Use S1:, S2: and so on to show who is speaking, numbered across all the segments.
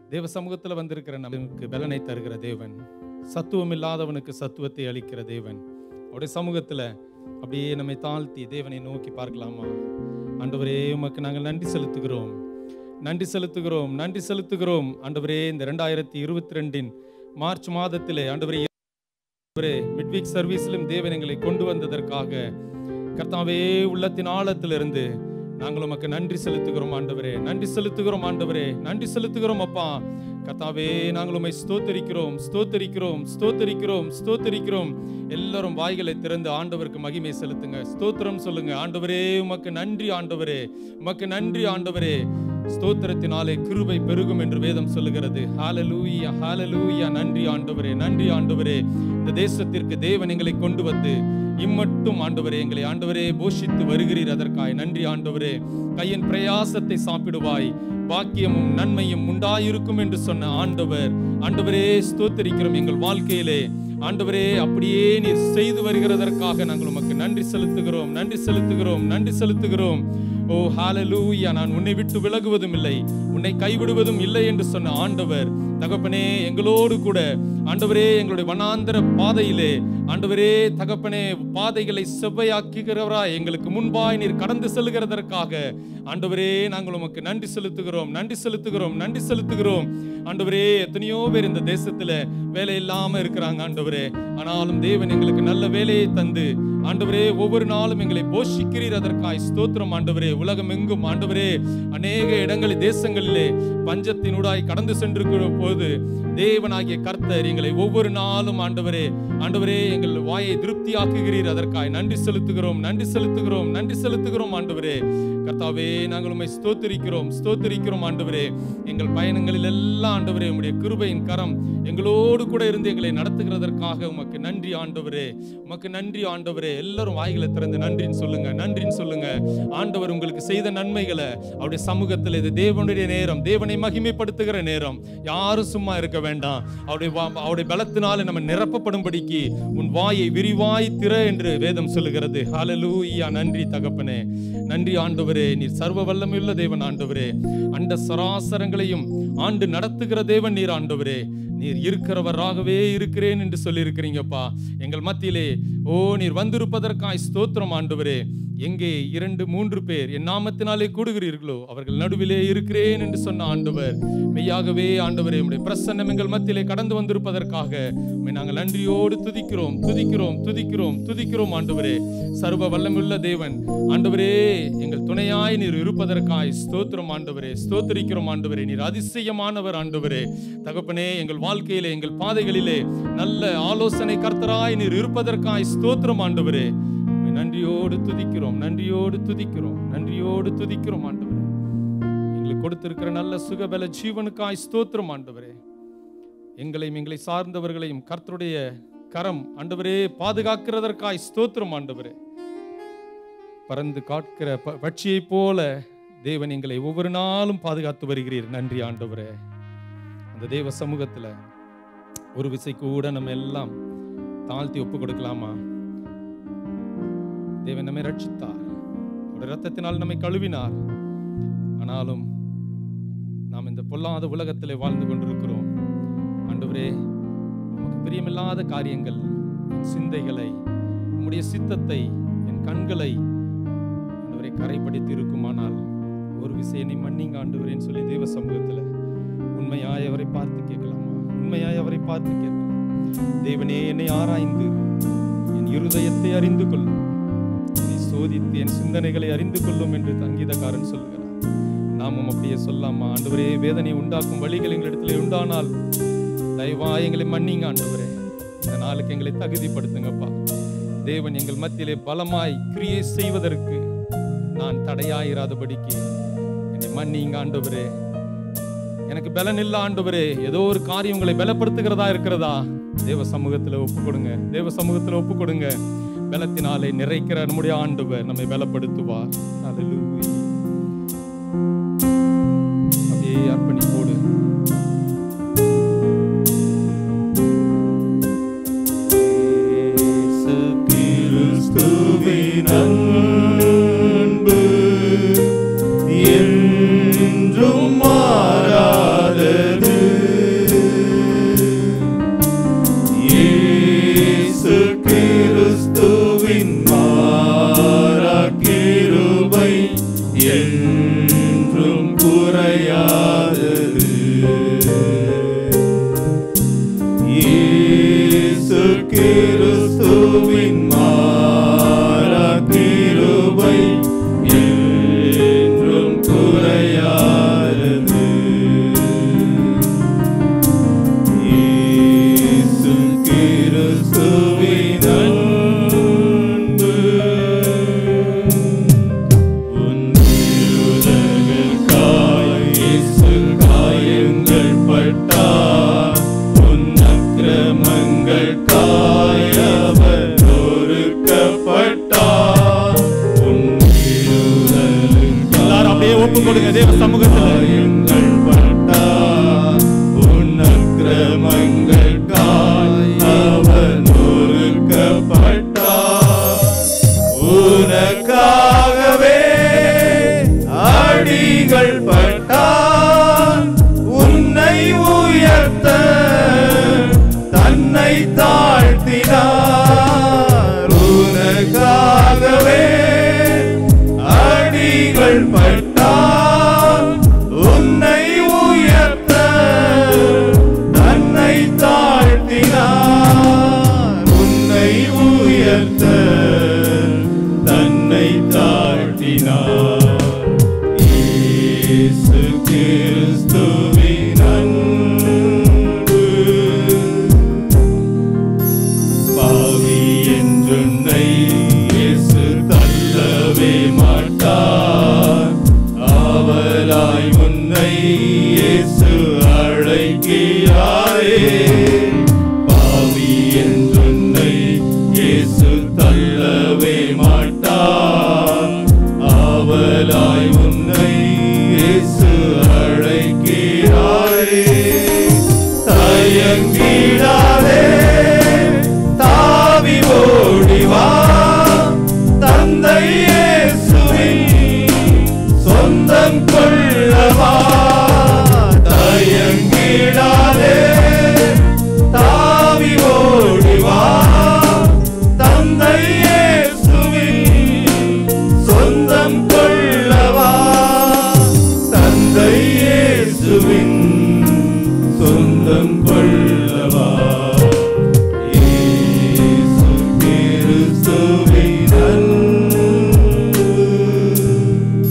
S1: தேவ சமூகத்தில் வந்திருக்கிற நமக்கு பலனை தருகிற தேவன் சத்துவம் இல்லாதவனுக்கு சத்துவத்தை அளிக்கிற தேவன் அவருடைய சமூகத்தில் அப்படியே நம்மை தாழ்த்தி தேவனை நோக்கி பார்க்கலாமா ஆண்டவரே உமக்கு நாங்கள் நன்றி செலுத்துகிறோம் நன்றி செலுத்துகிறோம் நன்றி செலுத்துகிறோம் ஆண்டவரே இந்த ரெண்டாயிரத்தி இருபத்தி ரெண்டின் மார்ச் மாதத்திலே ஆண்டவரே ஆண்டவரே மிட்வீக் சர்வீஸிலும் தேவன் எங்களை கொண்டு வந்ததற்காக கர்த்தாவே உள்ளத்தின் ஆழத்திலிருந்து நாங்கள் உமக்கு நன்றி செலுத்துகிறோம் ஆண்டவரே நன்றி செலுத்துகிறோம் ஆண்டவரே நன்றி செலுத்துகிறோம் அப்பா கர்த்தாவே நாங்கள் உம்மை ஸ்தோத்தரிக்கிறோம் ஸ்தோத்தரிக்கிறோம் ஸ்தோத்தரிக்கிறோம் ஸ்தோத்தரிக்கிறோம் எல்லாரும் வாய்களை திறந்து ஆண்டவருக்கு மகிமை செலுத்துங்க ஸ்தோத்திரம் சொல்லுங்க ஆண்டவரே உமக்கு நன்றி ஆண்டவரே உமக்கு நன்றி ஆண்டவரே ஸ்தோத்திரத்தினாலே கிருபை பெருகும் என்று வேதம் சொல்லுகிறது ஹalleluya ஹalleluya நன்றி ஆண்டவரே நன்றி ஆண்டவரே இந்த தேசத்திற்கு தேவன் எங்களை கொண்டு வந்து இம்மட்டும் ஆண்டவரே எங்களை ஆண்டவரே போஷித்து வருகிறீர் அதற்காய் நன்றி ஆண்டவரே கையின் பிரயாசத்தை சாப்பிடுவாய் பாக்கியமும் நன்மையும் உண்டாயிருக்கும் என்று சொன்ன ஆண்டவர் ஆண்டவரே ஸ்தோத்தரிக்கிறோம் எங்கள் வாழ்க்கையிலே ஆண்டவரே அப்படியே நீர் செய்து வருகிறதற்காக நாங்கள் உமக்கு நன்றி செலுத்துகிறோம் நன்றி செலுத்துகிறோம் நன்றி செலுத்துகிறோம் ஓ ஹalleluya நான் உன்னை விட்டு விலகுவதும் இல்லை உன்னை கைவிடுவதும் இல்லை என்று சொன்ன ஆண்டவர் தகப்பனே எங்களோடு கூட ஆண்டவரே எங்களுடைய வனாந்தர பாதையிலே ஆண்டவரே தகப்பனே பாதைகளை செவ்வையாக்குகிறவராய் எங்களுக்கு முன்பாய் நீர் கடந்து செல்கிறதற்காக ஆண்டவரே நாங்கள் உமக்கு நன்றி செலுத்துகிறோம் நன்றி செலுத்துகிறோம் நன்றி செலுத்துகிறோம் ஆண்டவரே எத்தனையோ பேர் இந்த தேசத்துல வேலை இல்லாம இருக்கிறாங்க ஆண்டவரே ஆனாலும் தேவன் எங்களுக்கு நல்ல வேலையை தந்து ஆண்டவரே ஒவ்வொரு நாளும் எங்களை போஷிக்கிறீர் அதற்காய் ஸ்தோத்திரம் ஆண்டவரே உலகம் எங்கும் ஆண்டவரே அநேக இடங்களில் தேசங்களிலே பஞ்சத்தினூடாய் கடந்து சென்றிருக்கிற போது தேவனாகிய கர்த்தர் எங்களை ஒவ்வொரு நாளும் ஆண்டவரே ஆண்டவரே எங்கள் வாயை திருப்தியாக்குகிறீர் அதற்காய் நன்றி செலுத்துகிறோம் நன்றி செலுத்துகிறோம் நன்றி செலுத்துகிறோம் ஆண்டவரே கர்த்தாவே நாங்கள் உம்மை ஸ்தோத்திரிக்கிறோம் ஸ்தோத்திரிக்கிறோம் ஆண்டவரே எங்கள் பயணங்களில் எல்லாம் ஆண்டவரே உம்முடைய கிருபையின் கரம் எங்களோடு கூட இருந்து எங்களை நடத்துகிறதற்காக உமக்கு நன்றி ஆண்டவரே உமக்கு நன்றி ஆண்டவரே எல்லாரும் வாய்களை திறந்து நன்றின்னு சொல்லுங்க நன்றின்னு சொல்லுங்க ஆண்டவர் உங்களுக்கு செய்த நன்மைகளை அவருடைய சமூகத்தில் இது தேவனுடைய நேரம் தேவனை மகிமைப்படுத்துகிற நேரம் யாரும் சும்மா இருக்க வேண்டாம் அவருடைய வா- அவருடைய பலத்தினால நம்ம நிரப்பப்படும்படிக்கு உன் வாயை விரிவாய் திற என்று வேதம் சொல்லுகிறது ஹalleluya நன்றி தகப்பனே நன்றி ஆண்டவரே நீர் சர்வ வல்லமையுள்ள தேவன் ஆண்டவரே அண்ட சராசரங்களையும் ஆண்டு நடத்துகிற தேவன் நீர் ஆண்டவரே நீர் இருக்கிறவராகவே இருக்கிறேன் என்று சொல்லியிருக்கிறீங்கப்பா எங்கள் மத்தியிலே ஓ நீர் வந்திருப்பதற்காய் ஸ்தோத்திரம் ஆண்டவரே எங்கே இரண்டு மூன்று பேர் என் நாமத்தினாலே கூடுகிறீர்களோ அவர்கள் நடுவிலே இருக்கிறேன் என்று சொன்ன ஆண்டவர் மெய்யாகவே ஆண்டவரே உம்முடைய பிரசன்னம் எங்கள் மத்தியிலே கடந்து வந்திருப்பதற்காக உம்மை நாங்கள் நன்றியோடு துதிக்கிறோம் துதிக்கிறோம் துதிக்கிறோம் துதிக்கிறோம் ஆண்டவரே சர்வ வல்லமுள்ள தேவன் ஆண்டவரே எங்கள் துணையாய் நீர் இருப்பதற்காய் ஸ்தோத்திரம் ஆண்டவரே ஸ்தோத்திரிக்கிறோம் ஆண்டவரே நீர் அதிசயமானவர் ஆண்டவரே தகப்பனே எங்கள் வாழ்க்கையிலே எங்கள் பாதைகளிலே நல்ல ஆலோசனை கர்த்தராய் நீர் இருப்பதற்காய் ஸ்தோத்திரம் ஆண்டவரே உம்மை நன்றியோடு துதிக்கிறோம் நன்றியோடு துதிக்கிறோம் நன்றியோடு துதிக்கிறோம் ஆண்டவரே எங்களுக்கு கொடுத்திருக்கிற நல்ல சுகபல ஜீவனுக்காய் ஸ்தோத்திரம் ஆண்டவரே எங்களையும் எங்களை சார்ந்தவர்களையும் கர்த்தருடைய கரம் ஆண்டவரே பாதுகாக்கிறதற்காய் ஸ்தோத்திரம் ஆண்டவரே பறந்து காட்கிற ப- பட்சியைப் போல தேவன் எங்களை ஒவ்வொரு நாளும் பாதுகாத்து வருகிறீர் நன்றி ஆண்டவரே அந்த தேவ சமூகத்துல ஒரு விசை கூட நம்ம எல்லாம் தாழ்த்தி ஒப்பு கொடுக்கலாமா தேவன் நம்மை ரட்சித்தார் அவருடைய ரத்தத்தினால் நம்மை கழுவினார் ஆனாலும் நாம் இந்த பொல்லாத உலகத்திலே வாழ்ந்து கொண்டிருக்கிறோம் ஆண்டவரே நமக்கு பிரியமில்லாத காரியங்கள் என் சிந்தைகளை உம்முடைய சித்தத்தை என் கண்களை ஆண்டவரை கரைப்படுத்தி இருக்குமானால் ஒரு விஷயனை மன்னிங்க ஆண்டவரேன்னு சொல்லி தேவ சமூகத்தில் உண்மையாய் அவரை பார்த்து கேட்கலாமா உண்மையாய் அவரை பார்த்து கேட்கலாம் தேவனே என்னை ஆராய்ந்து என் இருதயத்தை அறிந்து கொள்ளும் என்னை சோதித்து என் சிந்தனைகளை அறிந்து கொள்ளும் என்று சங்கீதக்காரன் சொல்லுகிறார் நாமும் அப்படியே சொல்லாமா ஆண்டவரே வேதனை உண்டாக்கும் வழிகள் எங்களிடத்தில் உண்டானால் தயவா எங்களை மன்னிங்க ஆண்டவரே இந்த நாளுக்கு எங்களை தகுதிப்படுத்துங்கப்பா தேவன் எங்கள் மத்தியிலே பலமாய் கிரியை செய்வதற்கு நான் தடையாயிராதபடிக்கு என்னை மன்னிங்க ஆண்டவரே எனக்கு பலன் இல்ல ஆண்டவரே ஏதோ ஒரு காரியம் உங்களை பலப்படுத்துகிறதா இருக்கிறதா தேவ சமூகத்துல ஒப்பு கொடுங்க தேவ சமூகத்துல ஒப்பு கொடுங்க பலத்தினாலே நிறைக்கிற நம்முடைய ஆண்டவர் நம்மை பலப்படுத்துவார் Hallelujah. அப்படியே அர்ப்பணிப்போடு
S2: இயேசு கிறிஸ்துவின் அன்பு என்றும் மாறாதது அக்கிரமங்கள் காயவர் நொறுக்கப்பட்டார் உன்
S1: எல்லாரும் அப்படியே ஒப்பு கொடுங்க தேவ சமூகத்துல
S2: காயங்கள் பட்டார் உன் அக்கிரமங்கள் காயவர் நொறுக்கப்பட்டார் உனக்காகவே அடிகள் பட்டார் உன்னை உயர்த்த தன்னை தாழ்த்தினார் உனக்காகவே அடிகள் பட்டார் உன்னை உயர்த்த தன்னை தாழ்த்தினார் உன்னை உயர்த்த தன்னை தாழ்த்தினார் இயேசு கிறிஸ்துவின் அன்பு பாவி என்றுன்னை இயேசு தள்ளவே மாட்டார் ஆவலாய் உன்னை இயேசு அழைக்கிறாரே பாவி என்றுன்னை இயேசு தள்ளவே மாட்டார் ஆவலாய் உன்னை இயேசு அழைக்கிறாரே தயங்கிடாதே தாவி ஓடிவா தந்தை இயேசுவின் சொந்தம் கொள்ளவா தயங்கிடாதே தாவி ஓடிவா தந்தை இயேசுவின் சொந்தம் கொள்ளவா தந்தை இயேசுவின் சொந்தம் கொள்ளவா இயேசு கிறிஸ்துவின் அன்பு.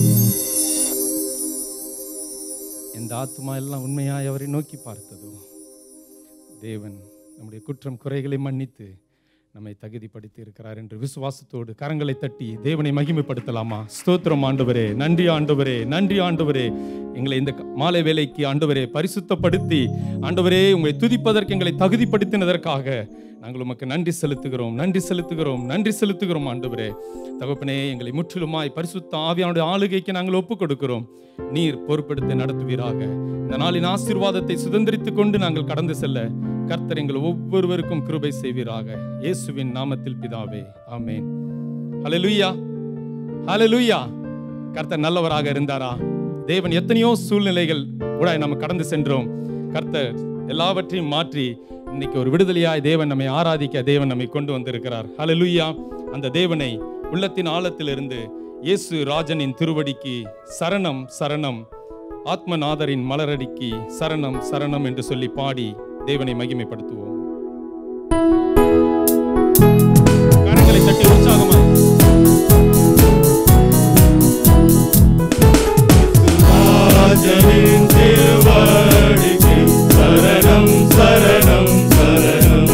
S1: இந்த ஆத்மா எல்லாம் உண்மையாய் அவரை நோக்கி பார்த்ததோ தேவன் நம்முடைய குற்றம் குறைகளை மன்னித்து நம்மை தகுதிப்படுத்தி இருக்கிறார் என்று விசுவாசத்தோடு கரங்களை தட்டி தேவனை மகிமைப்படுத்தலாமா ஸ்தோத்திரம் ஆண்டவரே நன்றி ஆண்டவரே நன்றி ஆண்டவரே எங்களை இந்த க- மாலை வேலைக்கு ஆண்டவரே பரிசுத்தப்படுத்தி ஆண்டவரே உங்களை துதிப்பதற்கு எங்களை தகுதிப்படுத்தினதற்காக நாங்கள் உமக்கு நன்றி செலுத்துகிறோம் நன்றி செலுத்துகிறோம் நன்றி செலுத்துகிறோம் ஆண்டவரே தகப்பனே எங்களை முற்றிலுமாய் பரிசுத்த ஆவியானுடைய ஆளுகைக்கு நாங்கள் ஒப்புக் கொடுக்கிறோம் நீர் பொறுப்பெடுத்து நடத்துவீராக இந்த நாளின் ஆசீர்வாதத்தை சுதந்திரித்துக் கொண்டு நாங்கள் கடந்து செல்ல கர்த்தர் எங்கள் ஒவ்வொருவருக்கும் கிருபை செய்வீராக இயேசுவின் நாமத்தில் பிதாவே ஆமென் ஹalleluya ஹalleluya கர்த்தர் நல்லவராக இருந்தாரா தேவன் எத்தனையோ சூழ்நிலைகள் கூட நம்ம கடந்து சென்றோம் கர்த்தர் எல்லாவற்றையும் மாற்றி இன்னைக்கு ஒரு விடுதலையாய் தேவன் நம்மை ஆராதிக்க தேவன் நம்மை கொண்டு வந்திருக்கிறார் ஹalleluya அந்த தேவனை உள்ளத்தின் ஆழத்திலிருந்து இயேசு ராஜனின் திருவடிக்கு சரணம் சரணம் ஆத்மநாதரின் மலரடிக்கு சரணம் சரணம் என்று சொல்லி பாடி தேவனை மகிமைப்படுத்துவோம் கரங்களை தட்டி உற்சாகமா
S2: ராஜனின் திருவடிக்கு சரணம் சரணம் சரணம்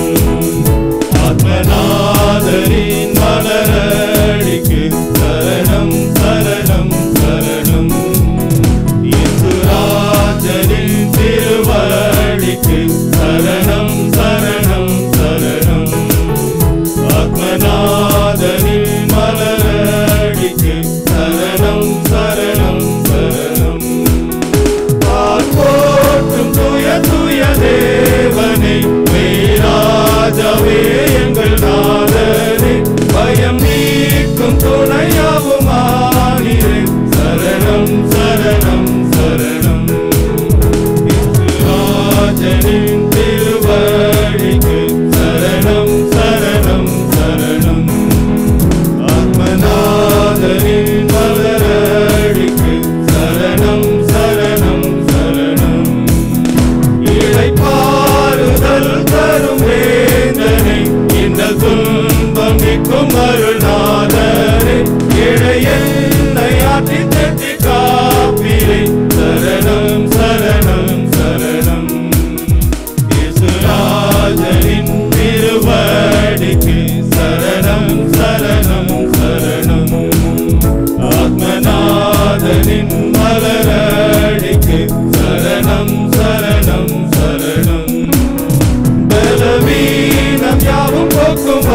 S2: ஆத்மநாதரின் மலரடிக்கு சரணம் சரணம் சரணம் இயேசுராஜனின் திருவடிக்கு சரணம் சரணம் சரணம் ஆத்மநாதனின்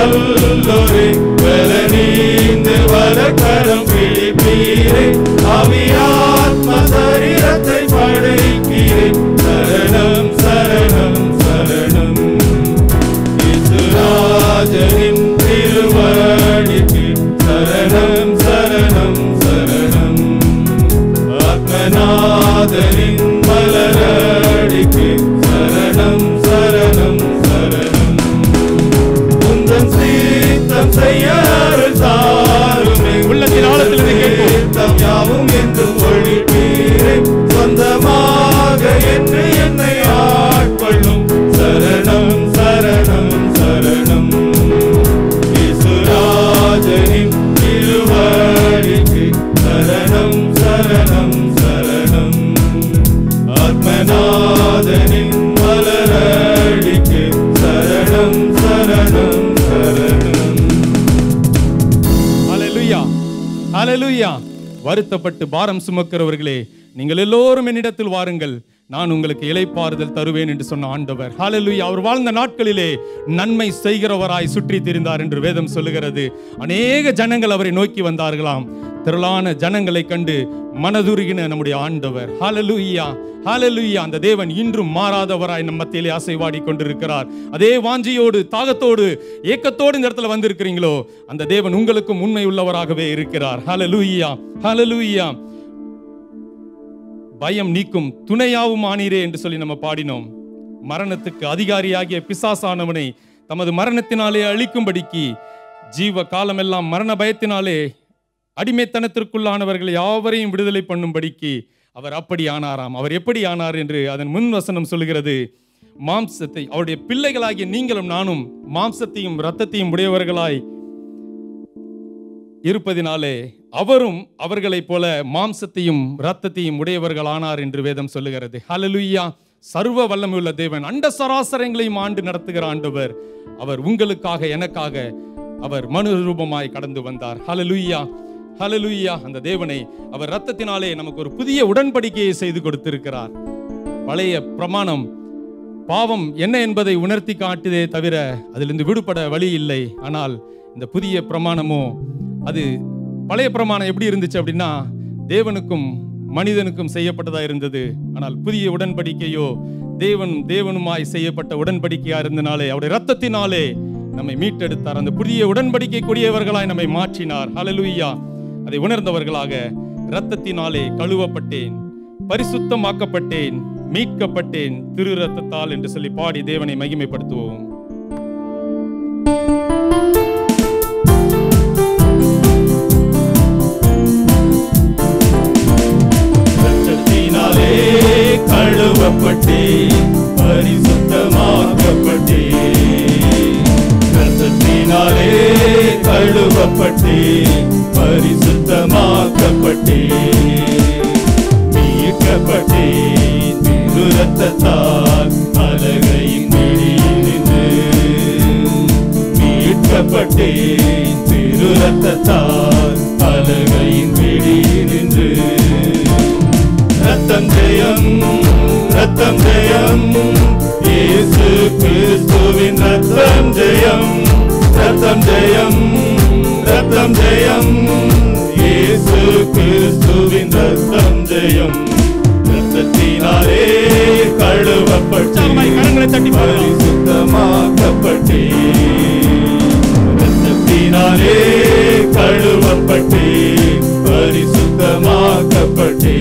S2: வல்லோரே பலனீந்து வலக்கரம் பிடிப்பீரே அவியாத்ம சரீரத்தை படைக்கிறேன் சரணம் சரணம் சரணம் இசுராஜனின் திருவடிக்கு சரணம் சரணம் சரணம் ஆத்மநாதனின் மலரடிக்கு சரணம் சரணம் சரணம் உந்தன் சீத்தம் செய்ய அருள் தாருமே
S1: உள்ளத்தின் ஆழத்திலிருந்து கேட்போம்.
S2: சீத்தம் யாவும் என்று ஒழிப்பீரே சொந்தமாக என்று என்னை ஆட்கொள்ளும் சரணம் சரணம் சரணம் இசுராஜனின் திருவடிக்கு சரணம் சரணம் சரணம் ஆத்மநாதனின் மலரடிக்கு சரணம் சரணம் சரணம்
S1: ஹalleluya ஹalleluya வருத்தப்பட்டு பாரம் சுமக்கிறவர்களே நீங்கள் எல்லோரும் என்னிடத்தில் வாருங்கள் நான் உங்களுக்கு இளைப்பாறுதல் தருவேன் என்று சொன்ன ஆண்டவர் ஹalleluya அவர் வாழ்ந்த நாட்களிலே நன்மை செய்கிறவராய் சுற்றி திரிந்தார் என்று வேதம் சொல்லுகிறது அநேக ஜனங்கள் அவரை நோக்கி வந்தார்களாம் திரளான ஜனங்களை கண்டு மனதுருகின நம்முடைய ஆண்டவர் ஹalleluya ஹalleluya அந்த தேவன் இன்றும் மாறாதவராய் நம் மத்தியிலே அசைவாடி கொண்டிருக்கிறார் அதே வாஞ்சியோடு தாகத்தோடு ஏக்கத்தோடு இந்த இடத்துல வந்திருக்கிறீங்களோ அந்த தேவன் உங்களுக்கும் உண்மை உள்ளவராகவே இருக்கிறார் ஹalleluya ஹalleluya பயம் நீக்கும் துணையாவும் ஆனீரே என்று சொல்லி நம்ம பாடினோம் மரணத்துக்கு அதிகாரியாகிய பிசாசானவனை தமது மரணத்தினாலே அழிக்கும்படிக்கு ஜீவ காலமெல்லாம் மரண பயத்தினாலே அடிமைத்தனத்திற்குள்ளானவர்கள் யாவரையும் விடுதலை பண்ணும்படிக்கு அவர் அப்படி ஆனாராம் அவர் எப்படி ஆனார் என்று அதன் முன் வசனம் சொல்கிறது மாம்சத்தை அவருடைய பிள்ளைகளாகிய நீங்களும் நானும் மாம்சத்தையும் இரத்தத்தையும் உடையவர்களாய் இருப்பதினாலே அவரும் அவர்களைப் போல மாம்சத்தையும் இரத்தத்தையும் உடையவர்களானார் என்று வேதம் சொல்லுகிறது ஹalleluya சர்வ வல்லமையுள்ள தேவன் அண்ட சராசரங்களையும் ஆண்டு நடத்துகிற ஆண்டவர் அவர் உங்களுக்காக எனக்காக அவர் மனு ரூபமாய் கடந்து வந்தார் ஹalleluya ஹalleluya அந்த தேவனை அவர் இரத்தத்தினாலே நமக்கு ஒரு புதிய உடன்படிக்கையை செய்து கொடுத்திருக்கிறார் பழைய பிரமாணம் பாவம் என்ன என்பதை உணர்த்தி காட்டுதே தவிர அதிலிருந்து விடுபட வழி இல்லை ஆனால் இந்த புதிய பிரமாணமோ அது பழைய பிரமாணம் எப்படி இருந்துச்சு அப்படின்னா தேவனுக்கும் மனிதனுக்கும் செய்யப்பட்டதா இருந்தது ஆனால் புதிய உடன்படிக்கையோ தேவன் தேவனுமாய் செய்யப்பட்ட உடன்படிக்கையா இருந்தனாலே அவருடைய ரத்தத்தினாலே நம்மை மீட்டெடுத்தார் அந்த புதிய உடன்படிக்கை கூடியவர்களாய் நம்மை மாற்றினார் ஹalleluya அதை உணர்ந்தவர்களாக இரத்தத்தினாலே கழுவப்பட்டேன் பரிசுத்தமாக்கப்பட்டேன் மீட்கப்பட்டேன் திரு ரத்தத்தால் என்று சொல்லி பாடி தேவனை மகிமைப்படுத்துவோம்
S2: ரத்தத்தினாலே கழுவப்பட்டே பரிசுத்தமாக்கப்பட்டே ரத்தத்தினாலே கழுவப்பட்டே பரிசுத்தமாக்கப்பட்டே மீட்கப்பட்டே திரு ரத்தத்தால் அலகையின் பிடியினின்று மீட்கப்பட்டே திரு ரத்தத்தால் அலகையின் பிடியினின்று ரத்தம் ஜெயம் ரத்தம் ஜெயம் இயேசு கிறிஸ்துவின் ரத்தம் ஜெயம் ரத்தம் ஜெயம் ரத்தம் ஜெயம் இயேசு கிறிஸ்துவின் ரத்தம் ஜெயம் ரத்தத்தினாலே கழுவப்பட்டு
S1: உற்சாகமாய் கரங்களை தட்டி பாடலாம்.
S2: பரிசுத்தமாக்கப்பட்டே ரத்தத்தினாலே கழுவப்பட்டே பரிசுத்தமாக்கப்பட்டே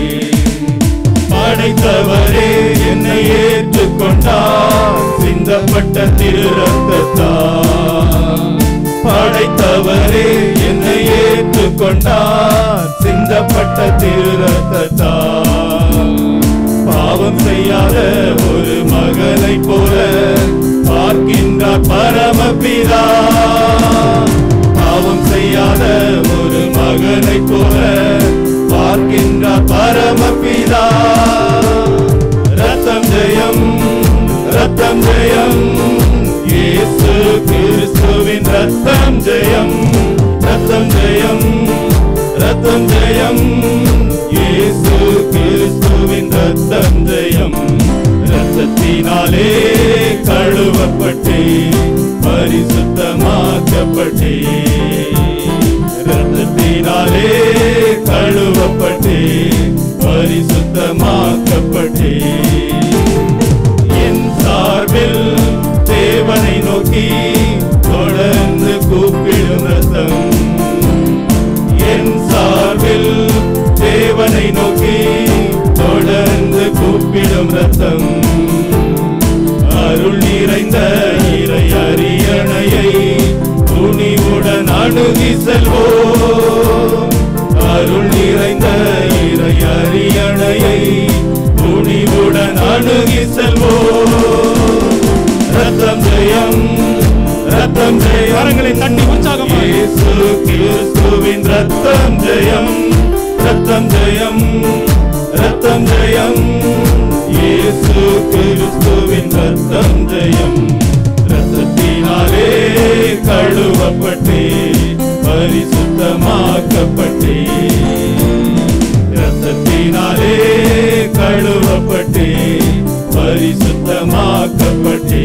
S2: படைத்தவரே என்னை ஏற்றுக்கொண்டார் சிந்தப்பட்ட திரு ரத்தத்தால் படைத்தவரே என்னை ஏற்றுக்கொண்டார் சிந்தப்பட்ட திரு ரத்தத்தால் பாவம் செய்யாத ஒரு மகனை போல பார்க்கின்றார் பரமபிதா பாவம் செய்யாத ஒரு மகனை போல பார்க்கின்றார் பரமபிதா ரத்தம் ஜெயம் ரத்தம் ஜெயம் இயேசு கிறிஸ்துவின் ரத்தம் ஜெயம் ரத்தம் ஜெயம் ரத்தம் ஜெயம் இயேசு கிறிஸ்துவின் ரத்தம் ஜெயம் ரத்தத்தினாலே கழுவப்பட்டே பரிசுத்தமா மாக்கப்பட்டே ரத்தத்தினாலே கழுவப்பட்டே பரிசுத்தமாக்கப்பட்டே என் சார்பில் தேவனை நோக்கி தொடர்ந்து கூப்பிடும் ரத்தம் என் சார்பில் தேவனை நோக்கி தொடர்ந்து கூப்பிடும் ரத்தம் அருள் நிறைந்த இறை அரியணையை துணிவுடன் அணுகி செல்வோம் அருள் நிறைந்த இறை அரியணையை துணிவுடன் அணுகி செல்வோம் ரத்தம் ஜெயம் ரத்தம் ஜெயம்
S1: கரங்களை தட்டி உற்சாகமாய்.
S2: இயேசு கிறிஸ்துவின் ரத்தம் ஜெயம் ரத்தம் ஜெயம் ரத்தம் ஜெயம் இயேசு கிறிஸ்துவின் ரத்தம் ஜெயம் ரத்தத்தினாலே கழுவப்பட்டே பரிசுத்தமாக்கப்பட்டே ரத்தத்தினாலே கழுவப்பட்டே பரிசுத்தமாக்கப்பட்டே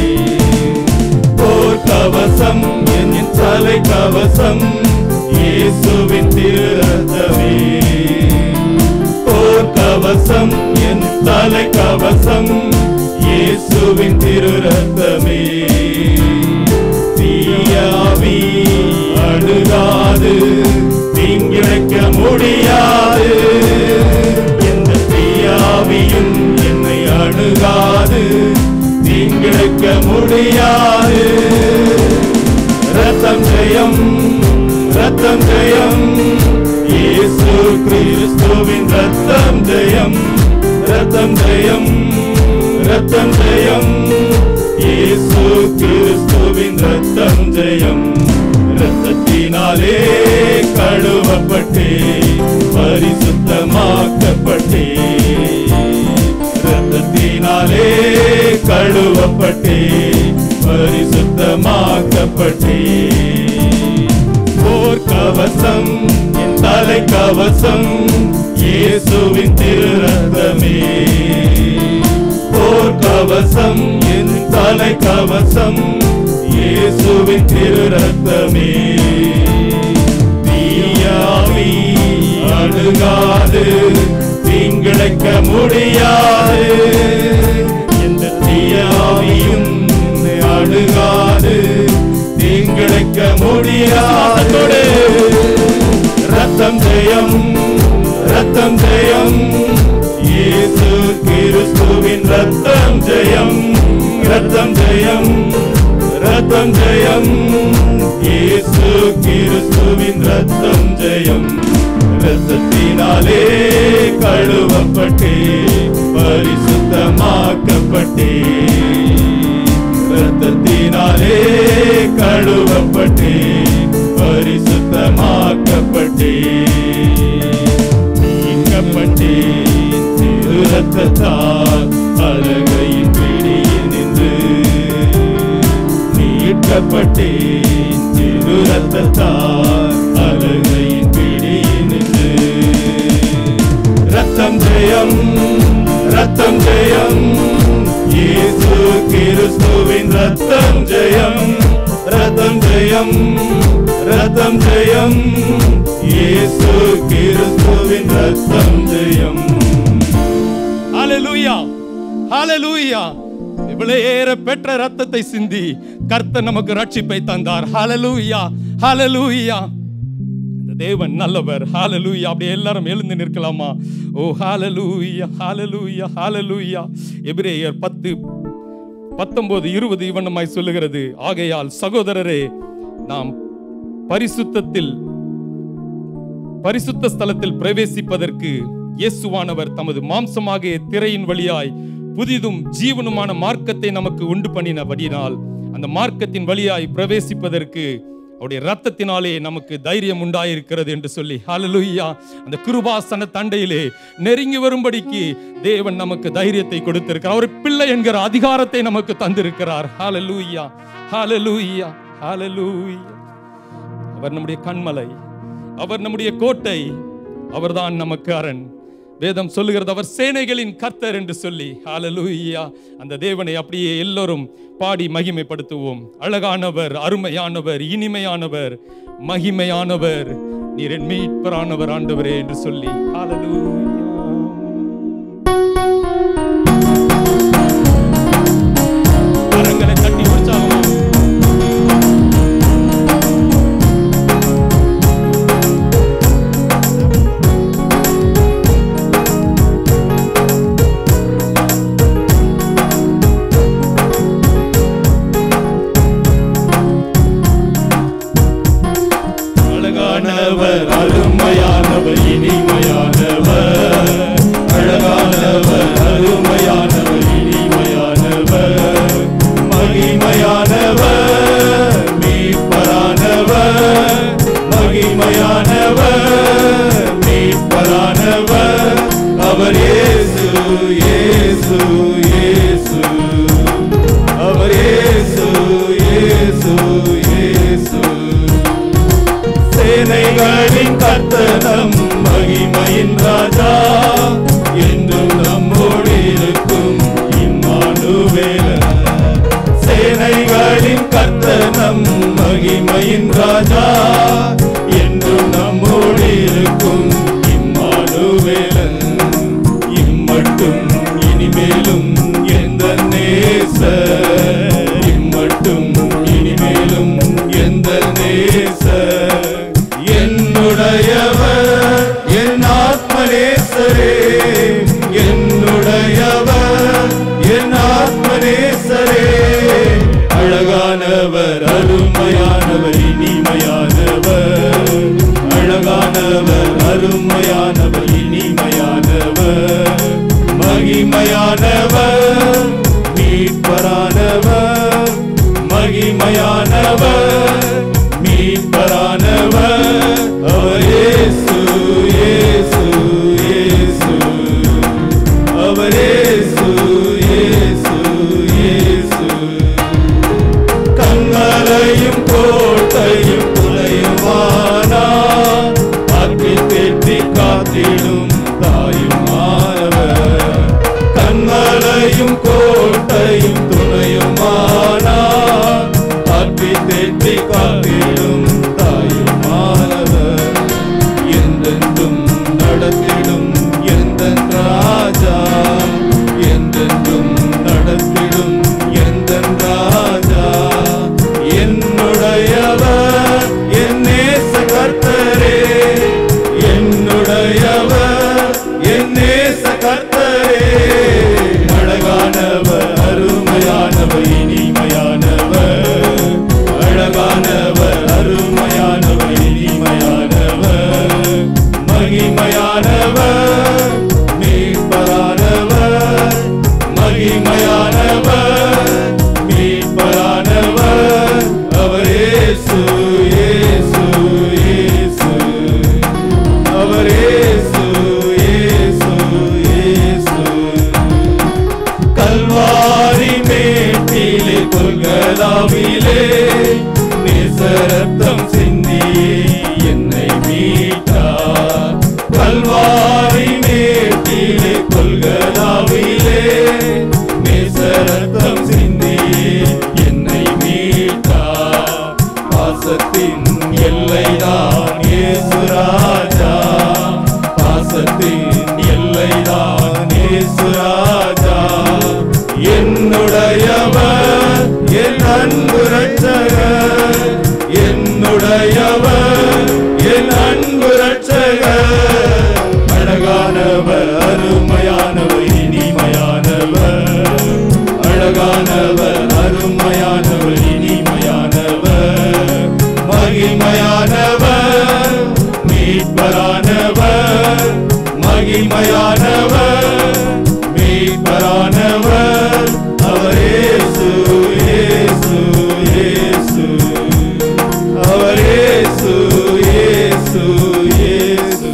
S2: போர் கவசம் என் தலை கவசம் இயேசுவின் திருரத்தமே போர் கவசம் என் தலை கவசம் இயேசுவின் திருரத்தமே தீயாவி அணுகாது தீங்கிழைக்க முடியாது எந்த தீயாவியும் என்னை அணுகாது தீங்கிழைக்க முடியாது ரத்தம் ஜெயம் ரத்தம் ஜெயம் இயேசு கிறிஸ்துவின் ரத்தம் ஜெயம் ரத்தம் ஜெயம் ரத்தம் ஜெயம் இயேசு கிறிஸ்துவின் ரத்தம் ஜெயம் ரத்தத்தினாலே கழுவப்பட்டே பரிசுத்தமாக்கப்பட்டே ரத்தத்தினாலே கழுவப்பட்டே பரிசுத்தமாக்கப்பட்டே போர் கவசம் என் தலை கவசம் இயேசுவின் திருரத்தமே போர் கவசம் என் தலை கவசம் இயேசுவின் திருரத்தமே தீயாவி அணுகாது தீங்கிழைக்க முடியாது எந்த தீயாவியும் உன்னை அணுகாது தீங்கிழைக்க முடியாது ரத்தம் ஜெயம் ரத்தம் ஜெயம் இயேசு கிறிஸ்துவின் ரத்தம் ஜெயம் ரத்தம் ஜெயம் ரத்தம் ஜெயம் இயேசு கிறிஸ்துவின் ரத்தம் ஜெயம் ரத்தத்தினாலே கழுவப்பட்டே பரிசுத்தமாக்கப்பட்டே ரத்தத்தினாலே கழுவப்பட்டே பரிசுத்தமாக்கப்பட்டே நீக்கப்பட்டே திரு ரத்தத்தால் அழகையின் பிடியில் நின்று மீட்கப்பட்டேன் திரு ரத்தத்தால் அழகையின் பிடியில் நின்று ரத்தம் ஜெயம் ரத்தம் ஜெயம் இயேசு கிறிஸ்துவின் ரத்தம் ஜெயம் ரத்தம் ஜெயம் ரத்தம் ஜெயம் இயேசு கிறிஸ்துவின் ரத்தம் ஜெயம்
S1: ஹalleluya ஹalleluya விலையேற பெற்ற ரத்தத்தை சிந்தி கர்த்தர் நமக்கு ரட்சிப்பை தந்தார் ஹalleluya ஹalleluya இந்த தேவன் நல்லவர் ஹalleluya அப்படியே எல்லாரும் எழுந்து நிற்கலாமா ஓ ஹalleluya ஹalleluya ஹalleluya எபிரேயர் பத்து பத்தொன்பது இருபது இவனமாய் சொல்லுகிறது ஆகையால் சகோதரரே நாம் பரிசுத்தத்தில் பரிசுத்த ஸ்தலத்தில் பிரவேசிப்பதற்கு இயேசுவானவர் தமது மாம்சமாகிய திரையின் வழியாய் புதிதும் ஜீவனுமான மார்க்கத்தை நமக்கு உண்டு பண்ணினபடினால் அந்த மார்க்கத்தின் வழியாய் பிரவேசிப்பதற்கு அவருடைய ரத்தத்தினாலே நமக்கு தைரியம் உண்டாயிருக்கிறது என்று சொல்லி ஹalleluya அந்த கிருபாசன தண்டையிலே நெருங்கி வரும்படிக்கு தேவன் நமக்கு தைரியத்தை கொடுத்திருக்கிறார் அவர் பிள்ளை என்கிற அதிகாரத்தை நமக்கு தந்திருக்கிறார் ஹalleluya ஹalleluya ஹalleluya அவர் நம்முடைய கண்மலை அவர் நம்முடைய கோட்டை அவர்தான் நமக்கு அரண் வேதம் சொல்லுகிறது அவர் சேனைகளின் கர்த்தர் என்று சொல்லி ஹalleluya அந்த தேவனை அப்படியே எல்லோரும் பாடி மகிமைப்படுத்துவோம் அழகானவர் அருமையானவர் இனிமையானவர் மகிமையானவர் நீர் என் மீட்பரானவர் ஆண்டவரே என்று சொல்லி ஹalleluya கரங்களை தட்டி உற்சாகமா
S2: அழகானவர் அருமையானவர் இனிமையானவர் அழகானவர் அருமையானவர் இனிமையானவர் மகிமையானவர் மீட்பரானவர் மகிமையானவர் மீட்பரானவர் அவர் இயேசு இயேசு இயேசு அவர் இயேசு இயேசு இயேசு சேனைகளின் கர்த்தனம் மகிமையின் ராஜா என்றும் நம்மோடு இருக்கும் இம்மானுவேலன் சேனைகளின் கர்த்தனம் மகிமையின் ராஜா என்றும் நம்மோடு இருக்கும் இம்மானுவேலன் இம்மட்டும் இனிமேலும் எந்த நேச இம்மட்டும் இனிமேலும் எந்த நேச என்னுடையவர் என் ஆத்மநேசரே என்னுடையவர் என் ஆத்மநேசரே அழகானவர் அருமையானவர் இனிமையானவர் அழகானவர் அருமையானவர் இனிமையானவர் மகிமையானவர் மீட்பரானவர் மகிமையானவர் மீட்பரானவர் அவர் இயேசு இயேசு இயேசு அவர் இயேசு இயேசு இயேசு கண்மலையும் கோட்டையும் துளையுமானார் ஆற்றில் தேற்றி காத்திடும் தாயும் மாணவர் கண்மலையும் கோட்டையும் துணையுமானார் ஆற்றில் தேற்றி காத்திடும் தாயும் மாணவர் என்றென்றும் நடத்திடும் எந்த ராஜா என்றென்றும் நடத்திடும் எந்த ராஜா என்னுடையவர் என் நேச கர்த்தரே என்னுடையவர் என் நேச கர்த்தரே அழகானவர் அருமையானவர் இனிமையானவர் அழகானவர் அருமையானவர் இனிமையானவர் மகிமையானவர் மீட்பரானவர் மகிமையானவர் மீட்பரானவர் அவர் இயேசு இயேசு இயேசு அவர் இயேசு இயேசு இயேசு கல்வாரி மேட்டிலே கொல்கலாவிலே நேசரத்தம் சிந்தியே என்னை மீட்டார் கல்வாரி மேட்டிலே கொல்கலாவிலே நேசரத்தம் சிந்தியே என்னை மீட்டார் பாசத்தின் எல்லைதான் இயேசு ராஜா பாசத்தின் எல்லைதான் இயேசு ராஜா என்னுடையவர் என் அன்பு ரட்சகர் என்னுடையவர் என் அன்பு ரட்சகர் அழகானவர் அருமையானவர் இனிமையானவர் அழகானவர் அருமையானவர் இனிமையானவர் மகிமையானவர் மீட்பரானவர் மகிமையானவர் மீட்பரானவர் அவர் இயேசு இயேசு இயேசு அவர் இயேசு இயேசு இயேசு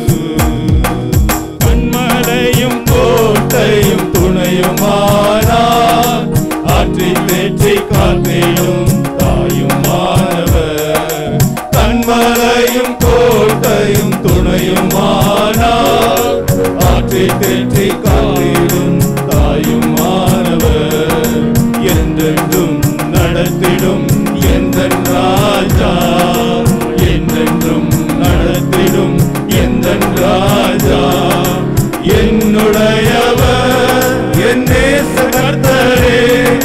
S2: கண்மலையும் கோட்டையும் துணையுமானார் ஆற்றில் வெற்றி காத்திடும் தாயும் மாணவர் கண்மலையும் கோட்டையும் துணையுமானார் ஆற்றில் ஆற்றி தேற்றி காத்திடும் தாயும் மாணவர் என்றென்றும் நடத்திடும் எந்த ராஜா என்றென்றும் நடத்திடும் எந்த ராஜா என்னுடையவர் என் நேச கர்த்தரே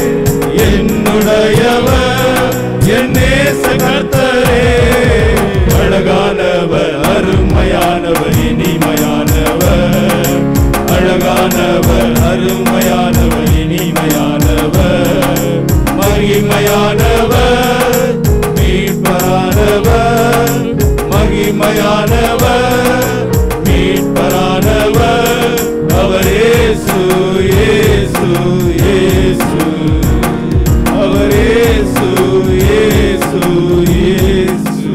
S2: என்னுடையவர் என் நேச கர்த்தரே அழகானவர் அருமையானவர் இனிமையானவர் அழகானவர் அருமையானவர் இனிமையானவர் மகிமையானவர் மீட்பரானவர் மகிமையானவர் மீட்பரானவர் அவர் இயேசு இயேசு இயேசு அவர் இயேசு இயேசு இயேசு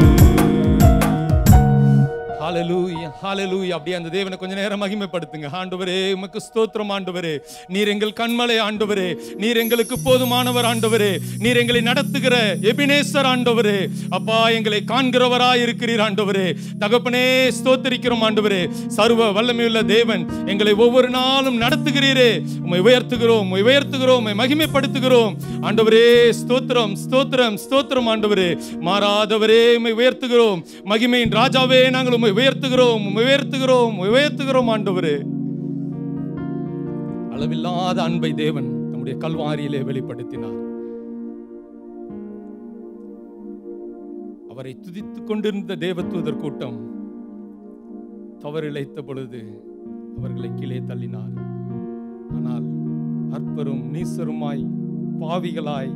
S1: ஹalleluya ஹalleluya அப்படியே அந்த தேவனை கொஞ்ச நேரம் மகிமைப்படுத்துங்க ஆண்டவரே உமக்கு ஸ்தோத்திரம் ஆண்டவரே நீர் எங்கள் கண்மலை ஆண்டவரே நீர் எங்களுக்கு போதுமானவர் ஆண்டவரே நீர் எங்களை நடத்துகிற எபினேசர் ஆண்டவரே அப்பா எங்களை காண்கிறவராய் இருக்கிறீர் ஆண்டவரே தகப்பனே ஸ்தோத்திரிக்கிறோம் ஆண்டவரே சர்வ வல்லமையுள்ள தேவன் எங்களை ஒவ்வொரு நாளும் நடத்துகிறீரே உம்மை உயர்த்துகிறோம் உம்மை உயர்த்துகிறோம் உம்மை மகிமைப்படுத்துகிறோம் ஆண்டவரே ஸ்தோத்திரம் ஸ்தோத்திரம் ஸ்தோத்திரம் ஆண்டவரே மாறாதவரே உம்மை உயர்த்துகிறோம் மகிமையின் ராஜாவே நாங்கள் உம்மை உயர்த்துகிறோம் உம்மை உயர்த்துகிறோம் உம்மை உயர்த்துகிறோம் ஆண்டவரே அளவில்லாத அன்பை தேவன் தம்முடைய கல்வாரியிலே வெளிப்படுத்தினார் அவரை துதித்துக் கொண்டிருந்த தேவதூதர் கூட்டம் தவறிழைத்த பொழுது அவர்களை கீழே தள்ளினார் ஆனால் அற்பரும் நீசருமாய் பாவிகளாய்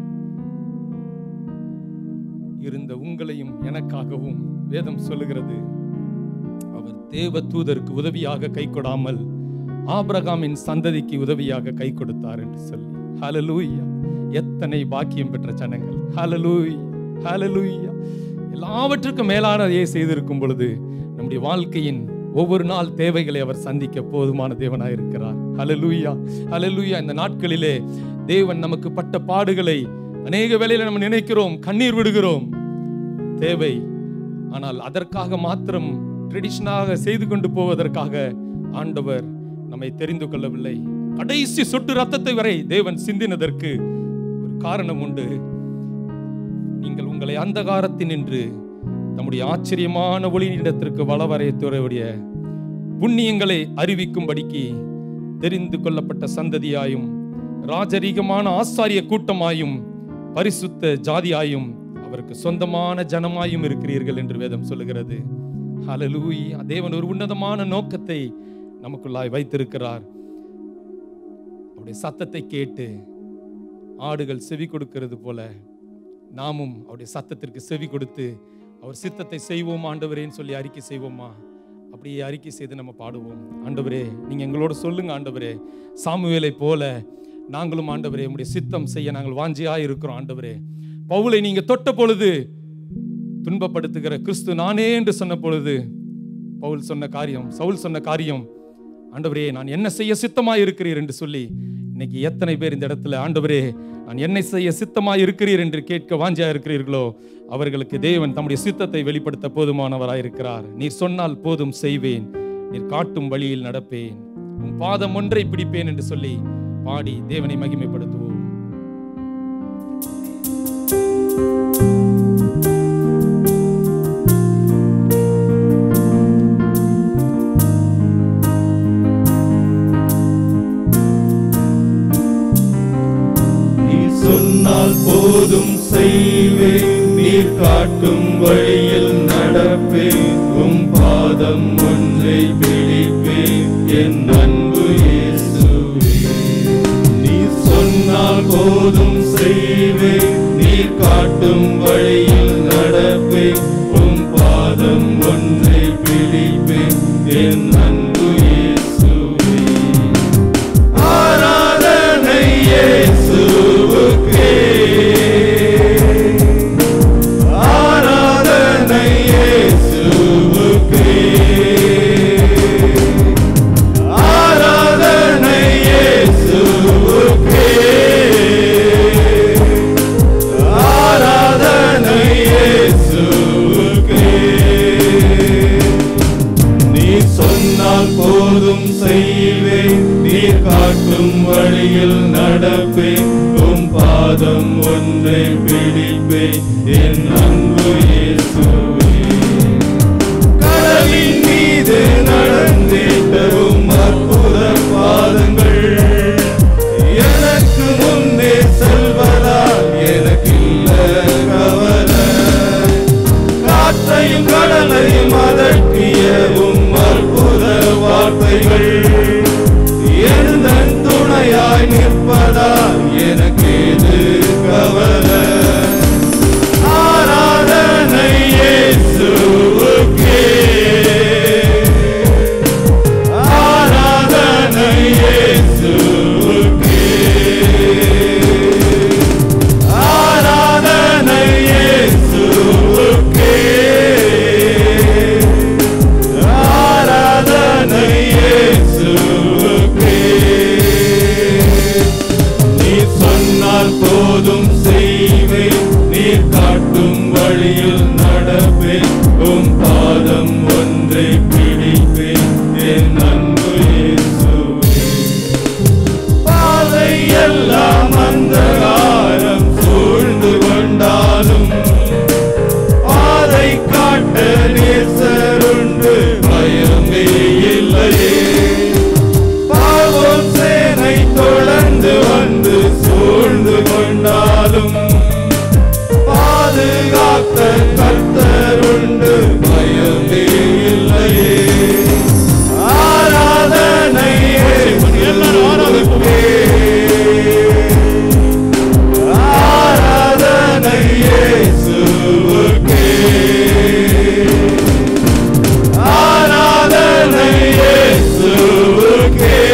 S1: இருந்த உங்களையும் எனக்காகவும் வேதம் சொல்லுகிறது அவர் தேவ தூதருக்கு உதவியாக கை கொடாமல் ஆபிரகாமின் சந்ததிக்கு உதவியாக கை கொடுத்தார் என்று சொல்லி ஹalleluya எத்தனை பாக்கியம் பெற்ற ஜனங்கள் ஹalleluya ஹalleluya எல்லாவற்றுக்கும் மேலானதையே செய்திருக்கும் பொழுது நம்முடைய வாழ்க்கையின் ஒவ்வொரு நாள் தேவைகளை அவர் சந்திக்க போதுமான தேவனாய் இருக்கிறார் ஹalleluya ஹalleluya இந்த நாட்களிலே தேவன் நமக்கு பட்ட பாடுகளை அநேக வேளையில நம்ம நினைக்கிறோம் கண்ணீர் விடுகிறோம் தேவை ஆனால் அதற்காக மாத்திரம் ட்ரெடிஷனாக செய்து கொண்டு போவதற்காக ஆண்டவர் நம்மை தெரிந்து கொள்ளவில்லை கடைசி சொட்டு ரத்தத்தை வரை தேவன் சிந்தினதற்கு ஒரு காரணம் உண்டு நீங்கள் உங்களை அந்தகாரத்தினின்று நம்முடைய ஆச்சரியமான ஒளியிடத்திற்கு வளவரையத்துறையுடைய புண்ணியங்களை அறிவிக்கும்படிக்கு தெரிந்து கொள்ளப்பட்ட சந்ததியாயும் ராஜரீகமான ஆசாரிய கூட்டமாயும் பரிசுத்த ஜாதியாயும் அவருக்கு சொந்தமான ஜனமாயும் இருக்கிறீர்கள் என்று வேதம் சொல்லுகிறது ஹalleluya தேவன் ஒரு உன்னதமான நோக்கத்தை நமக்குள்ளாய் வைத்திருக்கிறார் அவருடைய சத்தத்தை கேட்டு ஆடுகள் செவி கொடுக்கிறது போல நாமும் அவருடைய சத்தத்திற்கு செவி கொடுத்து அவர் சித்தத்தை செய்வோம் ஆண்டவரேன்னு சொல்லி அறிக்கை செய்வோமா அப்படியே அறிக்கை செய்து நம்ம பாடுவோம் ஆண்டவரே நீங்க எங்களோட சொல்லுங்க ஆண்டவரே சாமுவேலை போல நாங்களும் ஆண்டவரே உம்முடைய சித்தம் செய்ய நாங்கள் வாஞ்சியா இருக்கிறோம் ஆண்டவரே பவுலை நீங்க தொட்ட பொழுது துன்பப்படுத்துகிற கிறிஸ்து நானே என்று சொன்ன பொழுது பவுல் சொன்ன காரியம் சவுல் சொன்ன காரியம் ஆண்டவரே நான் என்ன செய்ய சித்தமாய் இருக்கிறீர் என்று சொல்லி இன்னைக்கு எத்தனை பேர் இந்த இடத்துல ஆண்டவரே நான் என்ன செய்ய சித்தமாய் இருக்கிறீர் என்று கேட்க வாஞ்சியா இருக்கிறீர்களோ அவர்களுக்கு தேவன் தம்முடைய சித்தத்தை வெளிப்படுத்த போதுமானவராய் இருக்கிறார் நீர் சொன்னால் போதும் செய்வேன் நீர் காட்டும் வழியில் நடப்பேன் உன் பாதம் ஒன்றை பிடிப்பேன் என்று சொல்லி பாடி தேவனை மகிமைப்படுத்துவோம்
S2: நீ சொன்னால் போதும் செய்வேன் நீர் காட்டும் வழியில் நடப்பேன் உம் பாதம் ஒன்றை பிடிப்பேன் என் அன்பு இயேசுவே நீ சொன்னால் போதும் செய்வேன் நீர் காட்டும் வழியில் நடப்பேன் உம் பாதம் ஒன்றை பிடிப்பேன் என் அன்பு இயேசுவே ஆராதனை இயேசுவுக்கே ஆராதனை இயேசுவுக்கே ஆராதனை இயேசுவுக்கே ஆராதனை இயேசுவுக்கே நீ சொன்ன பிடிப்பேன் என் அன்பு இயேசுவே கடலின் மீது நடந்திட்டவும் அற்புத பாதங்கள் எனக்கு முன்னே செல்வதால் எனக்கு இல்ல கவலை காற்றையும் கடலையும் அதட்டியவும் அற்புத வார்த்தைகள் எழுந்தன் துணையாய் நிற்பதால் எனக்கு இது கவலை ஆராதனை இயேசுவுக்கே ஆராதனை இயேசுவுக்கே ஆராதனை இயேசுவுக்கே ஆராதனை இயேசுவுக்கே நீ சொன்னால் போதும் செய்வேன் நீ காட்டும் வழியில் நடப்பேன் உம் பாதம் ஒன்றை பிடிப்பேன் என் அன்பு இயேசுவே பாதை எல்லாம் அந்தகாரம் சூழ்ந்து கொண்டாலும் பாதை காட்ட நேசருண்டு பயமே இல்லையே பாவம் சேனை தொடர்ந்து வந்து சூழ்ந்து கொண்டாலும் பாதுகாக்க கர்த்தருண்டு பயமே இல்லையே ஆராதனை இயேசுவுக்கே. ஆராதனை இயேசுவுக்கே. ஆராதனை இயேசுவுக்கே.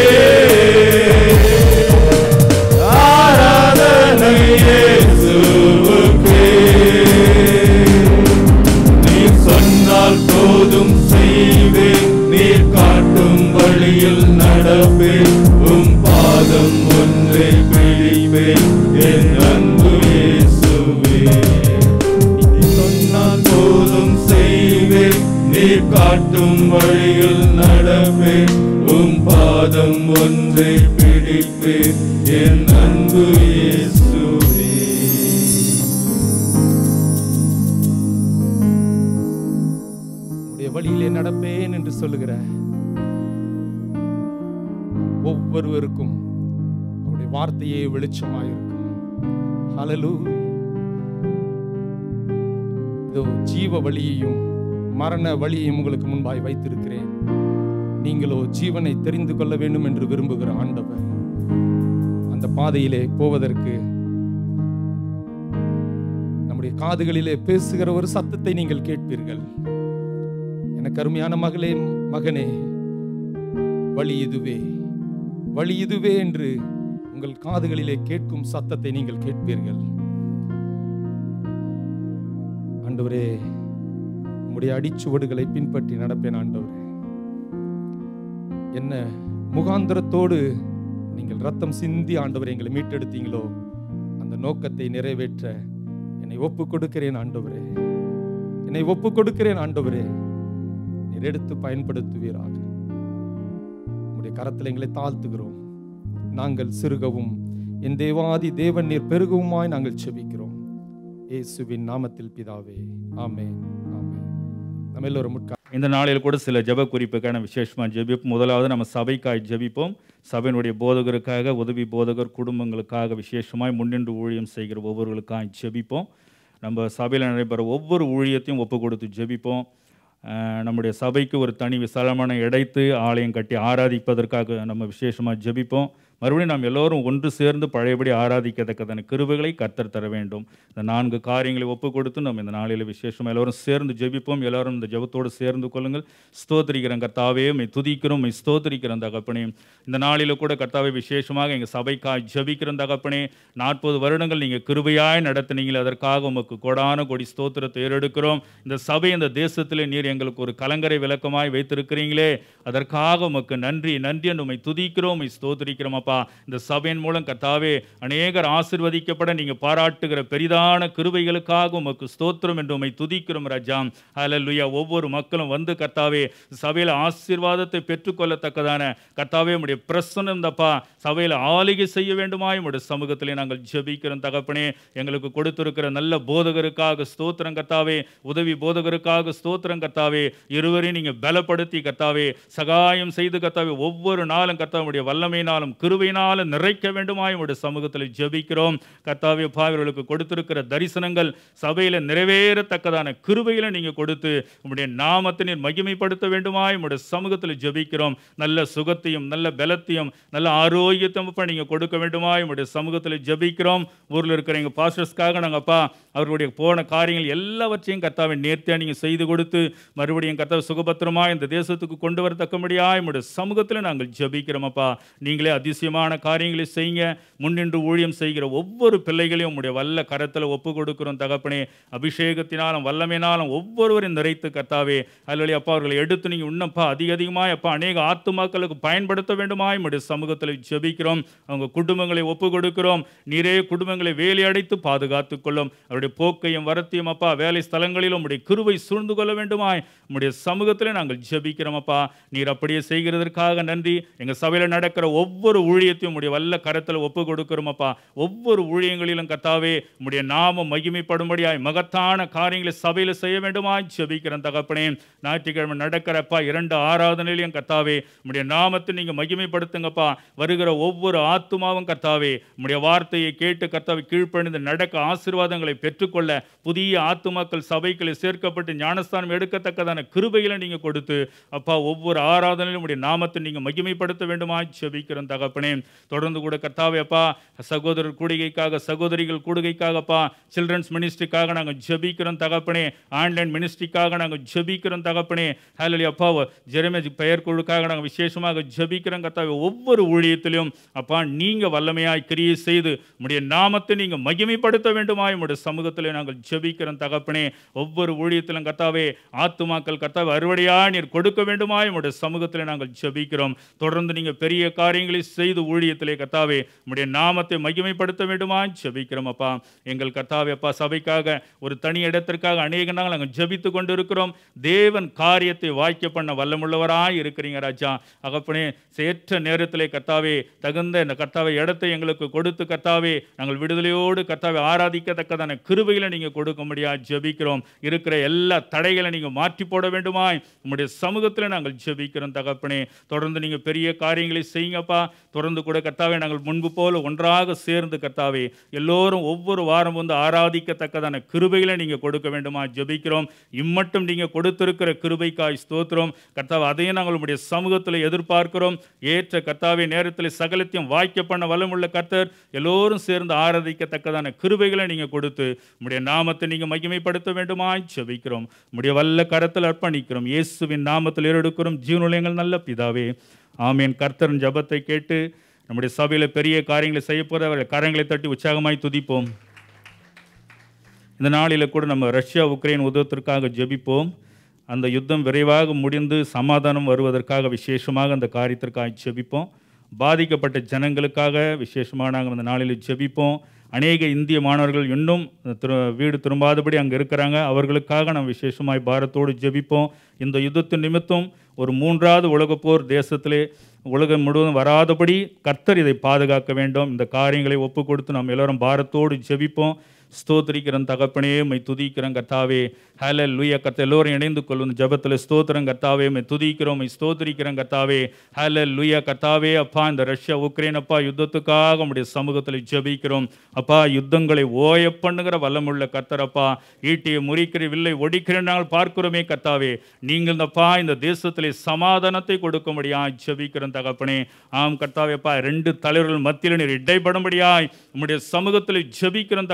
S2: ஆராதனை இயேசுவுக்கே. நீர் சொன்னால் போதும் செய்வேன் நீர் காட்டும் வழியில் நடப்பேன் உம் பாதம் ஒன்றை பிடிப்பேன் என் அன்பு இயேசுவே நீர் சொன்னால் போதும் செய்வேன் நீர் காட்டும் வழியில் நடப்பேன் உம் பாதம் ஒன்றை பிடிப்பேன் என் அன்பு இயேசுவே
S1: உடைய வழியிலே நடப்பேன் என்று சொல்லுகிற ஒவ்வொருவருக்கும் அவருடைய வார்த்தையே வெளிச்சமாயிருக்கும் ஹalleluya இதோ ஜீவ வழியையும் மரண வழியையும் உங்களுக்கு முன்பாய் வைத்திருக்கிறேன் நீங்களோ ஜீவனை தெரிந்து கொள்ள வேண்டும் என்று விரும்புகிற ஆண்டவர் அந்த பாதையிலே போவதற்கு நம்முடைய காதுகளிலே பேசுகிற ஒரு சத்தத்தை நீங்கள் கேட்பீர்கள் எனக்கு அருமையான மகளே மகனே வழி இதுவே வழி இதுவே என்று உங்கள் காதுகளிலே கேட்கும் சத்தத்தை நீங்கள் கேட்பீர்கள் ஆண்டவரே உம்முடைய அடிச்சுவடுகளை பின்பற்றி நடப்பேன் ஆண்டவரே என்ன முகாந்திரத்தோடு நீங்கள் ரத்தம் சிந்தி ஆண்டவரை எங்களை மீட்டெடுத்தீங்களோ அந்த நோக்கத்தை நிறைவேற்ற என்னை ஒப்பு கொடுக்கிறேன் ஆண்டவரே என்னை ஒப்பு கொடுக்கிறேன் ஆண்டவரே நீர் எடுத்து பயன்படுத்துவீராக உம்முடைய கரத்தில் எங்களை தாழ்த்துகிறோம் நாங்கள் சிறுகவும் என் தேவாதி தேவன் நீர் பெருகவுமாய் நாங்கள் செபிக்கிறோம் இயேசுவின் நாமத்தில் பிதாவே ஆமென் ஆமென் நம்ம எல்லோரும் முட்கா
S3: இந்த நாளில் கூட சில ஜெப குறிப்புக்கான விசேஷமாக ஜெபிப்போம் முதலாவது நம்ம சபைக்காய் ஜெபிப்போம் சபையினுடைய போதகருக்காக உதவி போதகர் குடும்பங்களுக்காக விசேஷமாய் முன்னின்று ஊழியம் செய்கிற ஒவ்வொருவர்களுக்காக ஜெபிப்போம் நம்ம சபையில் நடைபெற ஒவ்வொரு ஊழியத்தையும் ஒப்பு கொடுத்து ஜெபிப்போம் அஹ் நம்முடைய சபைக்கு ஒரு தனி விசாலமான இடைத்து ஆலயம் கட்டி ஆராதிப்பதற்காக நம்ம விசேஷமாக ஜெபிப்போம் மறுபடியும் நாம் எல்லோரும் ஒன்று சேர்ந்து பழையபடி ஆராதிக்கத்தக்கதான கிருபைகளை கர்த்தர் தர வேண்டும் இந்த நான்கு காரியங்களை ஒப்பு கொடுத்து நம்ம இந்த நாளில் விசேஷம் எல்லோரும் சேர்ந்து ஜெபிப்போம் எல்லாரும் இந்த ஜெபத்தோடு சேர்ந்து கொள்ளுங்கள் ஸ்தோத்திரிக்கிறோம் கர்த்தாவே மை துதிக்கிறோம் மை ஸ்தோத்திரிக்கிறோம் தகப்பனே இந்த நாளில் கூட கர்த்தாவே விசேஷமாக எங்கள் சபைக்காய் ஜெபிக்கிறோம் தகப்பனே நாற்பது வருடங்கள் நீங்கள் கிருபையாய் நடத்தினீங்களே அதற்காக உமக்கு கொடான கொடி ஸ்தோத்திரத்தை ஏறெடுக்கிறோம் இந்த சபை இந்த தேசத்திலே நீர் எங்களுக்கு ஒரு கலங்கரை விளக்கமாய் வைத்திருக்கிறீங்களே அதற்காக உமக்கு நன்றி நன்றி என்று உம்மை துதிக்கிறோம் உம்மை ஸ்தோத்திரிக்கிறோம் அப்பா அப்பா இந்த சபையின் மூலம் கர்த்தாவே அநேகர் ஆசிர்வதிக்கப்பட நீங்க பாராட்டுகிற பெரிதான கிருபைகளுக்காக உமக்கு ஸ்தோத்திரம் என்று உம்மை துதிக்கிறோம் ராஜா ஹalleluya ஒவ்வொரு மக்களும் வந்து கர்த்தாவே சபையில் ஆசீர்வாதத்தை பெற்றுக்கொள்ளத்தக்கதான கர்த்தாவே உம்முடைய பிரசன்னம் தப்பா சபையில் ஆளுகை செய்ய வேண்டுமாய் உம்முடைய சமூகத்திலே நாங்கள் ஜெபிக்கிறோம் தகப்பனே எங்களுக்கு கொடுத்திருக்கிற நல்ல போதகருக்காக ஸ்தோத்திரம் கர்த்தாவே உதவி போதகருக்காக ஸ்தோத்திரம் கர்த்தாவே இருவரையும் நீங்க பலப்படுத்தி கர்த்தாவே சகாயம் செய்து கர்த்தாவே ஒவ்வொரு நாளும் கர்த்தாவுடைய வல்லமையினாலும் கிருபையினாலும் நிறைக்க வேண்டுமாய் உம்முடைய சமூகத்தில் ஜெபிக்கிறோம் கர்த்தாவே பாவர்களுக்கு கொடுத்திருக்கிற தரிசனங்கள் சபையில நிறைவேறத்தக்கதான கிருபையில நீங்க கொடுத்து உம்முடைய நாமத்தை நீர் மகிமைப்படுத்த வேண்டுமாய் உம்முடைய சமூகத்தில் ஜெபிக்கிறோம் நல்ல சுகத்தையும் நல்ல பலத்தையும் நல்ல ஆரோக்கியத்தையும் அப்பா நீங்க கொடுக்க வேண்டுமாய் உம்முடைய சமூகத்தில் ஜெபிக்கிறோம் ஊர்ல இருக்கிற எங்க பாஸ்டர்ஸ்க்காக நாங்க அப்பா அவர்களுடைய போன காரியங்கள் எல்லாவற்றையும் கர்த்தாவை நேர்த்தியா நீங்க செய்து கொடுத்து மறுபடியும் கர்த்தாவை சுகபத்திரமா இந்த தேசத்துக்கு கொண்டு வரத்தக்கபடியாய் உம்முடைய சமூகத்தில் நாங்கள் ஜெபிக்கிறோம் அப்பா நீங்களே அதிசயமான காரியங்களை செய்யுங்க முன்னின்று ஊழியம் செய்கிற ஒவ்வொரு பிள்ளைகளையும் உம்முடைய வல்ல கரத்தில் ஒப்பு கொடுக்கிறோம் தகப்பனே அபிஷேகத்தினாலும் வல்லமையினாலும் ஒவ்வொருவரையும் நிறைத்து கர்த்தாவே அல்லது அப்பா அவர்களை எடுத்து நீங்கள் இன்னப்பா அதிக அதிகமாய் அப்பா அநேக ஆத்துமாக்களுக்கு பயன்படுத்த வேண்டுமாய் உம்முடைய சமூகத்தில் ஜெபிக்கிறோம் அவங்க குடும்பங்களை ஒப்பு கொடுக்கிறோம் நீரே குடும்பங்களை வேலையடைத்து பாதுகாத்துக் கொள்ளும் அவருடைய போக்கையும் வரத்தையும் அப்பா வேலை ஸ்தலங்களிலும் உம்முடைய கிருவை சூழ்ந்து கொள்ள வேண்டுமாய் உம்முடைய சமூகத்தில் நாங்கள் ஜெபிக்கிறோம் அப்பா நீர் அப்படியே செய்கிறதற்காக நன்றி எங்கள் சபையில் நடக்கிற ஒவ்வொரு ஊழியத்தையும் உம்முடைய வல்ல கரத்தில் ஒப்பு கொடுக்கிறோம் அப்பா ஒவ்வொரு ஊழியங்களிலும் கர்த்தாவே உம்முடைய நாமம் மகிமைப்படும்படியாய் மகத்தான காரியங்களை சபையில் செய்ய வேண்டுமாய் ஜெபிக்கிறேன் தகப்பனே ஞாயிற்றுக்கிழமை நடக்கிறப்பா இரண்டு ஆராதனையிலையும் கர்த்தாவே உம்முடைய நாமத்தை நீங்கள் மகிமைப்படுத்துங்கப்பா வருகிற ஒவ்வொரு ஆத்துமாவும் கர்த்தாவே உம்முடைய வார்த்தையை கேட்டு கர்த்தாவை கீழ்ப்பணிந்து நடக்க ஆசீர்வாதங்களை பெற்றுக்கொள்ள புதிய ஆத்துமாக்கள் சபைகளை சேர்க்கப்பட்டு ஞானஸ்தானம் எடுக்கத்தக்கதான கிருபைகளை நீங்க கொடுத்து அப்பா ஒவ்வொரு ஆராதனையிலும் உடைய நாமத்தை நீங்க மகிமைப்படுத்த வேண்டுமாய் ஜெபிக்கிறோம் தகப்பனே தொடர்ந்து கூட கர்த்தாவே அப்பா சகோதரர் கூடுகைக்காக சகோதரிகள் கூடுகைக்காகப்பா சில்ட்ரன்ஸ் மினிஸ்ட்ரிக்காக நாங்கள் ஜெபிக்கிறோம் தகப்பனே ஆன்லைன் மினிஸ்ட்ரிக்காக நாங்கள் ஜெபிக்கிறோம் தகப்பனே ஹalleluya அப்பா ஜெரமேஜ் பெயர் குழுக்காக நாங்கள் விசேஷமாக ஜெபிக்கிறோம் கர்த்தாவே ஒவ்வொரு ஊழியத்திலும் அப்பா நீங்க வல்லமையாய் கிரியை செய்து உம்முடைய நாமத்தை நீங்க மகிமைப்படுத்த வேண்டுமாய் உம்முடைய சமூகத்தில் நாங்கள் ஜெபிக்கிறோம் தகப்பனே ஒவ்வொரு ஊழியத்திலும் கர்த்தாவே ஆத்துமாக்கள் கர்த்தாவே அறுவடையா நீர் கொடுக்க வேண்டுமாய் உம்முடைய சமூகத்தில் நாங்கள் ஜெபிக்கிறோம் தொடர்ந்து நீங்க பெரிய காரியங்களை செய்து ஊழியத்திலே கர்த்தாவே உம்முடைய நாமத்தை மகிமைப்படுத்த வேண்டுமாய் ஜெபிக்கிறோம் அப்பா எங்கள் கர்த்தாவே அப்பா சபைக்காக ஒரு தனி இடத்திற்காக அநேக நாள் நாங்கள் ஜெபித்து கொண்டிருக்கிறோம் தேவன் காரியத்தை வாய்க்க பண்ண வல்லமுள்ளவராய் இருக்கிறீங்க ராஜா அகப்பனே சேற்ற நேரத்திலே கர்த்தாவே தகுந்த இந்த கர்த்தாவை இடத்தை எங்களுக்கு கொடுத்து கர்த்தாவே நாங்கள் விடுதலையோடு கர்த்தாவை ஆராதிக்கத்தக்கதான கிருபைகளை நீங்கள் கொடுக்க முடியாது ஜெபிக்கிறோம் இருக்கிற எல்லா தடைகளை நீங்கள் மாற்றி போட வேண்டுமாய் உம்முடைய சமூகத்தில் நாங்கள் ஜெபிக்கிறோம் தகப்பனே தொடர்ந்து நீங்கள் பெரிய காரியங்களை செய்யுங்கப்பா தொடர்ந்து கூட கர்த்தாவே நாங்கள் முன்பு போல ஒன்றாக சேர்ந்து கர்த்தாவே எல்லோரும் ஒவ்வொரு வாரம் வந்து ஆராதிக்கத்தக்கதான கிருபைகளை நீங்கள் கொடுக்க வேண்டுமா ஜெபிக்கிறோம் இம்மட்டும் நீங்கள் கொடுத்திருக்கிற கிருபைக்காய் ஸ்தோத்திரம் கர்த்தாவே அதையும் நாங்கள் உம்முடைய சமூகத்தில் எதிர்பார்க்கிறோம் ஏற்ற கர்த்தாவே நேரத்தில் சகலத்தையும் வாய்க்க பண்ண வல்லமுள்ள கர்த்தர் எல்லோரும் சேர்ந்து ஆராதிக்கத்தக்கதான கிருபைகளை நீங்கள் கொடுத்து உம்முடைய நாமத்தை நீங்கள் மகிமைப்படுத்த வேண்டுமாய் ஜெபிக்கிறோம் உம்முடைய வல்ல கரத்தில் அர்ப்பணிக்கிறோம் இயேசுவின் நாமத்தில் ஏறெடுக்கிறோம் ஜீவனுலயங்கள் நல்ல பிதாவே ஆமீன் கர்த்தரின் ஜெபத்தை கேட்டு நம்முடைய சபையில் பெரிய காரியங்களை செய்ய போகிற கரங்களை தட்டி உற்சாகமாய் துதிப்போம் இந்த நாளில் கூட நம்ம ரஷ்யா உக்ரைன் உதவத்திற்காக ஜெபிப்போம் அந்த யுத்தம் விரைவாக முடிந்து சமாதானம் வருவதற்காக விசேஷமாக அந்த காரியத்திற்காக ஜெபிப்போம் பாதிக்கப்பட்ட ஜனங்களுக்காக விசேஷமாக நாங்கள் அந்த நாளில் ஜெபிப்போம் அநேக இந்திய மாணவர்கள் இன்னும் திரு வீடு திரும்பாதபடி அங்கே இருக்கிறாங்க அவர்களுக்காக நாம் விசேஷமாய் பாரத்தோடு ஜெபிப்போம் இந்த யுத்தத்தின் நிமித்தம் ஒரு மூன்றாவது உலகப் போர் தேசத்திலே உலகம் முழுவதும் வராதபடி கர்த்தர் இதை பாதுகாக்க வேண்டும் இந்த காரியங்களை ஒப்பு கொடுத்து நாம் எல்லோரும் பாரத்தோடு ஜெபிப்போம் ஸ்தோத்திரிக்கிறன் தகப்பனே மை துதிக்கிறோம் கர்த்தாவே ஹேல லூயா கர்த்த எல்லோரும் இணைந்து கொள்ளும் ஜபத்தில் ஸ்தோத்திரம் கர்த்தாவே மை துதிக்கிறோம் மை ஸ்தோத்திரிக்கிறோம் கர்த்தாவே ஹேல லூயா கர்த்தாவே அப்பா இந்த ரஷ்யா உக்ரைன் அப்பா யுத்தத்துக்காக உடைய சமூகத்தில் ஜெபிக்கிறோம் அப்பா யுத்தங்களை ஓய பண்ணுகிற வல்லமுள்ள கர்த்தர் அப்பா ஈட்டியை முறிக்கிற வில்லை ஒடிக்கிற நாள் பார்க்கிறோமே கர்த்தாவே நீங்கள் இந்தப்பா இந்த தேசத்திலே சமாதானத்தை கொடுக்கும்படியாய் ஜெபிக்கிறோம் தகப்பனே ஆம் கர்த்தாவே அப்பா ரெண்டு தலைவர்கள் மத்தியில் நீர் இடைப்படும்படியாய் உம்முடைய சமூகத்தில் ஜெபிக்கிறோம் தகப்பனே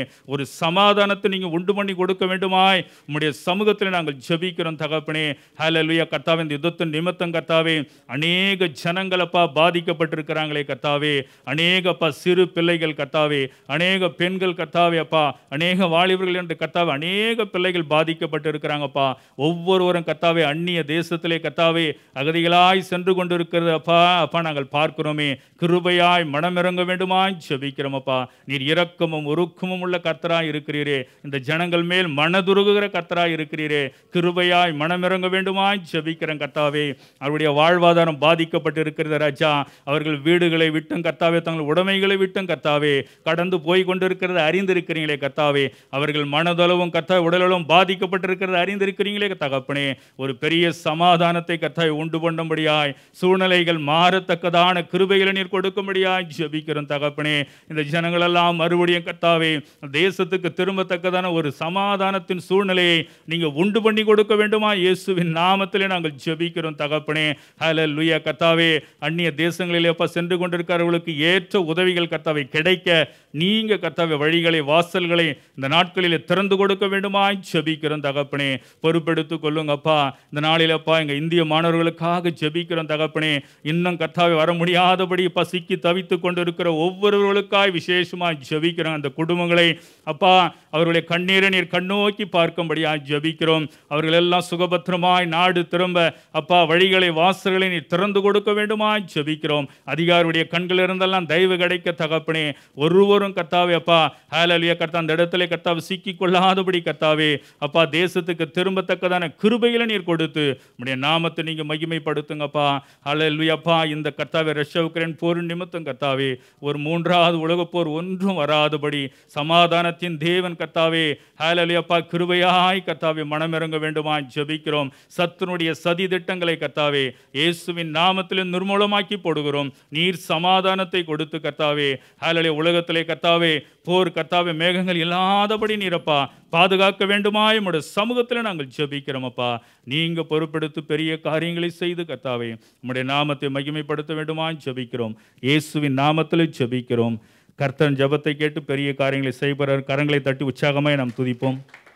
S3: ஒரு சமாதானத்தை நீங்கள் உண்டு பண்ணி கொடுக்க வேண்டுமாய் உம்முடைய சமூகத்தில் நாங்கள் ஜெபிக்கிறோம் தகப்பனே ஹalleluya கர்த்தாவே இந்த யுத்தத்தின் நிமித்தம் கர்த்தாவே அநேக ஜனங்களப்பா பாதிக்கப்பட்டிருக்கிறாங்களே கர்த்தாவே அநேகப்பா சிறு பிள்ளைகள் கர்த்தாவே அநேக பெண்கள் கர்த்தாவே அப்பா அநேக வாலிபர்கள் என்று கர்த்தாவே அநேக பிள்ளைகள் பாதிக்கப்பட்டு இருக்கிறாங்கப்பா ஒவ்வொருவரும் கர்த்தாவே அந்நிய தேசத்திலே கர்த்தாவே அகதிகளாய் சென்று கொண்டிருக்கிறது அப்பா அப்பா நாங்கள் பார்க்கிறோமே கிருபையாய் மனமிறங்க வேண்டுமாய் ஜெபிக்கிறோம் அப்பா நீர் இரக்கமும் உருக்கமும் உள்ள கர்த்தராய் இருக்கிறீரே இந்த ஜனங்கள் மேல் மனதுருகுகிற கர்த்தராய் இருக்கிறீரே கிருபையாய் மனமிறங்க வேண்டுமாய் ஜெபிக்கிறேன் கர்த்தாவே அவருடைய வாழ்வாதாரம் பாதிக்கப்பட்டு இருக்கிறது ராஜா அவர்கள் வீடுகளை விட்டும் கர்த்தாவே தங்கள் உடைமைகளை விட்டும் கர்த்தாவே கடந்து போய் கொண்டிருக்கிறது அறிந்திருக்கிறீங்களே கர்த்தாவே அவர்கள் மனதளவும் கர்த்தா உடலளவும் பாதிக்கப்பட்டிருக்கிறது அறிந்திருக்கிறீங்களே தகப்பனே ஒரு பெரிய சமாதானத்தை கர்த்தாவை உண்டு பண்ணும்படியாய் சூழ்நிலைகள் மாறத்தக்கதான கிருபைகளை நீர் கொடுக்கும்படியாய் ஜெபிக்கிறோம் தகப்பனே இந்த ஜனங்களெல்லாம் மறுபடியும் கர்த்தாவே தேசத்துக்கு திரும்பத்தக்கதான ஒரு சமாதானத்தின் சூழ்நிலையை நீங்க உண்டு பண்ணி கொடுக்க வேண்டுமா இயேசுவின் நாமத்திலே நாங்கள் ஜெபிக்கிறோம் தகப்பனே ஹalleluya கர்த்தாவே அந்நிய தேசங்களிலே அப்பா சென்று கொண்டிருக்கிறவர்களுக்கு ஏற்ற உதவிகள் கர்த்தாவை கிடைக்க நீங்க கர்த்தாவே வழிகளை வாசல்களை இந்த நாட்களிலே திறந்து கொடுக்க வேண்டுமாய் ஜெபிக்கிறோம் தகப்பனே பொறுப்பெடுத்துக் கொள்ளுங்க அப்பா இந்த நாளில் அப்பா எங்க இந்திய மாணவர்களுக்காக ஜெபிக்கிறோம் தகப்பனே இன்னும் கர்த்தாவே வர முடியாதபடி பசிக்கு தவித்து கொண்டிருக்கிற ஒவ்வொருவர்களுக்காய் விசேஷமாய் ஜெபிக்கிறோம் அந்த குடும்பங்களை அப்பா அவர்களுடைய கண்ணீரை நீர் கண்ணோக்கி பார்க்கும்படியாய் ஜெபிக்கிறோம் அவர்கள் எல்லாம் சுகபத்திரமாய் நாடு திரும்ப அப்பா வழிகளை வாசல்களை நீர் திறந்து கொடுக்க வேண்டுமாய் ஜெபிக்கிறோம் அதிகாரியுடைய கண்கள் இருந்தெல்லாம் தயவு கிடைக்க தகப்பனே ஒருவரும் கத்தாவே அப்பா ஹalleluya கர்த்தா அந்த இடத்துல கர்த்தாவை சிக்கி கொள்ளாதபடி கர்த்தாவே அப்பா தேசத்துக்கு திரும்பத்தக்கதான கிருபைகளை நீர் கொடுத்து உடைய நாமத்தை நீங்க மகிமைப்படுத்துங்கப்பா ஹalleluya அப்பா இந்த கர்த்தாவே ரஷ்யா உக்ரைன் போர் நிமித்தம் கர்த்தாவே ஒரு மூன்றாவது உலகப் போர் ஒன்றும் வராதபடி சமாதானத்தின் தேவன் கர்த்தாவே ஹalleluya அப்பா கிருபையாய் கர்த்தாவே மனமிறங்க வேண்டுமாய் ஜெபிக்கிறோம் சத்துனுடைய சதி திட்டங்களை கர்த்தாவே இயேசுவின் நாமத்திலே நிர்மூலமாக்கி போடுகிறோம் நீர் சமாதானத்தை கொடுத்து கர்த்தாவே ஹalleluya உலகத்திலே கர்த்தாவே போர் கர்த்தாவே மேகங்கள் இல்லாதபடி நீரப்பா பாதுகாக்க வேண்டுமாய் உம்முடைய சமூகத்தில் நாங்கள் ஜெபிக்கிறோம் அப்பா நீங்க பொறுப்பெடுத்து பெரிய காரியங்களை செய்து கர்த்தாவே உம்முடைய நாமத்தை மகிமைப்படுத்த வேண்டுமாய் ஜெபிக்கிறோம் இயேசுவின் நாமத்தில் ஜெபிக்கிறோம் கர்த்தன் ஜெபத்தை கேட்டு பெரிய காரியங்களை செய்கிறார் கரங்களை தட்டி உற்சாகமாய் நாம் துதிப்போம்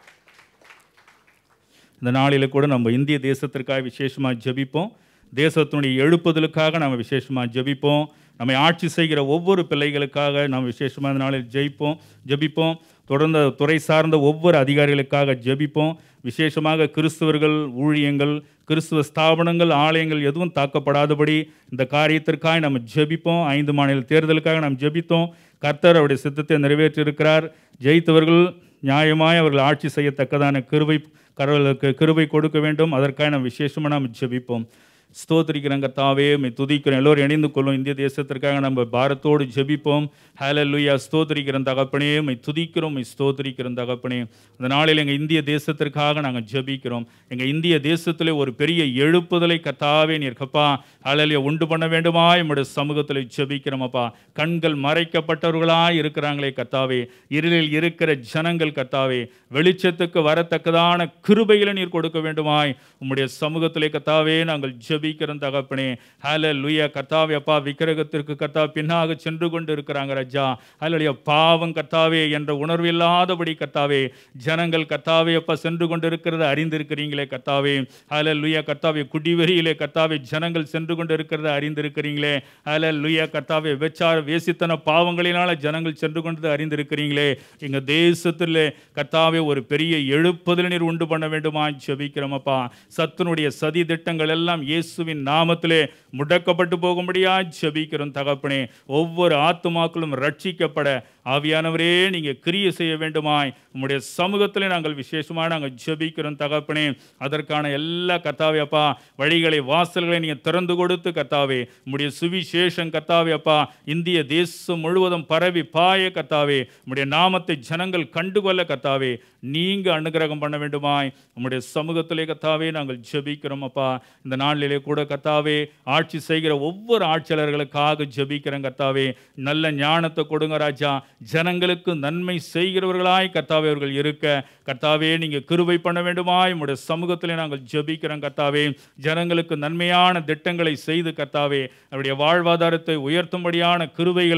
S3: இந்த நாளில் கூட நம்ம இந்திய தேசத்திற்காக விசேஷமாக ஜெபிப்போம் தேசத்தினுடைய எழுப்புதலுக்காக நம்ம விசேஷமாக ஜெபிப்போம் நம்மை ஆட்சி செய்கிற ஒவ்வொரு பிள்ளைகளுக்காக நாம் விசேஷமாக இந்த நாளில் ஜெயிப்போம் ஜெபிப்போம் தொடர்ந்து துறை சார்ந்த ஒவ்வொரு அதிகாரிகளுக்காக ஜெபிப்போம் விசேஷமாக கிறிஸ்தவர்கள் ஊழியங்கள் கிறிஸ்துவ ஸ்தாபனங்கள் ஆலயங்கள் எதுவும் தாக்கப்படாதபடி இந்த காரியத்திற்காக நம்ம ஜெபிப்போம் ஐந்து மாநில தேர்தலுக்காக நாம் ஜெபித்தோம் கர்த்தர் அவருடைய சித்தத்தை நிறைவேற்றியிருக்கிறார் ஜெயித்தவர்கள் நியாயமாய் அவர்கள் ஆட்சி செய்யத்தக்கதான கிருபை கடவுளுக்கு கிருபை கொடுக்க வேண்டும் அதற்காக நாம் விசேஷமாக நாம் ஜெபிப்போம் ஸ்தோத்திரிக்கிறோம் கர்த்தாவே மை துதிக்கிறோம் எல்லோரும் இணைந்து கொள்ளும் இந்திய தேசத்திற்காக நம்ம பாரத்தோடு ஜெபிப்போம் ஹalleluya ஸ்தோத்திரிக்கிறோம் தகப்பனே மை துதிக்கிறோம் மை ஸ்தோத்திரிக்கிறோம் தகப்பனே இந்த நாளில் எங்கள் இந்திய தேசத்திற்காக நாங்கள் ஜெபிக்கிறோம் எங்கள் இந்திய தேசத்தில் ஒரு பெரிய எழுப்புதலை கர்த்தாவே நீர் கப்பா ஹalleluya உண்டு பண்ண வேண்டுமா நம்முடைய சமூகத்தில் ஜெபிக்கிறோம் அப்பா கண்கள் மறைக்கப்பட்டவர்களாய் இருக்கிறாங்களே கர்த்தாவே இருளில் இருக்கிற ஜனங்கள் கர்த்தாவே வெளிச்சத்துக்கு வரத்தக்கதான கிருபைகளை நீர் கொடுக்க வேண்டுமாய் உம்முடைய சமூகத்திலே கர்த்தாவே நாங்கள் ஜெபிக்கிறோம் தகப்பனே ஹalleluya கர்த்தாவே அப்பா விக்கிரகத்திற்கு கர்த்தா பின்னாக சென்று கொண்டு இருக்கிறாங்க ராஜா ஹalleluya பாவம் கர்த்தாவே என்ற உணர்வு இல்லாதபடி கர்த்தாவே ஜனங்கள் கர்த்தாவே அப்பா சென்று கொண்டு இருக்கிறத அறிந்திருக்கிறீங்களே கர்த்தாவே ஹalleluya கர்த்தாவே குடிவெறியிலே கர்த்தாவே ஜனங்கள் சென்று கொண்டு இருக்கிறத அறிந்திருக்கிறீங்களே ஹalleluya கர்த்தாவே வெச்சார வேசித்தன பாவங்களினால ஜனங்கள் சென்று கொண்டு அறிந்திருக்கிறீங்களே எங்க தேசத்திலே கர்த்தாவே ஒரு பெரிய எழுப்புதல் நீர் உண்டு பண்ண வேண்டுமா ஜெபிக்கிறோமப்பா சத்துனுடைய சதி திட்டங்கள் எல்லாம் இயேசுவின் நாமத்திலே முடக்கப்பட்டு போகும்படியா ஜெபிக்கிறோம் தகப்பனே ஒவ்வொரு ஆத்துமாக்களும் ரட்சிக்கப்பட ஆவியானவரே நீங்க கிரியை செய்ய வேண்டுமாய் உம்முடைய சமூகத்திலே நாங்கள் விசேஷமாக நாங்கள் ஜெபிக்கிறோம் தகப்பனே அதற்கான எல்லா கத்தாவே அப்பா வழிகளை வாசல்களை நீங்க திறந்து கொடுத்து கத்தாவே உம்முடைய சுவிசேஷம் கத்தாவே அப்பா இந்திய தேசம் முழுவதும் பரவி பாய கத்தாவே உம்முடைய நாமத்தை ஜனங்கள் கண்டுகொள்ள கத்தாவே நீங்க அனுகிரகம் பண்ண வேண்டுமாய் உம்முடைய சமூகத்திலே கத்தாவே நாங்கள் ஜெபிக்கிறோம் அப்பா இந்த நாளிலே கூட கத்தாவே ஆட்சி செய்கிற ஒவ்வொரு ஆட்சியாளர்களுக்காக ஜெபிக்கிறோம் கத்தாவே நல்ல ஞானத்தை கொடுங்க ராஜா ஜனங்களுக்கு நன்மை செய்கிறவர்களாய் கர்த்தாவே அவர்கள் இருக்க கர்த்தாவே நீங்க கிருபை பண்ண வேண்டுமாய் உம்முடைய சமூகத்திலே நாங்கள் ஜெபிக்கிறோம் கர்த்தாவே ஜனங்களுக்கு நன்மையான திட்டங்களை செய்து கர்த்தாவே அவருடைய வாழ்வாதாரத்தை உயர்த்தும்படியான கிருபைகளை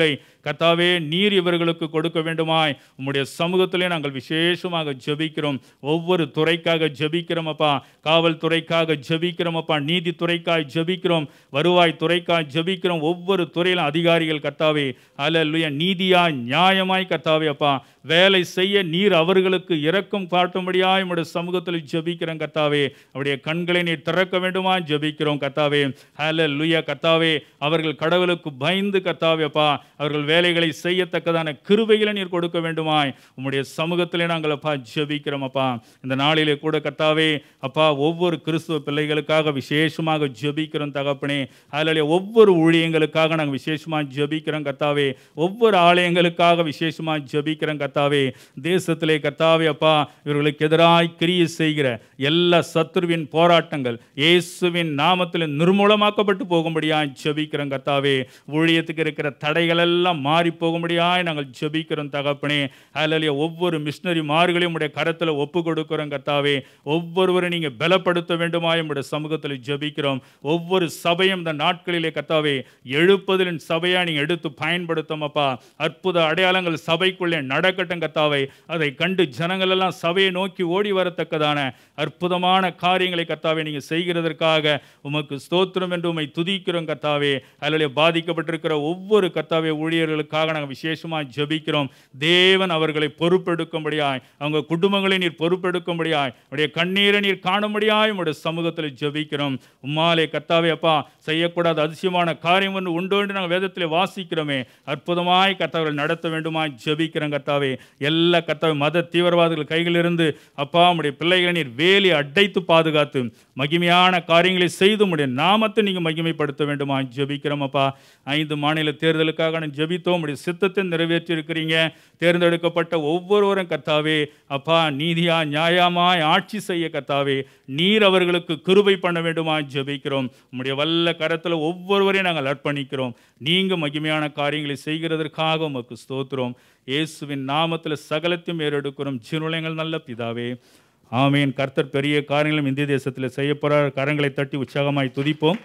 S3: கர்த்தாவே நீர் இவர்களுக்கு கொடுக்க வேண்டுமாய் உம்முடைய சமூகத்திலே நாங்கள் விசேஷமாக ஜெபிக்கிறோம் ஒவ்வொரு துறைக்காக ஜெபிக்கிறோம் அப்பா காவல்துறைக்காக ஜெபிக்கிறோம் அப்பா நீதித்துறைக்காய் ஜெபிக்கிறோம் வருவாய் துறைக்காய் ஜெபிக்கிறோம் ஒவ்வொரு துறையிலும் அதிகாரிகள் கர்த்தாவே அல்ல நீதியாய் நியாயமாய் கர்த்தாவே அப்பா வேலை செய்ய நீர் அவர்களுக்கு இரக்கம் காட்டும்படியாய் உம்முடைய சமூகத்தில் ஜெபிக்கிறோம் கர்த்தாவே அவருடைய கண்களை நீர் திறக்க வேண்டுமா ஜெபிக்கிறோம் கர்த்தாவே ஹalleluya லுயா கர்த்தாவே அவர்கள் கடவுளுக்கு பயந்து கர்த்தாவே அப்பா அவர்கள் வேலைகளை செய்யத்தக்கதான கிருபைகளை நீர் கொடுக்க வேண்டுமாய் உம்முடைய சமூகத்திலே நாங்கள் அப்பா ஜெபிக்கிறோம் அப்பா இந்த நாளிலே கூட கர்த்தாவே அப்பா ஒவ்வொரு கிறிஸ்துவ பிள்ளைகளுக்காக விசேஷமாக ஜெபிக்கிறோம் தகப்பனே அதில் ஒவ்வொரு ஊழியங்களுக்காக நாங்கள் விசேஷமாக ஜெபிக்கிறோம் கர்த்தாவே ஒவ்வொரு ஆலயங்களுக்காக விசேஷமாக ஜெபிக்கிறோம் கர்த்தாவே தேசத்திலே கர்த்தாவே அப்பா இவர்களுக்கு எதிராய் கிரியை செய்கிற எல்லா சத்துருவின் போராட்டங்கள் இயேசுவின் நாமத்தில் நிர்மூலமாக்கப்பட்டு போகும்படியாய் ஜெபிக்கிறோம் கர்த்தாவே ஊழியத்துக்கு இருக்கிற தடைகள் எல்லாம் மாறி போகும்படியாய் நாங்கள் ஜெபிக்கிறோம் தகப்பனே அதில் ஒவ்வொரு மிஷினரி மார்களையும் உடைய கரத்தில் ஒப்பு கொடுக்கிறோம் கர்த்தாவே ஒவ்வொருவரும் நீங்கள் பலப்படுத்த வேண்டுமாய் உடைய சமூகத்தில் ஜெபிக்கிறோம் ஒவ்வொரு சபையும் இந்த நாட்களிலே கர்த்தாவே எழுப்பதிலின் சபையா நீங்கள் எடுத்து பயன்படுத்தும் அப்பா அற்புத அடையாளங்கள் சபைக்குள்ளே நடக்கட்டும் கர்த்தாவை அதை கண்டு ஜனங்கள் எல்லாம் சபையை நோக்கி ஓடி வரத்தக்கதான அற்புதமான காரியங்களை கர்த்தாவே நீங்கள் செய்கிறதற்காக உமக்கு ஸ்தோத்திரம் என்று உம்மை துதிக்கிறோம் கர்த்தாவே அதில் பாதிக்கப்பட்டிருக்கிற ஒவ்வொரு கர்த்தாவே ஊழியர்களுக்காக நாங்கள் விசேஷமாக ஜெபிக்கிறோம் தேவன் அவர்களை பொறுப்பெடுக்கும்படியாய் அவங்க குடும்பங்களை நீர் பொறுப்பெடுக்கும்படியாய் உடைய கண்ணீரை நீர் காணும்படியாய் உடைய சமூகத்தில் ஜெபிக்கிறோம் உம்மாலே கர்த்தாவே அப்பா செய்யக்கூடாத அதிசயமான காரியம் ஒன்று உண்டு என்று நாங்கள் வேதத்தில் வாசிக்கிறோமே அற்புதமாய் கர்த்தாவர்கள் நடத்த வேண்டுமாய் ஜெபிக்கிறோம் கர்த்தாவே எல்லா கர்த்தாவே மத தீவிரவாதிகள் கைகளிலிருந்து அப்பா உடைய பிள்ளைகளை நீர் வேலி அடைத்து பாதுகாத்து மகிமையான காரியங்களை செய்து உடைய நாமத்தை நீங்கள் மகிமைப்படுத்த வேண்டுமா ஜெபிக்கிறோம் அப்பா ஐந்து மாநில தேர்தலுக்காக நான் ஜெபித்தோம் உடைய சித்தத்தை நிறைவேற்றி இருக்கிறீங்க தேர்ந்தெடுக்கப்பட்ட ஒவ்வொருவரும் கர்த்தாவே அப்பா நீதியா நியாயமாய் ஆட்சி செய்ய கர்த்தாவே நீர் அவர்களுக்கு கிருபை பண்ண வேண்டுமா ஜெபிக்கிறோம் உம்முடைய வல்ல கரத்தில் ஒவ்வொருவரையும் நாங்கள் அர்ப்பணிக்கிறோம் நீங்கள் மகிமையான காரியங்களை செய்கிறதற்காக உமக்கு ஸ்தோத்திரம் இயேசுவின் நாமத்தில் சகலத்தையும் ஏறெடுக்கிறோம் ஜீனுலங்கள் நல்ல பிதாவே ஆமீன் கர்த்தர் பெரிய காரியங்களும் இந்திய தேசத்தில் செய்யப்படுற கரங்களை தட்டி உற்சாகமாய் துதிப்போம்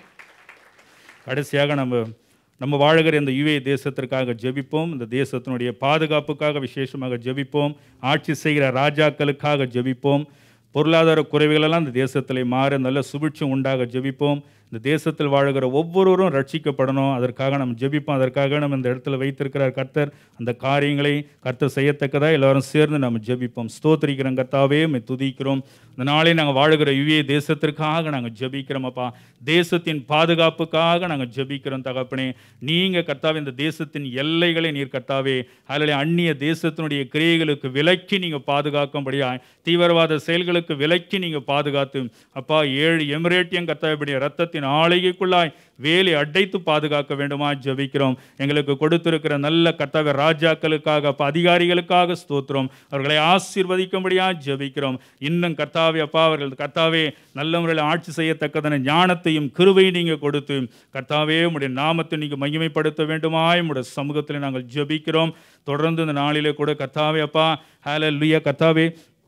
S3: கடைசியாக நம்ம நம்ம வாழுகிற இந்த யுஏ தேசத்திற்காக ஜெபிப்போம் இந்த தேசத்தினுடைய பாதுகாப்புக்காக விசேஷமாக ஜெபிப்போம் ஆட்சி செய்கிற ராஜாக்களுக்காக ஜெபிப்போம் பொருளாதார குறைவுகளெல்லாம் இந்த தேசத்தில் மாற நல்ல சுபிட்சம் உண்டாக ஜெபிப்போம் இந்த தேசத்தில் வாழுகிற ஒவ்வொருவரும் ரட்சிக்கப்படணும் அதற்காக நம்ம ஜெபிப்போம் அதற்காக நம்ம இந்த இடத்துல வைத்திருக்கிறார் கர்த்தர் அந்த காரியங்களை கர்த்தர் செய்யத்தக்கதாக எல்லாரும் சேர்ந்து நம்ம ஜெபிப்போம் ஸ்தோத்திரிக்கிறோம் கர்த்தாவே மை துதிக்கிறோம் இந்த நாளே நாங்கள் வாழுகிற யுஏ தேசத்திற்காக நாங்கள் ஜெபிக்கிறோம் அப்பா தேசத்தின் பாதுகாப்புக்காக நாங்கள் ஜெபிக்கிறோம் தகப்பனே நீங்கள் கர்த்தாவே இந்த தேசத்தின் எல்லைகளை நீர் கர்த்தாவே அதில் அந்நிய தேசத்தினுடைய கிரியைகளுக்கு விலக்கி நீங்கள் பாதுகாக்கும்படியாய் தீவிரவாத செயல்களுக்கு விலக்கி நீங்கள் பாதுகாத்து அப்பா ஏழு எமிரேட்டியம் கர்த்தாவுடைய ரத்தத்தின் ஆலைக்குள்ளாய் வேலை அடைத்து பாதுகாக்க வேண்டுமா ஜெபிக்கிறோம் எங்களுக்கு கொடுத்திருக்கிற நல்ல கர்த்தாவை ராஜாக்களுக்காக அப்பா அதிகாரிகளுக்காக ஸ்தோத்திரம் அவர்களை ஆசீர்வதிக்கும்படியா ஜெபிக்கிறோம் இன்னும் கர்த்தாவே அப்பா அவர்கள் கர்த்தாவே நல்ல முறையில் ஆட்சி செய்யத்தக்கதான ஞானத்தையும் கிருபையும் நீங்கள் கொடுத்து கர்த்தாவே உடைய நாமத்தை நீங்கள் மகிமைப்படுத்த வேண்டுமாய் உடைய சமூகத்தில் நாங்கள் ஜெபிக்கிறோம் தொடர்ந்து இந்த நாளிலே கூட கர்த்தாவே அப்பா ஹalleluya கர்த்தாவே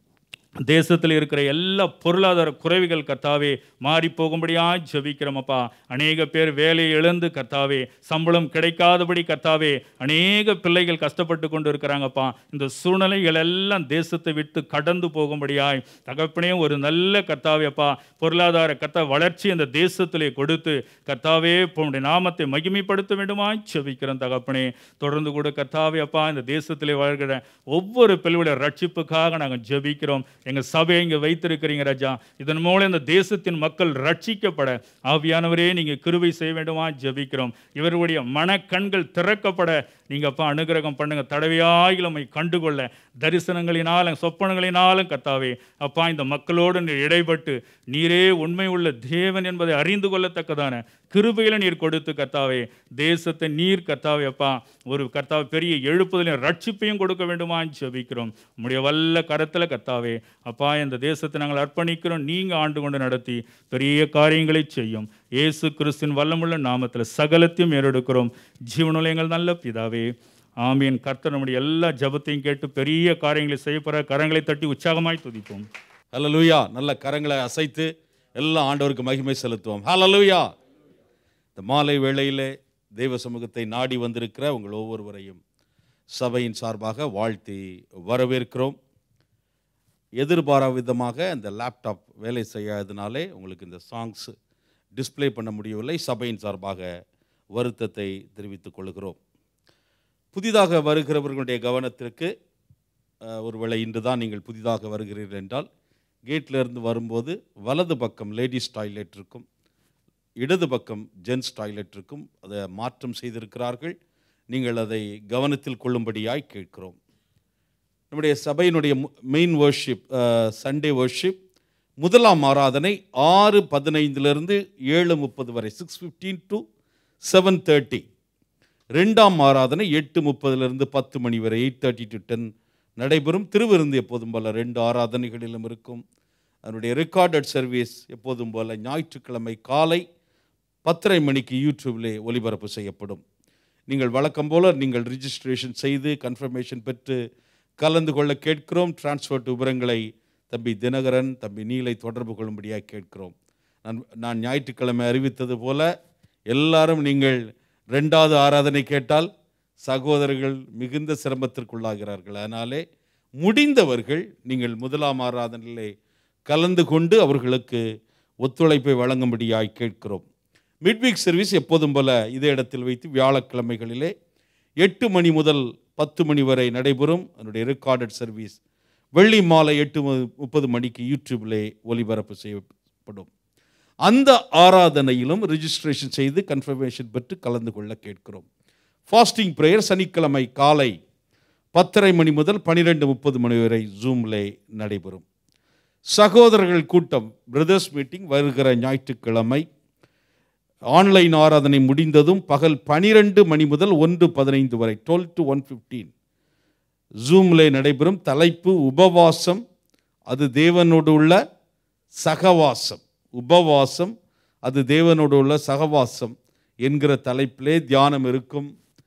S3: தேசத்தில் இருக்கிற எல்லா பொருளாதார குறைவுகள் கர்த்தாவே மாறி போகும்படியாக ஜெபிக்கிறோமப்பா அநேக பேர் வேலையை இழந்து கர்த்தாவே சம்பளம் கிடைக்காதபடி கர்த்தாவே அநேக பிள்ளைகள் கஷ்டப்பட்டு கொண்டு இருக்கிறாங்கப்பா இந்த சூழ்நிலைகள் எல்லாம் தேசத்தை விட்டு கடந்து போகும்படியாய் தகப்பனே ஒரு நல்ல கர்த்தாவே அப்பா பொருளாதார கர்த்தா வளர்ச்சி அந்த தேசத்திலே கொடுத்து கர்த்தாவே உம்முடைய நாமத்தை மகிமைப்படுத்த வேண்டுமாய் ஜெபிக்கிறோம் தகப்பனே தொடர்ந்து கூட கர்த்தாவே அப்பா இந்த தேசத்திலே வாழ்கிற ஒவ்வொரு பிள்ளைகளுடைய ரட்சிப்புக்காக நாங்கள் ஜெபிக்கிறோம் எங்கள் சபையை இங்கே வைத்திருக்கிறீங்க ராஜா இதன் மூலம் இந்த தேசத்தின் மக்கள் ரட்சிக்கப்பட ஆவியானவரே நீங்கள் கிருபை செய்ய வேண்டுமா ஜெபிக்கிறோம் இவருடைய மனக்கண்கள் திறக்கப்பட நீங்கள் அப்பா அனுகிரகம் பண்ணுங்க தடவையாகில் நம்மை கண்டுகொள்ள தரிசனங்களினாலும் சொப்பனங்களினாலும் கத்தாவே அப்பா இந்த மக்களோடு நீர் இடைப்பட்டு நீரே உண்மை உள்ள தேவன் என்பதை அறிந்து கொள்ளத்தக்கதான கிருபையில நீர் கொடுத்து கர்த்தாவே தேசத்தை நீர் கர்த்தாவே அப்பா ஒரு கர்த்தாவே பெரிய எழுப்புதலையும் ரட்சிப்பையும் கொடுக்க வேண்டுமா ஜெபிக்கிறோம் உம்முடைய வல்ல கரத்தில் கர்த்தாவே அப்பா இந்த தேசத்தை நாங்கள் அர்ப்பணிக்கிறோம் நீங்க ஆண்டு கொண்டு நடத்தி பெரிய காரியங்களை செய்யும் இயேசு கிறிஸ்தின் வல்லமுள்ள நாமத்தில் சகலத்தையும் ஏறெடுக்கிறோம் ஜீவனுலயங்கள் நல்ல பிதாவே ஆமீன் கர்த்தர் நம்முடைய எல்லா ஜபத்தையும் கேட்டு பெரிய காரியங்களை செய்யப்படுற கரங்களை தட்டி உற்சாகமாய் துதிப்போம்
S4: ஹalleluya நல்ல கரங்களை அசைத்து எல்லா ஆண்டவருக்கு மகிமை செலுத்துவோம் ஹalleluya இந்த மாலை வேளையிலே தெய்வ சமூகத்தை நாடி வந்திருக்கிற உங்கள் ஒவ்வொருவரையும் சபையின் சார்பாக வாழ்த்தி வரவேற்கிறோம் எதிர்பாரா விதமாக இந்த லேப்டாப் வேலை செய்யாததுனாலே உங்களுக்கு இந்த சாங்ஸ் டிஸ்ப்ளே பண்ண முடியவில்லை சபையின் சார்பாக வருத்தத்தை தெரிவித்துக் கொள்கிறோம் புதிதாக வருகிறவர்களுடைய கவனத்திற்கு அஹ், ஒருவேளை இன்று தான் நீங்கள் புதிதாக வருகிறீர்கள் என்றால் கேட்ல இருந்து வரும்போது வலது பக்கம் லேடிஸ் டாய்லெட் இருக்கும் இடது பக்கம் ஜென்ஸ் டாய்லெட் இருக்கும் அதை மாற்றம் செய்திருக்கிறார்கள் நீங்கள் அதை கவனத்தில் கொள்ளும்படியாய் கேட்கிறோம் நம்முடைய சபையினுடைய மெயின் வர்ஷிப் சண்டே வர்ஷிப் முதலாம் ஆராதனை ஆறு பதினைந்திலிருந்து ஏழு முப்பது வரை six fifteen to seven thirty ரெண்டாம் ஆராதனை எட்டு முப்பதிலிருந்து பத்து மணி வரை எயிட் தேர்ட்டி டு டென் நடைபெறும் திருவிருந்து எப்போதும் போல ரெண்டு ஆராதனைகளிலும் இருக்கும் அதனுடைய ரெக்கார்டட் சர்வீஸ் எப்போதும் போல ஞாயிற்றுக்கிழமை காலை பத்தரை மணிக்கு யூடியூபிலே ஒளிபரப்பு செய்யப்படும் நீங்கள் வழக்கம் போல நீங்கள் ரிஜிஸ்ட்ரேஷன் செய்து கன்ஃபர்மேஷன் பெற்று கலந்து கொள்ள கேட்கிறோம் டிரான்ஸ்போர்ட் விவரங்களை தம்பி தினகரன் தம்பி நீலை தொடர்பு கொள்ளும்படியாக கேட்கிறோம் நான் நான் ஞாயிற்றுக்கிழமை அறிவித்தது போல எல்லாரும் நீங்கள் ரெண்டாவது ஆராதனை கேட்டால் சகோதரர்கள் மிகுந்த சிரமத்திற்குள்ளாகிறார்கள் அதனாலே முடிந்தவர்கள் நீங்கள் முதலாம் ஆராதனையிலே கலந்து கொண்டு அவர்களுக்கு ஒத்துழைப்பை வழங்கும்படியாய் கேட்கிறோம் மிட்வீக் சர்வீஸ் எப்போதும் போல இதே இடத்தில் வைத்து வியாழக்கிழமைகளிலே எட்டு மணி முதல் பத்து மணி வரை நடைபெறும் அதனுடைய ரெக்கார்டட் சர்வீஸ் வெள்ளி மாலை எட்டு மு- முப்பது மணிக்கு யூடியூபிலே ஒளிபரப்பு செய்யப்படும் அந்த ஆராதனையிலும் ரிஜிஸ்ட்ரேஷன் செய்து கன்ஃபர்மேஷன் பெற்று கலந்து கொள்ள கேட்கிறோம் ஃபாஸ்டிங் ப்ரேயர் சனிக்கிழமை காலை பத்தரை மணி முதல் பன்னிரெண்டு முப்பது மணி வரை ஜூம்லே நடைபெறும் சகோதரர்கள் கூட்டம் பிரதர்ஸ் மீட்டிங் வருகிற ஞாயிற்றுக்கிழமை ஆன்லைன் ஆராதனை முடிந்ததும் பகல் பனிரெண்டு மணி முதல் ஒன்று பதினைந்து வரை டுவெல் டு ஒன் ஃபிஃப்டீன் ஜூமில் நடைபெறும் தலைப்பு உபவாசம் அது தேவனோடு உள்ள சகவாசம் உபவாசம் அது தேவனோடு உள்ள சகவாசம் என்கிற தலைப்பிலே தியானம் இருக்கும்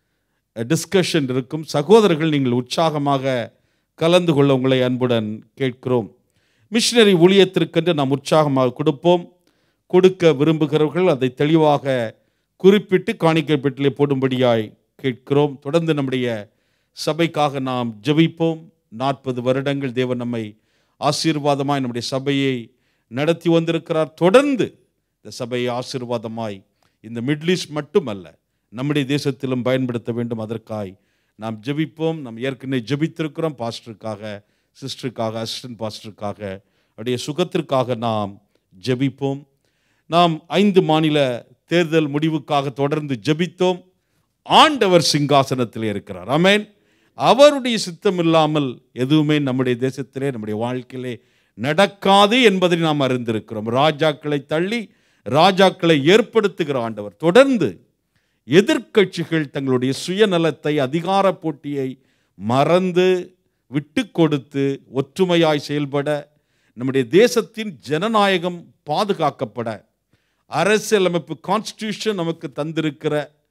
S4: டிஸ்கஷன் இருக்கும் சகோதரர்கள் நீங்கள் உற்சாகமாக கலந்து கொள்ள உங்களை அன்புடன் கேட்கிறோம் மிஷினரி ஊழியத்திற்கென்று நாம் உற்சாகமாக கொடுப்போம் கொடுக்க விரும்புகிறவர்கள் அதை தெளிவாக குறிப்பிட்டு காணிக்கை பெட்டிலே போடும்படியாய் கேட்கிறோம் தொடர்ந்து நம்முடைய சபைக்காக நாம் ஜெபிப்போம் நாற்பது வருடங்கள் தேவன் நம்மை ஆசீர்வாதமாய் நம்முடைய சபையை நடத்தி வந்திருக்கிறார் தொடர்ந்து இந்த சபையை ஆசீர்வாதமாய் இந்த மிடில் ஈஸ்ட் மட்டுமல்ல நம்முடைய தேசத்திலும் பயன்படுத்த வேண்டும் அதற்காய் நாம் ஜெபிப்போம் நாம் ஏற்கனவே ஜெபித்திருக்கிறோம் பாஸ்டருக்காக சிஸ்டருக்காக அசிஸ்டன்ட் பாஸ்டருக்காக அவருடைய சுகத்திற்காக நாம் ஜெபிப்போம் நாம் ஐந்து மாநில தேர்தல் முடிவுக்காக தொடர்ந்து ஜெபித்தோம் ஆண்டவர் சிங்காசனத்தில் இருக்கிறார் ஆமென் அவருடைய சித்தம் இல்லாமல் எதுவுமே நம்முடைய தேசத்திலே நம்முடைய வாழ்க்கையிலே நடக்காது என்பதை நாம் அறிந்திருக்கிறோம் ராஜாக்களை தள்ளி ராஜாக்களை ஏற்படுத்துகிற ஆண்டவர் தொடர்ந்து எதிர்க்கட்சிகள் தங்களுடைய சுயநலத்தை அதிகார போட்டியை மறந்து விட்டு கொடுத்து ஒற்றுமையாய் செயல்பட நம்முடைய தேசத்தின் ஜனநாயகம் பாதுகாக்கப்பட அரசியலமைப்பு கான்ஸ்டியூஷன் நமக்கு தந்திருக்கிற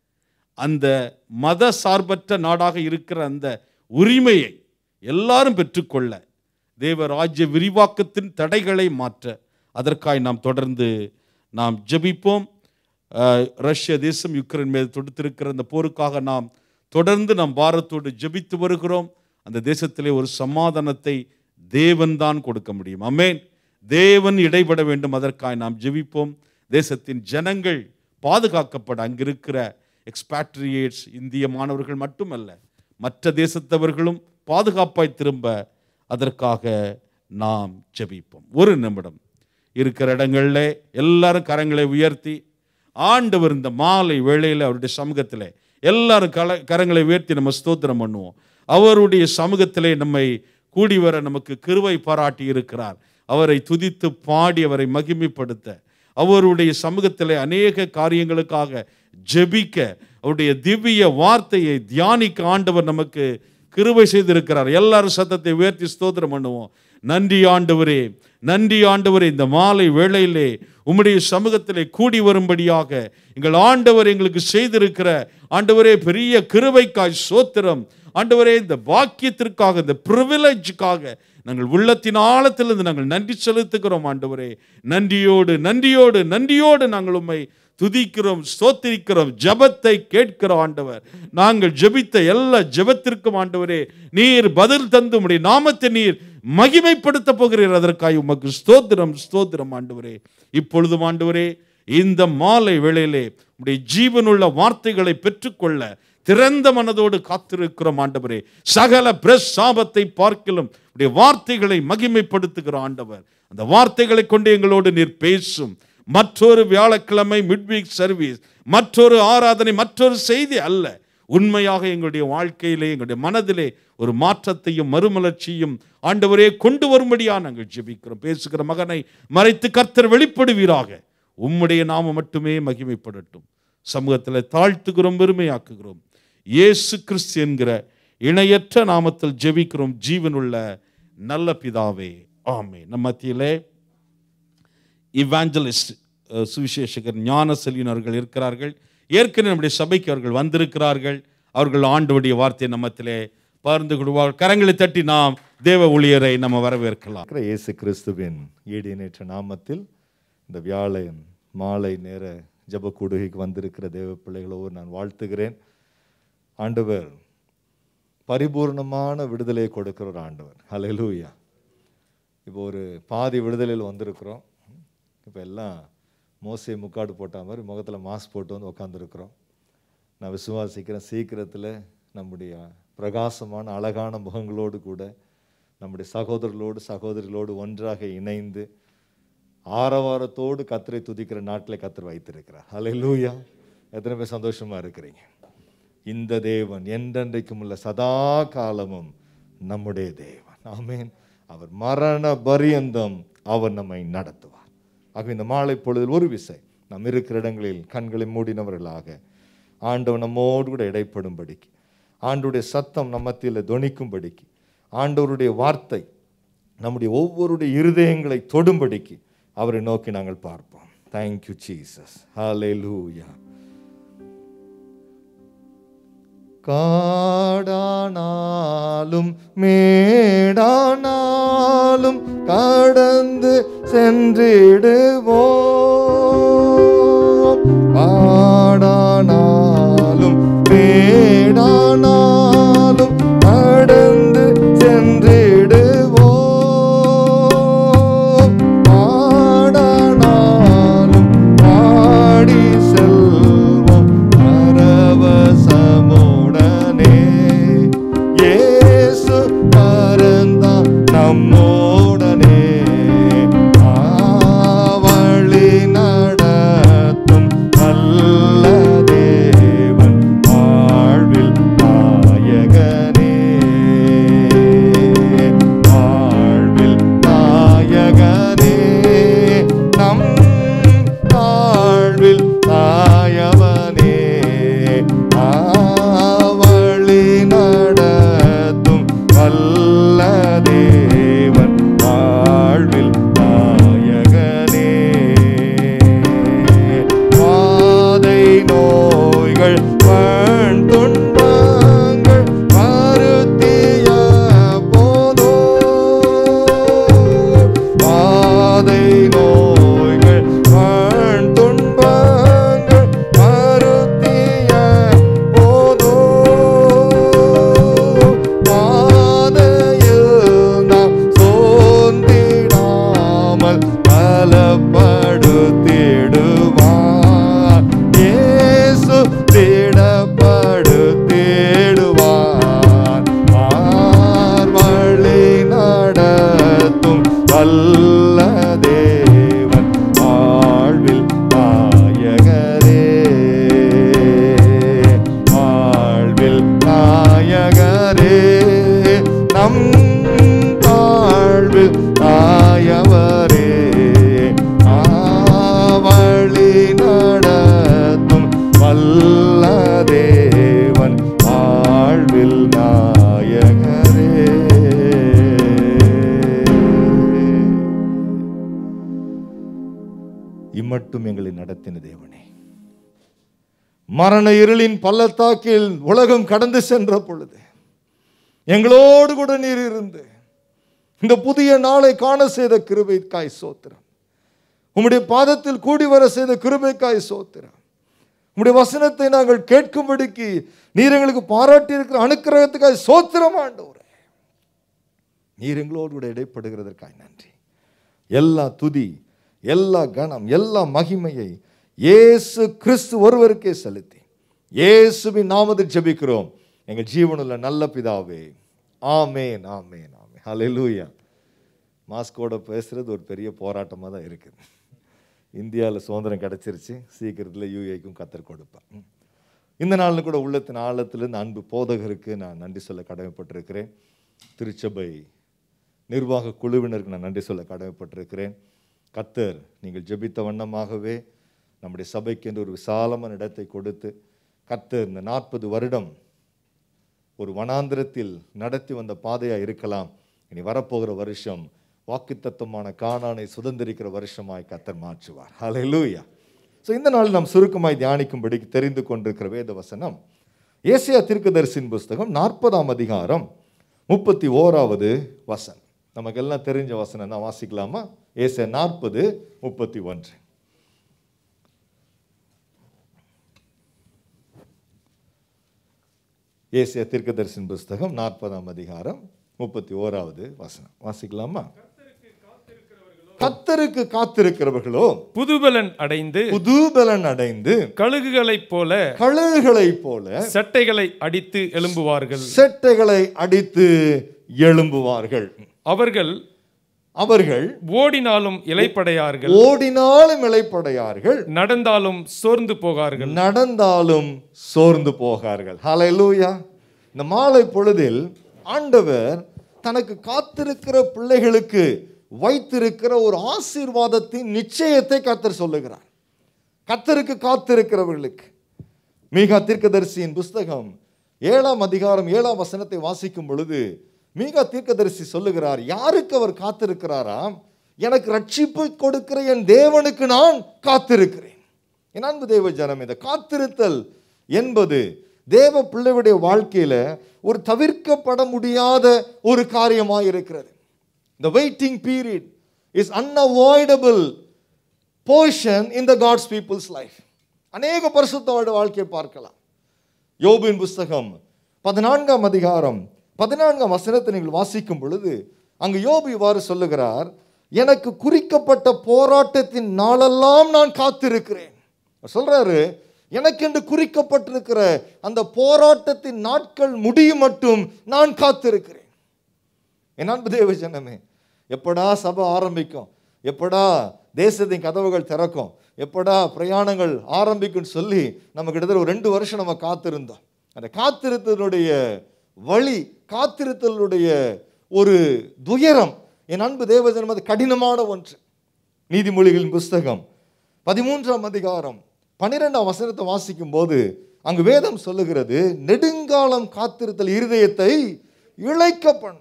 S4: அந்த மத சார்பற்ற நாடாக இருக்கிற அந்த உரிமையை எல்லாரும் பெற்றுக்கொள்ள தேவ ராஜ்ய விரிவாக்கத்தின் தடைகளை மாற்ற அதற்காய் நாம் தொடர்ந்து நாம் ஜெபிப்போம் அஹ், ரஷ்ய தேசம் யுக்ரைன் மீது தொடுத்திருக்கிற அந்த போருக்காக நாம் தொடர்ந்து நாம் பாரத்தோடு ஜெபித்து வருகிறோம் அந்த தேசத்திலே ஒரு சமாதானத்தை தேவன் தான் கொடுக்க முடியும் அமேன் தேவன் இடைபட வேண்டும் அதற்காய் நாம் ஜெபிப்போம் தேசத்தின் ஜனங்கள் பாதுகாக்கப்பட அங்கிருக்கிற எக்ஸ்பேட்ரியேட்ஸ் இந்திய மாணவர்கள் மட்டுமல்ல மற்ற தேசத்தவர்களும் பாதுகாப்பாய் திரும்ப அதற்காக நாம் ஜெபிப்போம் ஒரு நிமிடம் இருக்கிற இடங்கள்ல எல்லாரும் கரங்களை உயர்த்தி ஆண்டவர் இந்த மாலை வேளையில் அவருடைய சமூகத்தில் எல்லாரும் கல கரங்களை உயர்த்தி நம்ம ஸ்தோத்திரம் பண்ணுவோம் அவருடைய சமூகத்திலே நம்மை கூடி வர நமக்கு கிருவை பாராட்டி இருக்கிறார் அவரை துதித்து பாடி அவரை மகிமைப்படுத்த அவருடைய சமூகத்திலே அநேக காரியங்களுக்காக ஜெபிக்க அவருடைய திவ்ய வார்த்தையை தியானிக்க ஆண்டவர் நமக்கு கிருபை செய்திருக்கிறார் எல்லாரும் சத்தத்தை உயர்த்தி ஸ்தோத்திரம் பண்ணுவோம் நன்றி ஆண்டவரே நன்றி ஆண்டவரே இந்த மாலை வேளையிலே உம்முடைய சமூகத்திலே கூடி வரும்படியாக எங்கள் ஆண்டவர் எங்களுக்கு செய்திருக்கிற ஆண்டவரே பெரிய கிருபைக்காய் சோத்திரம் ஆண்டவரே இந்த பாக்கியத்திற்காக இந்த ப்ரிவிலேஜுக்காக நாங்கள் உள்ளத்தின் ஆழத்திலிருந்து நாங்கள் நன்றி செலுத்துகிறோம் ஆண்டவரே நன்றியோடு நன்றியோடு நன்றியோடு நாங்கள் உம்மை துதிக்கிறோம் ஸ்தோத்திரிக்கிறோம் ஜெபத்தை கேட்கிற ஆண்டவர் நாங்கள் ஜெபித்த எல்லா ஜெபத்திற்கும் ஆண்டவரே நீர் பதில் தந்து உம்முடைய நாமத்தை நீர் மகிமைப்படுத்த போகிறீர் அதற்காக உமக்கு ஸ்தோத்திரம் ஸ்தோத்திரம் ஆண்டவரே இப்பொழுதும் ஆண்டவரே இந்த மாலை வேளையிலே உடைய ஜீவனுள்ள வார்த்தைகளை பெற்றுக்கொள்ள திறந்த மனதோடு காத்திருக்கிறோம் ஆண்டவரே சகல பிரசாபத்தை பார்க்கிலும் உடைய வார்த்தைகளை மகிமைப்படுத்துகிற ஆண்டவர் அந்த வார்த்தைகளை கொண்டு எங்களோடு நீர் பேசும் மற்றொரு வியாழக்கிழமை மிட்வீக் சர்வீஸ் மற்றொரு ஆராதனை மற்றொரு செய்தி அல்ல உண்மையாக எங்களுடைய வாழ்க்கையிலே எங்களுடைய மனதிலே ஒரு மாற்றத்தையும் மறுமலர்ச்சியும் ஆண்டவரே கொண்டு வரும்படியா நாங்கள் ஜெபிக்கிறோம் பேசுகிற மகனை மறைத்து கர்த்தர் வெளிப்படுவீராக உம்முடைய நாமம் மட்டுமே மகிமைப்படட்டும் சமூகத்தில் தாழ்த்துகிறோம் பெருமையாக்குகிறோம் இயேசு கிறிஸ்து என்கிற இணையற்ற நாமத்தில் ஜெபிக்கிறோம் ஜீவனுள்ள நல்ல பிதாவே ஆமே நம்ம மத்தியிலே இவாஞ்சலிஸ்ட் அஹ், சுவிசேஷகர் ஞான செல்வினர்கள் இருக்கிறார்கள் ஏற்கனவே நம்முடைய சபைக்கு அவர்கள் வந்திருக்கிறார்கள் அவர்கள் ஆண்டவருடைய வார்த்தை நம்மத்திலே பகிர்ந்து கொள்வார்கள் கரங்களை தட்டி நாம் தேவ ஊழியரை நம்ம வரவேற்கலாம்
S5: இருக்கிற இயேசு கிறிஸ்துவின் ஈடியனேற்ற நாமத்தில் இந்த வியாழன் மாலை நேர ஜெப கூடுகைக்கு வந்திருக்கிற தேவ பிள்ளைகளோடு நான் வாழ்த்துகிறேன் ஆண்டவர் பரிபூர்ணமான விடுதலையை கொடுக்கிற ஒரு ஆண்டவர் ஹalleluya இப்போ ஒரு பாதி விடுதலையில் வந்திருக்கிறோம் இப்போ எல்லாம் மோசே முக்காடு போட்ட மாதிரி முகத்தில் மாஸ்க் போட்டு வந்து உட்காந்துருக்குறோம் நான் விசுவாசிக்கிறேன் சீக்கிரத்தில் நம்முடைய பிரகாசமான அழகான முகங்களோடு கூட நம்முடைய சகோதரர்களோடு சகோதரிகளோடு ஒன்றாக இணைந்து ஆரவாரத்தோடு கத்தரை துதிக்கிற நாட்டில் கத்தர் வைத்திருக்கிறார் ஹalleluya எத்தனை பேர் சந்தோஷமா இருக்கிறீங்க இந்த தேவன் என்றென்றைக்கும் உள்ள சதா காலமும் நம்முடைய தேவன் ஆமென் அவர் மரண பரியந்தம் அவர் நம்மை நடத்துவார் ஆக இந்த மாலை பொழுதில் ஒரு விசை நாம் இருக்கிற இடங்களில் கண்களை மூடினவர்களாக ஆண்டவர் நம்மோடு கூட இடைப்படும்படிக்கு ஆண்டவருடைய சத்தம் நம்ம மத்தியில் தொனிக்கும்படிக்கு ஆண்டவருடைய வார்த்தை நம்முடைய ஒவ்வொருடைய இருதயங்களை தொடும்படிக்கு அவரை நோக்கி நாங்கள் பார்ப்போம் தேங்க்யூ ஜீசஸ் ஹalleluya காடானாலும் மேடானாலும் கடந்து சென்றிடுவோம் காடானாலும் மேடானாலும் கடந்து சென்றிடுவோம் பாடானாலும் பாடி செல்வோம் பரவசமுடனே இயேசு பரந்தான் நம்மோடனே ஆவழி நடத்தும் நல்ல தேவன் வாழ்வில் நாயகனே வாழ்வில் நாயகனே நம் வாழ்வில் தாயவனே ஆவழி நடத்தும் வல்ல தேவன் வாழ்வில் நாயகனே பாதை நோய்கள் பண் துன்பங்கள் வருத்திய போதோ பாதை நோய்கள் பண் துன்பங்கள் வருத்திய போதோ பாதையில் நாம் சோர்ந்திடாமல் பலப்படுத்திடுவார் இயேசு திடப்படுத்திடுவார் ஆர்வழி நடத்தும் வல்ல தேவன் வாழ்வில் நாயகரே வாழ்வில் நாயகரே நம் வாழ்வில் நாயவரே ஆவழி நடத்தும் வல்ல தேவன் வாழ்வில் நாயகரே இம்மட்டும் எங்களை நடத்தின தேவனே மரண இருளின் பள்ளத்தாக்கில் உலகம் கடந்து சென்ற பொழுது எங்களோடு கூட நீர் இருந்து இந்த புதிய நாளை காண செய்த கிருபைக்காய் சோத்திரம் உம்முடைய பாதத்தில் கூடி வர செய்த கிருபைக்காய் சோத்திரம் உம்முடைய வசனத்தை நாங்கள் கேட்கும்படிக்கு நீர் எங்களுக்கு பாராட்டி இருக்கிற அனுக்கிரகத்துக்காய் சோத்திரம் ஆண்டவரே நீர் எங்களோடு கூட இடைப்படுகிறதற்காய் நன்றி எல்லா துதி எல்லா கணம் எல்லா மகிமையை இயேசு கிறிஸ்து ஒருவருக்கே செலுத்தி இயேசுவின் நாமத்தில் ஜெபிக்கிறோம் எங்கள் ஜீவனுள்ள நல்ல பிதாவே ஆமேன் ஆமேன் ஆமேன் ஹalleluya மாஸ்கோட பேசுறது ஒரு பெரிய போராட்டமாக தான் இருக்குது இந்தியாவில் சுதந்திரம் கிடச்சிருச்சு சீக்கிரத்தில் யூஏக்கும் கத்தர் கொடுப்பேன் ம். இந்த நாளில் கூட உள்ளத்தின் ஆழத்திலிருந்து அன்பு போதகருக்கு நான் நன்றி சொல்ல கடமைப்பட்டிருக்கிறேன் திருச்சபை நிர்வாக குழுவினருக்கு நான் நன்றி சொல்ல கடமைப்பட்டிருக்கிறேன் கத்தர் நீங்கள் ஜெபித்த வண்ணமாகவே நம்முடைய சபைக்கு என்று ஒரு விசாலமான இடத்தை கொடுத்து கத்தர் இந்த நாற்பது வருடம் ஒரு வனாந்திரத்தில் நடத்தி வந்த பாதையாக இருக்கலாம் இனி வரப்போகிற வருஷம் வாக்குத்தத்தமான காணானை சுதந்திரிக்கிற வருஷமாய் கத்தர் மாற்றுவார் ஹalleluya ஸோ இந்த நாள் நாம் சுருக்கமாய் தியானிக்கும்படி தெரிந்து கொண்டிருக்கிற வேத வசனம் ஏசியா தீர்க்கதரிசின் புஸ்தகம் நாற்பதாம் அதிகாரம் முப்பத்தி ஓராவது வசனம் நமக்கெல்லாம் தெரிஞ்ச வசனம் தான் வாசிக்கலாமா ஏசியா நாற்பது முப்பத்தி ஒன்று ஏசியா தீர்க்கதரிசின் புஸ்தகம் நாற்பதாம் அதிகாரம் முப்பத்தி ஓராவது வசனம் வாசிக்கலாமா கத்தருக்கு காத்திருக்கிறவர்களோ
S1: புதுபலன் அடைந்து
S5: புதுபலன் அடைந்து
S1: கழுகுகளைப் போல
S5: கழுகுகளைப் போல
S1: சட்டைகளை அடித்து எழும்புவார்கள்
S5: செட்டைகளை அடித்து எழும்புவார்கள்
S1: அவர்கள்
S5: அவர்கள்
S1: ஓடினாலும் இலைப்படையார்கள்
S5: ஓடினாலும் இளைப்படையார்கள்
S1: நடந்தாலும் சோர்ந்து போகார்கள்
S5: நடந்தாலும் சோர்ந்து போகார்கள் ஹalleluya இந்த மாலை பொழுதில் ஆண்டவர் தனக்கு காத்திருக்கிற பிள்ளைகளுக்கு வைத்திருக்கிற ஒரு ஆசீர்வாதத்தின் நிச்சயத்தை கத்தர் சொல்லுகிறார் கத்தருக்கு காத்திருக்கிறவர்களுக்கு மீகா தீர்க்கதரிசியின் புஸ்தகம் ஏழாம் அதிகாரம் ஏழாம் வசனத்தை வாசிக்கும் பொழுது மீகா தீர்க்கதரிசி சொல்லுகிறார் யாருக்கு அவர் காத்திருக்கிறாராம் எனக்கு ரட்சிப்பு கொடுக்கிற என் தேவனுக்கு நான் காத்திருக்கிறேன் என் அன்பு தேவ ஜனம் இந்த காத்திருத்தல் என்பது தேவ பிள்ளையுடைய வாழ்க்கையில ஒரு தவிர்க்கப்பட முடியாத ஒரு காரியமாக இருக்கிறது the waiting period is unavoidable portion in the God's people's life அநேக பரிசுத்தோட வாழ்க்கையை பார்க்கலாம் யோபின் புஸ்தகம் பதினான்காம் அதிகாரம் பதினான்காம் வசனத்தை நீங்கள் வாசிக்கும் பொழுது அங்கு யோபு இவ்வாறு சொல்லுகிறார் எனக்கு குறிக்கப்பட்ட போராட்டத்தின் நாளெல்லாம் நான் காத்திருக்கிறேன் அவர் சொல்றாரு எனக்கென்று குறிக்கப்பட்டிருக்கிற அந்த போராட்டத்தின் நாட்கள் முடியும் மட்டும் நான் காத்திருக்கிறேன் என் அன்பு தேவ ஜனமே எப்படா சபை ஆரம்பிக்கும் எப்படா தேசத்தின் கதவுகள் திறக்கும் எப்படா பிரயாணங்கள் ஆரம்பிக்கும்னு சொல்லி நம்ம கிட்டத்தட்ட ஒரு ரெண்டு வருஷம் நம்ம காத்திருந்தோம் அந்த காத்திருத்தனுடைய வழி காத்திருத்தலுடைய ஒரு துயரம் என் அன்பு தேவ ஜனம் அது கடினமான ஒன்று நீதிமொழிகளின் புஸ்தகம் பதிமூன்றாம் அதிகாரம் பன்னிரெண்டாம் வசனத்தை வாசிக்கும் போது அங்கு வேதம் சொல்லுகிறது நெடுங்காலம் காத்திருத்தல் இருதயத்தை இழைக்க பண்ணும்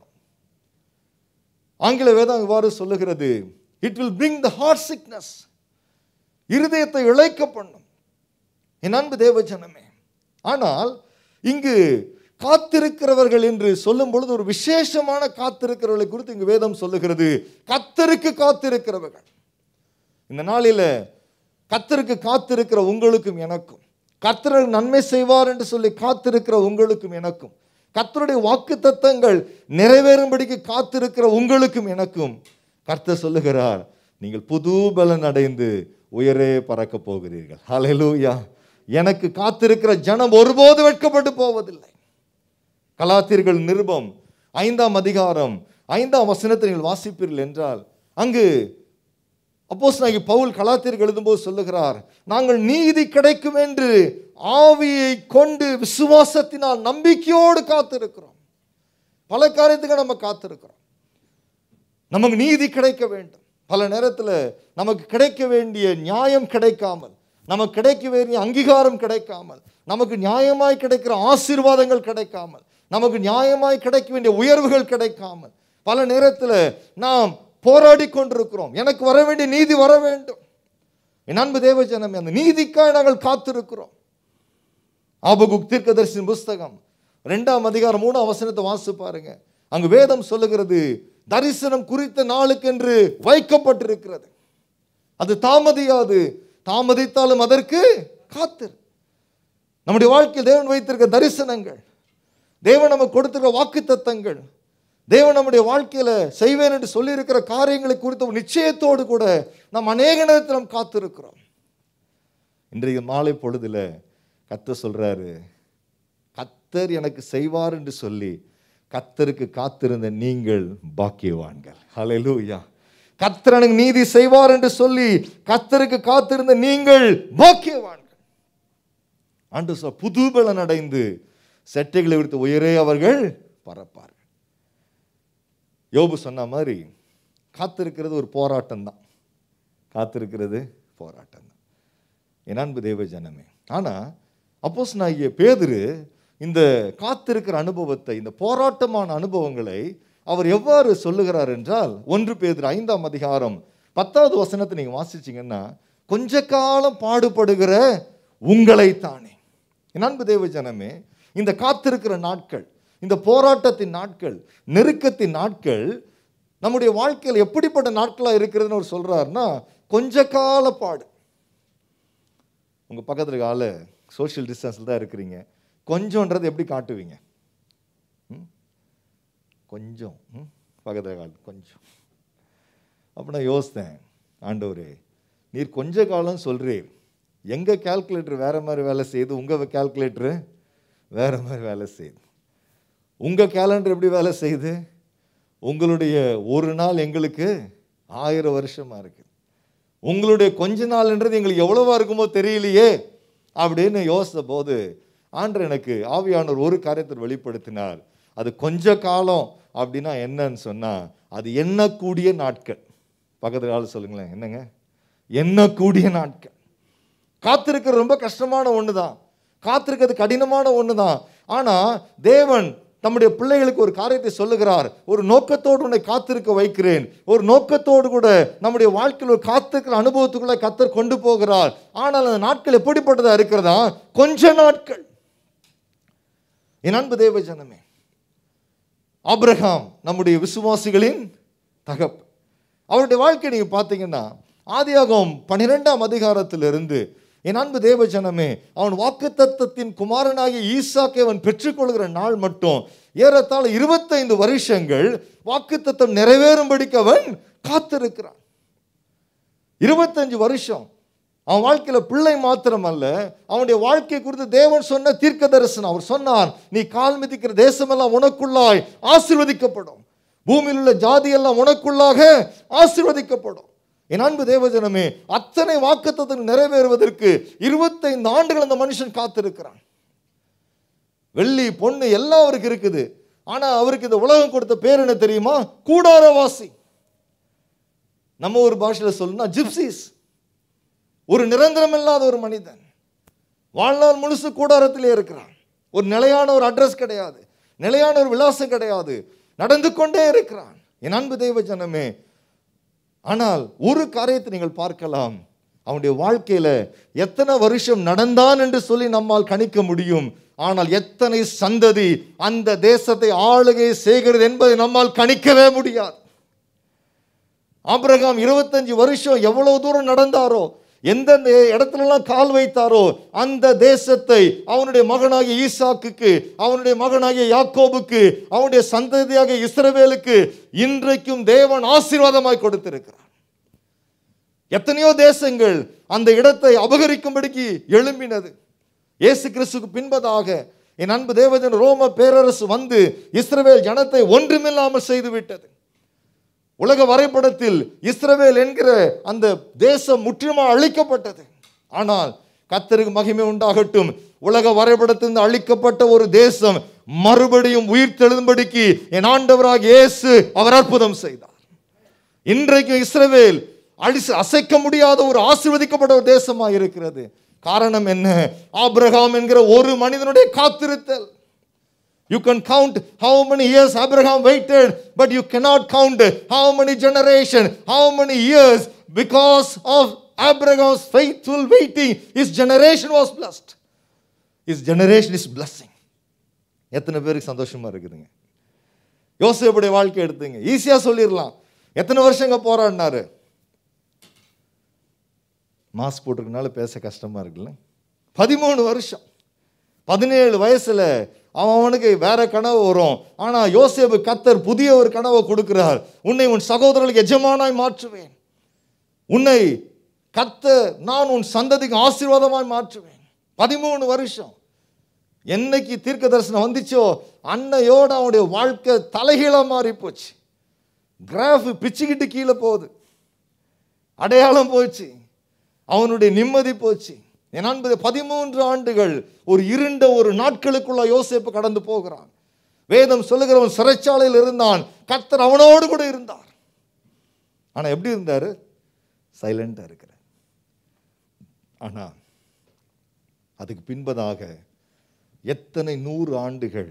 S5: ஆங்கில வேதம் இவ்வாறு சொல்லுகிறது it will bring the heart sickness இருதயத்தை இழைக்க பண்ணும் என் அன்பு தேவ ஜனமே ஆனால் இங்கு காத்திருக்கிறவர்கள் என்று சொல்லும் பொழுது ஒரு விசேஷமான காத்திருக்கிறவர்களை குறித்து இங்கு வேதம் சொல்லுகிறது கத்தருக்கு காத்திருக்கிறவர்கள் இந்த நாளில் கத்தருக்கு காத்திருக்கிற உங்களுக்கும் எனக்கும் கர்த்தர் நன்மை செய்வார் என்று சொல்லி காத்திருக்கிற உங்களுக்கும் எனக்கும் கர்த்தருடைய வாக்கு தத்தங்கள் நிறைவேறும்படிக்கு காத்திருக்கிற உங்களுக்கும் எனக்கும் கர்த்தர் சொல்லுகிறார் நீங்கள் புது பலன் அடைந்து உயரே பறக்க போகிறீர்கள் ஹalleluya எனக்கு காத்திருக்கிற ஜனம் ஒருபோது வெட்கப்பட்டு போவதில்லை கலாத்தியர்கள் நிருபம் ஐந்தாம் அதிகாரம் ஐந்தாம் வசனத்தை நீங்கள் வாசிப்பீர்கள் என்றால் அங்கு அப்போஸ் பவுல் கலாத்தியர்கள் எழுதும்போது சொல்லுகிறார் நாங்கள் நீதி கிடைக்கும் என்று ஆவியை கொண்டு விசுவாசத்தினால் நம்பிக்கையோடு காத்திருக்கிறோம் பல காரியத்துக்கு நம்ம காத்திருக்கிறோம் நமக்கு நீதி கிடைக்க வேண்டும் பல நேரத்தில் நமக்கு கிடைக்க வேண்டிய நியாயம் கிடைக்காமல் நமக்கு கிடைக்க வேண்டிய அங்கீகாரம் கிடைக்காமல் நமக்கு நியாயமாய் கிடைக்கிற ஆசீர்வாதங்கள் கிடைக்காமல் நமக்கு நியாயமாய் கிடைக்க வேண்டிய உயர்வுகள் கிடைக்காமல் பல நேரத்தில் நாம் போராடி கொண்டிருக்கிறோம் எனக்கு வர வேண்டிய நீதி வர வேண்டும் என் அன்பு தேவ ஜனமே அந்த நீதிக்காய் நாங்கள் காத்திருக்கிறோம் ஆபகுக் தீர்க்கதரிசின் புஸ்தகம் ரெண்டாம் அதிகாரம் மூணாம் வசனத்தை வாசித்து பாருங்க அங்கு வேதம் சொல்லுகிறது தரிசனம் குறித்த நாளுக்கென்று வைக்கப்பட்டிருக்கிறது அது தாமதியாது தாமதித்தாலும் அதற்கு காத்திரு நம்முடைய வாழ்க்கையில் தேவன் வைத்திருக்க தரிசனங்கள் தேவன் நமக்கு கொடுத்திருக்க வாக்கு தத்தங்கள் தேவன் நம்முடைய வாழ்க்கையில செய்வேன் என்று சொல்லியிருக்கிற காரியங்களை குறித்த ஒரு நிச்சயத்தோடு கூட நாம் அநேக நேரத்தில் நாம் காத்திருக்கிறோம் இன்றைய மாலை பொழுதுல கத்த சொல்றாரு கத்தர் எனக்கு செய்வார் என்று சொல்லி கத்தருக்கு காத்திருந்த நீங்கள் பாக்கியவான்கள் ஹalleluya கத்தர் எனக்கு நீதி செய்வார் என்று சொல்லி கத்தருக்கு காத்திருந்த நீங்கள் பாக்கியவான்கள் ஆண்டு சொல் புது பலன் அடைந்து செட்டைகளை விடுத்து உயரே அவர்கள் பறப்பார்கள் யோபு சொன்ன மாதிரி காத்திருக்கிறது ஒரு போராட்டம் தான் காத்திருக்கிறது போராட்டம் தான் என் அன்பு தேவ ஜனமே ஆனால் அப்போஸ் நாகிய பேதுரு இந்த காத்திருக்கிற அனுபவத்தை இந்த போராட்டமான அனுபவங்களை அவர் எவ்வாறு சொல்லுகிறார் என்றால் ஒன்று பேதுரு ஐந்தாம் அதிகாரம் பத்தாவது வசனத்தை நீங்கள் வாசிச்சீங்கன்னா கொஞ்ச காலம் பாடுபடுகிற உங்களைத்தானே என் அன்பு தேவ ஜனமே இந்த காத்திருக்கிற நாட்கள் இந்த போராட்டத்தின் நாட்கள் நெருக்கத்தின் நாட்கள் நம்முடைய வாழ்க்கையில் எப்படிப்பட்ட நாட்களாக இருக்கிறதுன்னு அவர் சொல்றாருன்னா கொஞ்ச கால பாடு உங்கள் பக்கத்தில் இருக்க ஆளு சோஷியல் டிஸ்டன்ஸில் தான் இருக்கிறீங்க கொஞ்சம்ன்றது எப்படி காட்டுவீங்க ம்? கொஞ்சம் ம்? பக்கத்தில் கால் கொஞ்சம் அப்போ நான் யோசித்தேன் ஆண்டவரே நீர் கொஞ்ச காலம் சொல்கிறீர் எங்கள் கால்குலேட்டர் வேற மாதிரி வேலை செய்யுது உங்கள் கால்குலேட்டரு வேற மாதிரி வேலை செய்யுது உங்கள் கேலண்டர் எப்படி வேலை செய்யுது உங்களுடைய ஒரு நாள் எங்களுக்கு ஆயிரம் வருஷமா இருக்குது உங்களுடைய கொஞ்ச நாள்ன்றது எங்களுக்கு எவ்வளவா இருக்குமோ தெரியலையே அப்படின்னு யோசித்த போது ஆண்டர் எனக்கு ஆவியானவர் ஒரு காரியத்தை வெளிப்படுத்தினார் அது கொஞ்ச காலம் அப்படின்னா என்னன்னு சொன்னா அது எண்ணக்கூடிய நாட்கள் பக்கத்து ஆள் சொல்லுங்களேன் என்னங்க எண்ணக்கூடிய நாட்கள் காத்திருக்கிறது ரொம்ப கஷ்டமான ஒன்று தான் காத்திருக்கிறது கடினமான ஒன்று தான் ஆனால் தேவன் நம்முடைய பிள்ளைகளுக்கு ஒரு காரியத்தை சொல்லுகிறார் ஒரு நோக்கத்தோடு உன்னை காத்திருக்க வைக்கிறேன் ஒரு நோக்கத்தோடு கூட நம்முடைய வாழ்க்கையில் ஒரு காத்திருக்கிற அனுபவத்துக்குள்ள கத்தர் கொண்டு போகிறார் ஆனால் அந்த நாட்கள் எப்படிப்பட்டதா இருக்கிறதா கொஞ்ச நாட்கள் என் அன்பு தேவ ஜனமே ஆபிரகாம் நம்முடைய விசுவாசிகளின் தகப் அவருடைய வாழ்க்கை நீங்க பார்த்தீங்கன்னா ஆதியாகம் பன்னிரெண்டாம் அதிகாரத்திலிருந்து என் அன்பு தேவ ஜனமே அவன் வாக்குத்தத்தத்தின் குமாரனாகிய ஈசாக்கை அவன் பெற்றுக்கொள்கிற நாள் மட்டும் ஏறத்தாழ இருபத்தைந்து வருஷங்கள் வாக்குத்தத்தம் நிறைவேறும்படிக்கு அவன் காத்திருக்கிறான் இருபத்தஞ்சு வருஷம் அவன் வாழ்க்கையில பிள்ளை மாத்திரம் அல்ல அவனுடைய வாழ்க்கை குறித்து தேவன் சொன்ன தீர்க்க தரிசனம் அவர் சொன்னார் நீ கால் மிதிக்கிற தேசமெல்லாம் உனக்குள்ளாய் ஆசீர்வதிக்கப்படும் பூமியில் உள்ள ஜாதி எல்லாம் உனக்குள்ளாக ஆசீர்வதிக்கப்படும் என் அன்பு தேவஜனமே அத்தனை வாக்குத்தத்தம் நிறைவேறுவதற்கு இருபத்தைந்து ஆண்டுகள் அந்த மனுஷன் காத்திருக்கிறான் வெள்ளி பொண்ணு எல்லாம் அவருக்கு இருக்குது ஆனா அவருக்கு இந்த உலகம் கொடுத்த பேர் என்ன தெரியுமா கூடாரவாசி நம்ம ஒரு பாஷையில் சொல்லணும்னா ஜிப்சிஸ் ஒரு நிரந்தரம் இல்லாத ஒரு மனிதன் வாழ்நாள் முழுசு கூடாரத்திலே இருக்கிறான் ஒரு நிலையான ஒரு அட்ரஸ் கிடையாது நிலையான ஒரு விலாசம் கிடையாது நடந்து கொண்டே இருக்கிறான் என் அன்பு தெய்வ ஜனமே ஆனால் ஒரு காரியத்தை நீங்கள் பார்க்கலாம் அவனுடைய வாழ்க்கையில எத்தனை வருஷம் நடந்தான் என்று சொல்லி நம்மால் கணிக்க முடியும் ஆனால் எத்தனை சந்ததி அந்த தேசத்தை ஆளுகை செய்கிறது என்பதை நம்மால் கணிக்கவே முடியாது ஆபிரகாம் இருபத்தஞ்சு வருஷம் எவ்வளவு தூரம் நடந்தாரோ எந்தெந்த இடத்துலலாம் கால் வைத்தாரோ அந்த தேசத்தை அவனுடைய மகனாகிய ஈசாக்குக்கு அவனுடைய மகனாகிய யாக்கோபுக்கு அவனுடைய சந்ததியாக இஸ்ரவேலுக்கு இன்றைக்கும் தேவன் ஆசீர்வாதமாய் கொடுத்திருக்கிறார் எத்தனையோ தேசங்கள் அந்த இடத்தை அபகரிக்கும்படிக்கு எழும்பினது இயேசு கிறிஸ்துக்கு பின்பதாக என் அன்பு தேவதன் ரோம பேரரசு வந்து இஸ்ரவேல் ஜனத்தை ஒன்றுமில்லாமல் செய்து விட்டது உலக வரைபடத்தில் இஸ்ரவேல் என்கிற அந்த தேசம் முற்றிலுமாக அழிக்கப்பட்டது ஆனால் கத்தருக்கு மகிமை உண்டாகட்டும் உலக வரைபடத்திலிருந்து அழிக்கப்பட்ட ஒரு தேசம் மறுபடியும் உயிர் தெழும்படிக்கு என் ஆண்டவராக இயேசு அவர் அற்புதம் செய்தார் இன்றைக்கு இஸ்ரவேல் அழிச அசைக்க முடியாத ஒரு ஆசீர்வதிக்கப்பட்ட ஒரு தேசமாக இருக்கிறது காரணம் என்ன ஆபிரகாம் என்கிற ஒரு மனிதனுடைய காத்திருத்தல் You can count how many years Abraham waited, but you cannot count how many generation, how many years because of Abraham's faithful waiting, his generation was blessed. His generation is blessing. எத்தனை பேருக்கு சந்தோஷமா இருக்குதுங்க யோசேப்புடைய வாழ்க்கை எடுத்துங்க ஈஸியா சொல்லிடலாம் எத்தனை வருஷங்க போராடினாரு mask போட்டிருக்கனால பேச கஷ்டமா இருக்குல்ல பதிமூணு வருஷம் பதினேழு வயசுல அவன் அவனுக்கு வேற கனவு வரும் ஆனா யோசேப்பு கத்தர் புதிய ஒரு கனவை கொடுக்கிறார் உன்னை உன் சகோதரர்களுக்கு எஜமானாய் மாற்றுவேன் உன்னை கத்த நான் உன் சந்ததிக்கு ஆசீர்வாதமாய் மாற்றுவேன் பதிமூணு வருஷம் என்னைக்கு தீர்க்க தரிசனம் வந்துச்சோ அன்னையோட அவனுடைய வாழ்க்கை தலைகீழா மாறி போச்சு கிராஃப் பிச்சுக்கிட்டு கீழே போகுது அடையாளம் போச்சு அவனுடைய நிம்மதி போச்சு என் அன்பது பதிமூன்று ஆண்டுகள் ஒரு இருண்ட ஒரு நாட்களுக்குள்ள யோசேப்பு கடந்து போகிறான் வேதம் சொல்லுகிறவன் சிறைச்சாலையில் இருந்தான் கர்த்தர் அவனோடு கூட இருந்தார் ஆனா எப்படி இருந்தாரு சைலண்டா இருக்கிறார் ஆனா அதுக்கு பின்பதாக எத்தனை நூறு ஆண்டுகள்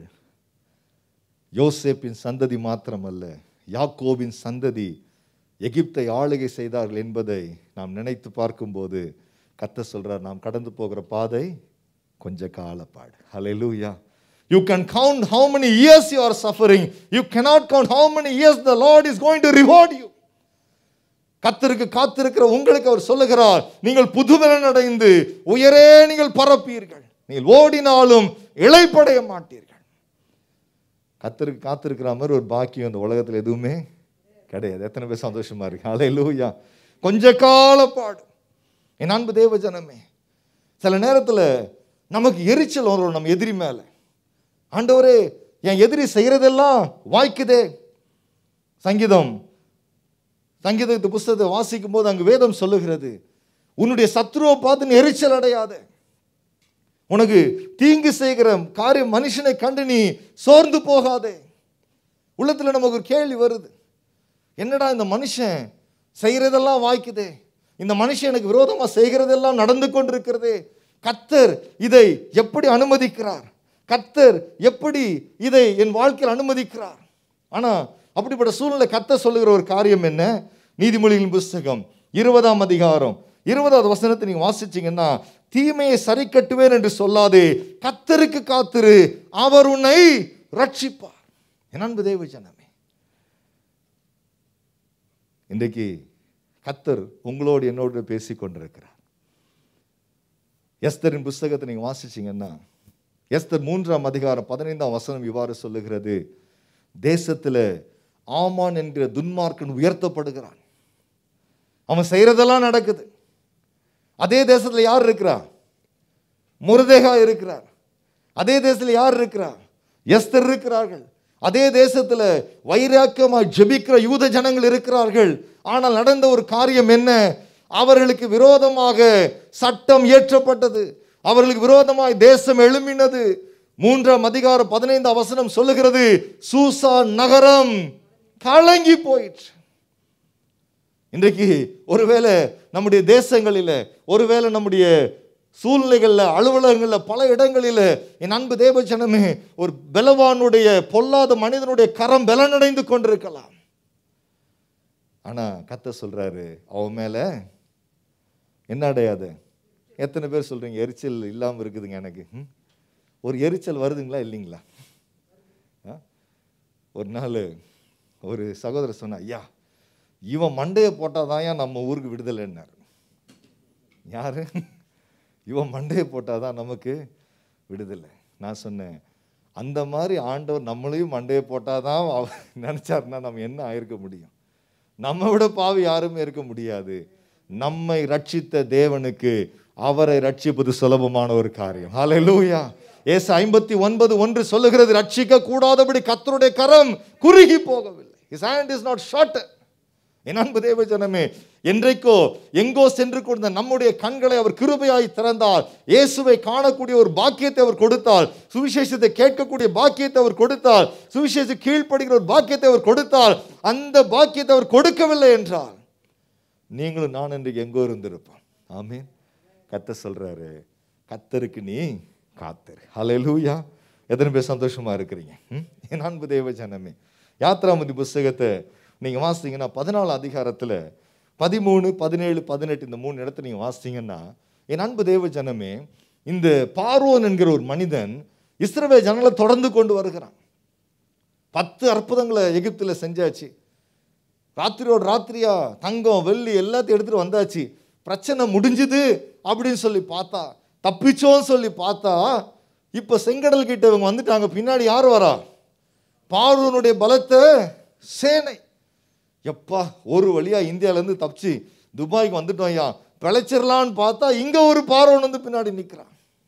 S5: யோசேப்பின் சந்ததி மாத்திரமல்ல யாக்கோபின் சந்ததி எகிப்தை ஆளுகை செய்தார்கள் என்பதை நாம் நினைத்து பார்க்கும்போது கத்த சொல்றார் நாம் கடந்து போகிற பாதை கொஞ்ச காலப்பாடு ஹalleluya you can count how many years you are suffering you cannot count how many years the lord is going to reward you கத்தருக்கு காத்திருக்கிற உங்களுக்கு அவர் சொல்லுகிறார் நீங்கள் புதுபலன் அடைந்து உயரே நீங்கள் பரப்பீர்கள் நீங்கள் ஓடினாலும் இளைப்படைய மாட்டீர்கள் கத்தருக்கு காத்திருக்கிற மாதிரி ஒரு பாக்கியம் இந்த உலகத்தில் எதுவுமே கிடையாது எத்தனை பேர் சந்தோஷமா இருக்கு ஹalleluya கொஞ்ச கால பாடு என் அன்பு தேவ ஜனமே சில நேரத்தில் நமக்கு எரிச்சல் வரும் நம்ம எதிரி மேல ஆண்டவரே என் எதிரி செய்யறதெல்லாம் வாய்க்குதே சங்கீதம் சங்கீதத்து புஸ்தகத்தை வாசிக்கும் போது அங்கு வேதம் சொல்லுகிறது உன்னுடைய சத்ருவை பார்த்து நீ எரிச்சல் அடையாத உனக்கு தீங்கு செய்கிற காரியம் மனுஷனை கண்டு நீ சோர்ந்து போகாதே உள்ளத்துல நமக்கு ஒரு கேள்வி வருது என்னடா இந்த மனுஷன் செய்கிறதெல்லாம் வாய்க்குதே இந்த மனுஷன் எனக்கு விரோதமா செய்கிறதெல்லாம் நடந்து கொண்டிருக்கிறதே கத்தர் இதை எப்படி அனுமதிக்கிறார் கத்தர் எப்படி இதை என் வாழ்க்கையில் அனுமதிக்கிறார் ஆனா அப்படிப்பட்ட சூழ்நிலை கத்தர் சொல்லுகிற ஒரு காரியம் என்ன நீதிமொழிகளின் புஸ்தகம் இருபதாம் அதிகாரம் இருபதாவது வசனத்தை நீங்க வாசிச்சீங்கன்னா தீமையை சரி கட்டுவேன் என்று சொல்லாதே கத்தருக்கு காத்திரு அவர் உன்னை ரட்சிப்பார் என் அன்பு தேவ ஜனமே இன்றைக்கு கத்தர் உங்களோடு என்னோடு பேசி கொண்டிருக்கிறார் எஸ்தரின் புஸ்தகத்தை நீங்க வாசிச்சீங்கன்னா எஸ்தர் மூன்றாம் அதிகாரம் பதினைந்தாம் வசனம் இவ்வாறு சொல்லுகிறது தேசத்துல ஆமான் என்கிற துன்மார்க்கன் உயர்த்தப்படுகிறான் அவன் செய்யறதெல்லாம் நடக்குது அதே தேசத்துல யார் இருக்கிறா முருதேகா இருக்கிறார் அதே தேசத்துல யார் இருக்கிறா எஸ்தர் இருக்கிறார்கள் அதே தேசத்துல வைராக்கியமாய் ஜெபிக்கிற யூத ஜனங்கள் இருக்கிறார்கள் ஆனால் நடந்த ஒரு காரியம் என்ன அவர்களுக்கு விரோதமாக சட்டம் இயற்றப்பட்டது அவர்களுக்கு விரோதமாய் தேசம் எழும்பினது மூன்றாம் அதிகாரம் பதினைந்தாம் வசனம் சொல்லுகிறது சூசா நகரம் கலங்கி போயிற்று இன்றைக்கு ஒருவேளை நம்முடைய தேசங்களில் ஒருவேளை நம்முடைய சூழ்நிலைகளில் அலுவலகங்களில் பல இடங்களில் என் அன்பு தேவஜனமே ஒரு பலவானுடைய பொல்லாத மனிதனுடைய கரம் பலனடைந்து கொண்டிருக்கலாம் ஆனா கத்த சொல்றாரு அவன் மேல என்ன அடையாது எத்தனை பேர் சொல்றீங்க எரிச்சல் இல்லாம இருக்குதுங்க எனக்கு ம்? ஒரு எரிச்சல் வருதுங்களா இல்லைங்களா ஆ? ஒரு நாள் ஒரு சகோதரர் சொன்னா ஐயா இவன் மண்டையை போட்டாதான் நம்ம ஊருக்கு விடுதலைன்னாரு யாரு இவன் மண்டையை போட்டாதான் நமக்கு விடுதலை நான் சொன்னேன் அந்த மாதிரி ஆண்டவர் நம்மளையும் மண்டையை போட்டாதான் அவ- நினைச்சாருன்னா நம்ம என்ன ஆயிருக்க முடியும் நம்ம விட பாவி யாருமே இருக்க முடியாது நம்மை ரட்சித்த தேவனுக்கு அவரை ரட்சிப்பது சுலபமான ஒரு காரியம் ஹalleluya ஏசு ஐம்பத்தி ஒன்பது ஒன்று சொல்லுகிறது ரட்சிக்க கூடாதபடி கர்த்தருடைய கரம் குறுகி போகவில்லை his hand is not short என் அன்பு தேவ ஜனமே என்றைக்கோ எங்கோ சென்று கொண்ட நம்முடைய கண்களை அவர் கிருபையாய் திறந்தார் இயேசுவை காணக்கூடிய ஒரு பாக்கியத்தை அவர் கொடுத்தார் சுவிசேஷத்தை கேட்கக்கூடிய பாக்கியத்தை அவர் கொடுத்தார் சுவிசேஷ கீழ்ப்படுகிற ஒரு பாக்கியத்தை அவர் கொடுத்தார் அந்த பாக்கியத்தை அவர் கொடுக்கவில்லை என்றார் நீங்களும் நான் இன்றைக்கு எங்கோ இருந்திருப்போம் ஆமீன் கத்த சொல்றாரு கத்தருக்கு நீ காத்திரு ஹalleluya எத்தனை பேர் சந்தோஷமா இருக்கிறீங்க ம்? என் அன்பு தேவ ஜனமே யாத்ராமதி புஸ்தகத்தை நீங்க வாசித்தீங்கன்னா பதினாலு அதிகாரத்துல பதிமூணு பதினேழு பதினெட்டு இந்த மூணு இடத்த நீங்க வாசித்தீங்கன்னா என் அன்பு தேவ ஜனமே இந்த பார்வோன் என்கிற ஒரு மனிதன் இஸ்ரவேல் ஜனங்களை தொடர்ந்து கொண்டு வருகிறான் பத்து அற்புதங்களை எகிப்துல செஞ்சாச்சு ராத்திரியோட ராத்திரியா தங்கம் வெள்ளி எல்லாத்தையும் எடுத்துட்டு வந்தாச்சு பிரச்சனை முடிஞ்சுது அப்படின்னு சொல்லி பார்த்தா தப்பிச்சோன்னு சொல்லி பார்த்தா இப்போ செங்கடல் கிட்ட இவங்க வந்துட்டாங்க பின்னாடி யார் வரா பார்வனுடைய பலத்த சேனை எப்பா ஒரு வழியா இந்தியாவிலேருந்து தப்பிச்சு துபாய்க்கு வந்துட்டோம் ஐயா பிழைச்சிடலான்னு பார்த்தா இங்க ஒரு பார்வன் வந்து பின்னாடி நிற்கிறான்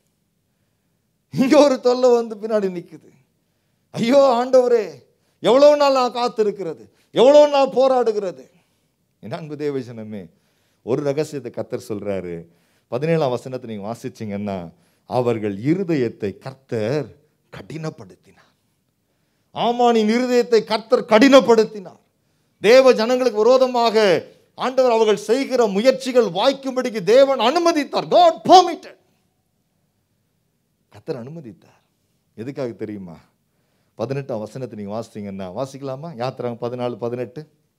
S5: இங்க ஒரு தொல்லை வந்து பின்னாடி நிக்குது ஐயோ ஆண்டவரே எவ்வளவு நாள் நான் காத்திருக்கிறது எவ்வளவு நாள் போராடுகிறது என் அன்பு தேவஜனமே ஒரு ரகசியத்தை கத்தர் சொல்றாரு பதினேழாம் வசனத்தை நீங்க வாசிச்சீங்கன்னா அவர்கள் இருதயத்தை கர்த்தர் கடினப்படுத்தினார் ஆமானின் இருதயத்தை கர்த்தர் கடினப்படுத்தினார் தேவ ஜனங்களுக்கு விரோதமாக ஆண்டவர் அவர்கள் செய்கிற முயற்சிகள் வாய்க்கும்படிக்கு தேவன் அனுமதித்தார் God permitted கர்த்தர் அனுமதித்தார் எதுக்காக தெரியுமா பதினெட்டாம் வசனத்தை நீங்க வாசித்தீங்கன்னா வாசிக்கலாமா யாத்திராங்க பதினாலு பதினெட்டு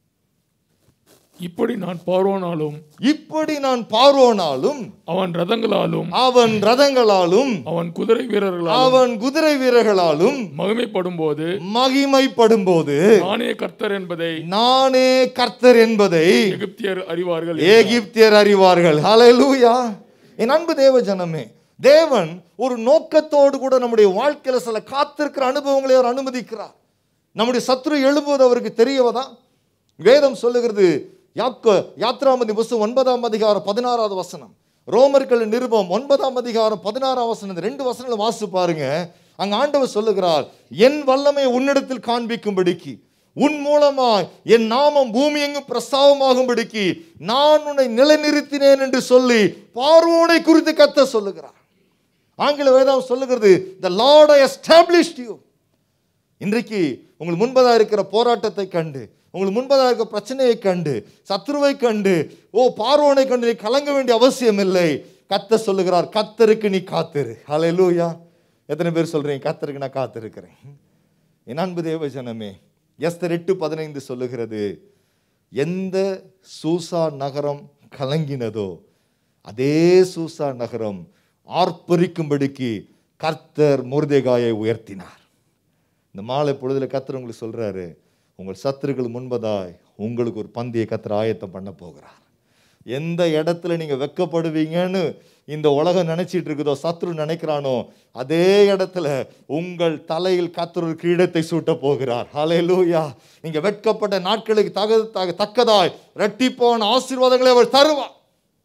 S6: இப்படி நான் பார்வோனாலும்
S5: இப்படி நான் பார்வோனாலும்
S6: அவன் ரதங்களாலும்
S5: அவன் ரதங்களாலும்
S6: அவன் குதிரை வீரர்களாலும்
S5: அவன் குதிரை வீரர்களாலும்
S6: மகிமைப்படும் போது
S5: மகிமைப்படும் போது
S6: நானே கர்த்தர் என்பதை
S5: நானே கர்த்தர் என்பதை
S6: எகிப்தியர் அறிவார்கள்
S5: ஏகிப்தியர் அறிவார்கள் ஹalleluya என் அன்பு தேவ ஜனமே தேவன் ஒரு நோக்கத்தோடு கூட நம்முடைய வாழ்க்கையில சில காத்திருக்கிற அனுபவங்களை அவர் அனுமதிக்கிறார் நம்முடைய சத்ரு எழும்புவது அவருக்கு தெரியவதா வேதம் சொல்லுகிறது யாக்க யாத்ராமதி புஸ்தகம் ஒன்பதாம் அதிகாரம் பதினாறாவது வசனம் ரோமர்கள் நிருபம் ஒன்பதாம் அதிகாரம் பதினாறாம் வசனம் இந்த ரெண்டு வசனங்களை வாசிச்சு பாருங்க அங்க ஆண்டவர் சொல்லுகிறார் என் வல்லமை உன்னிடத்தில் காண்பிக்கும்படிக்கு உன் மூலமாய் என் நாமம் பூமி எங்கும் பிரஸ்தாவமாகும்படிக்கு நான் உன்னை நிலைநிறுத்தினேன் என்று சொல்லி பார்வோனை குறித்து கத்த சொல்லுகிறார் ஆங்கில வேதம் சொல்லுகிறது the lord i established you இன்றைக்கு உங்களுக்கு முன்பதாக இருக்கிற போராட்டத்தை கண்டு உங்களுக்கு முன்பதாக இருக்கிற பிரச்சனையை கண்டு சத்ருவை கண்டு ஓ பார்வோனை கண்டு நீ கலங்க வேண்டிய அவசியம் இல்லை கத்த சொல்லுகிறார் கத்தருக்கு நீ காத்திரு ஹalleluya எத்தனை பேர் சொல்றீங்க கத்தருக்கு நான் காத்திருக்கிறேன் என் அன்பு தேவ ஜனமே எஸ்தர் எட்டு பதினைந்து சொல்லுகிறது எந்த சூசா நகரம் கலங்கினதோ அதே சூசா நகரம் ஆர்ப்பரிக்கும்படிக்கு கர்த்தர் முருதேகாயை உயர்த்தினார் இந்த மாலை பொழுதுல கர்த்தர் உங்களுக்கு சொல்றாரு உங்கள் சத்துருக்கள் முன்பதாய் உங்களுக்கு ஒரு பந்தியை கர்த்தர் ஆயத்தம் பண்ண போகிறார் எந்த இடத்துல நீங்க வெக்கப்படுவீங்கன்னு இந்த உலகம் நினைச்சிட்டு இருக்குதோ சத்ரு நினைக்கிறானோ அதே இடத்துல உங்கள் தலையில் கர்த்தர் ஒரு கிரீடத்தை சூட்ட போகிறார் ஹalleluya நீங்க வெட்கப்பட்ட நாட்களுக்கு தக தக- தக்கதாய் ரெட்டிப்பான ஆசீர்வாதங்களை அவர் தருவார்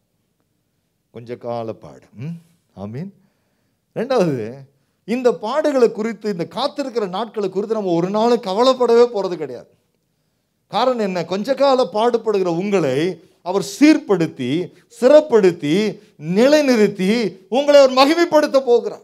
S5: கொஞ்ச கால பாடு ம்? ஆமீன் ரெண்டாவது இந்த பாடுகளை குறித்து இந்த காத்திருக்கிற நாட்களை குறித்து நம்ம ஒரு நாளும் கவலைப்படவே போறது கிடையாது காரணம் என்ன கொஞ்ச கால பாடுபடுகிற உங்களை அவர் சீர்படுத்தி சிறப்படுத்தி நிலைநிறுத்தி உங்களை அவர் மகிமைப்படுத்த போகிறார்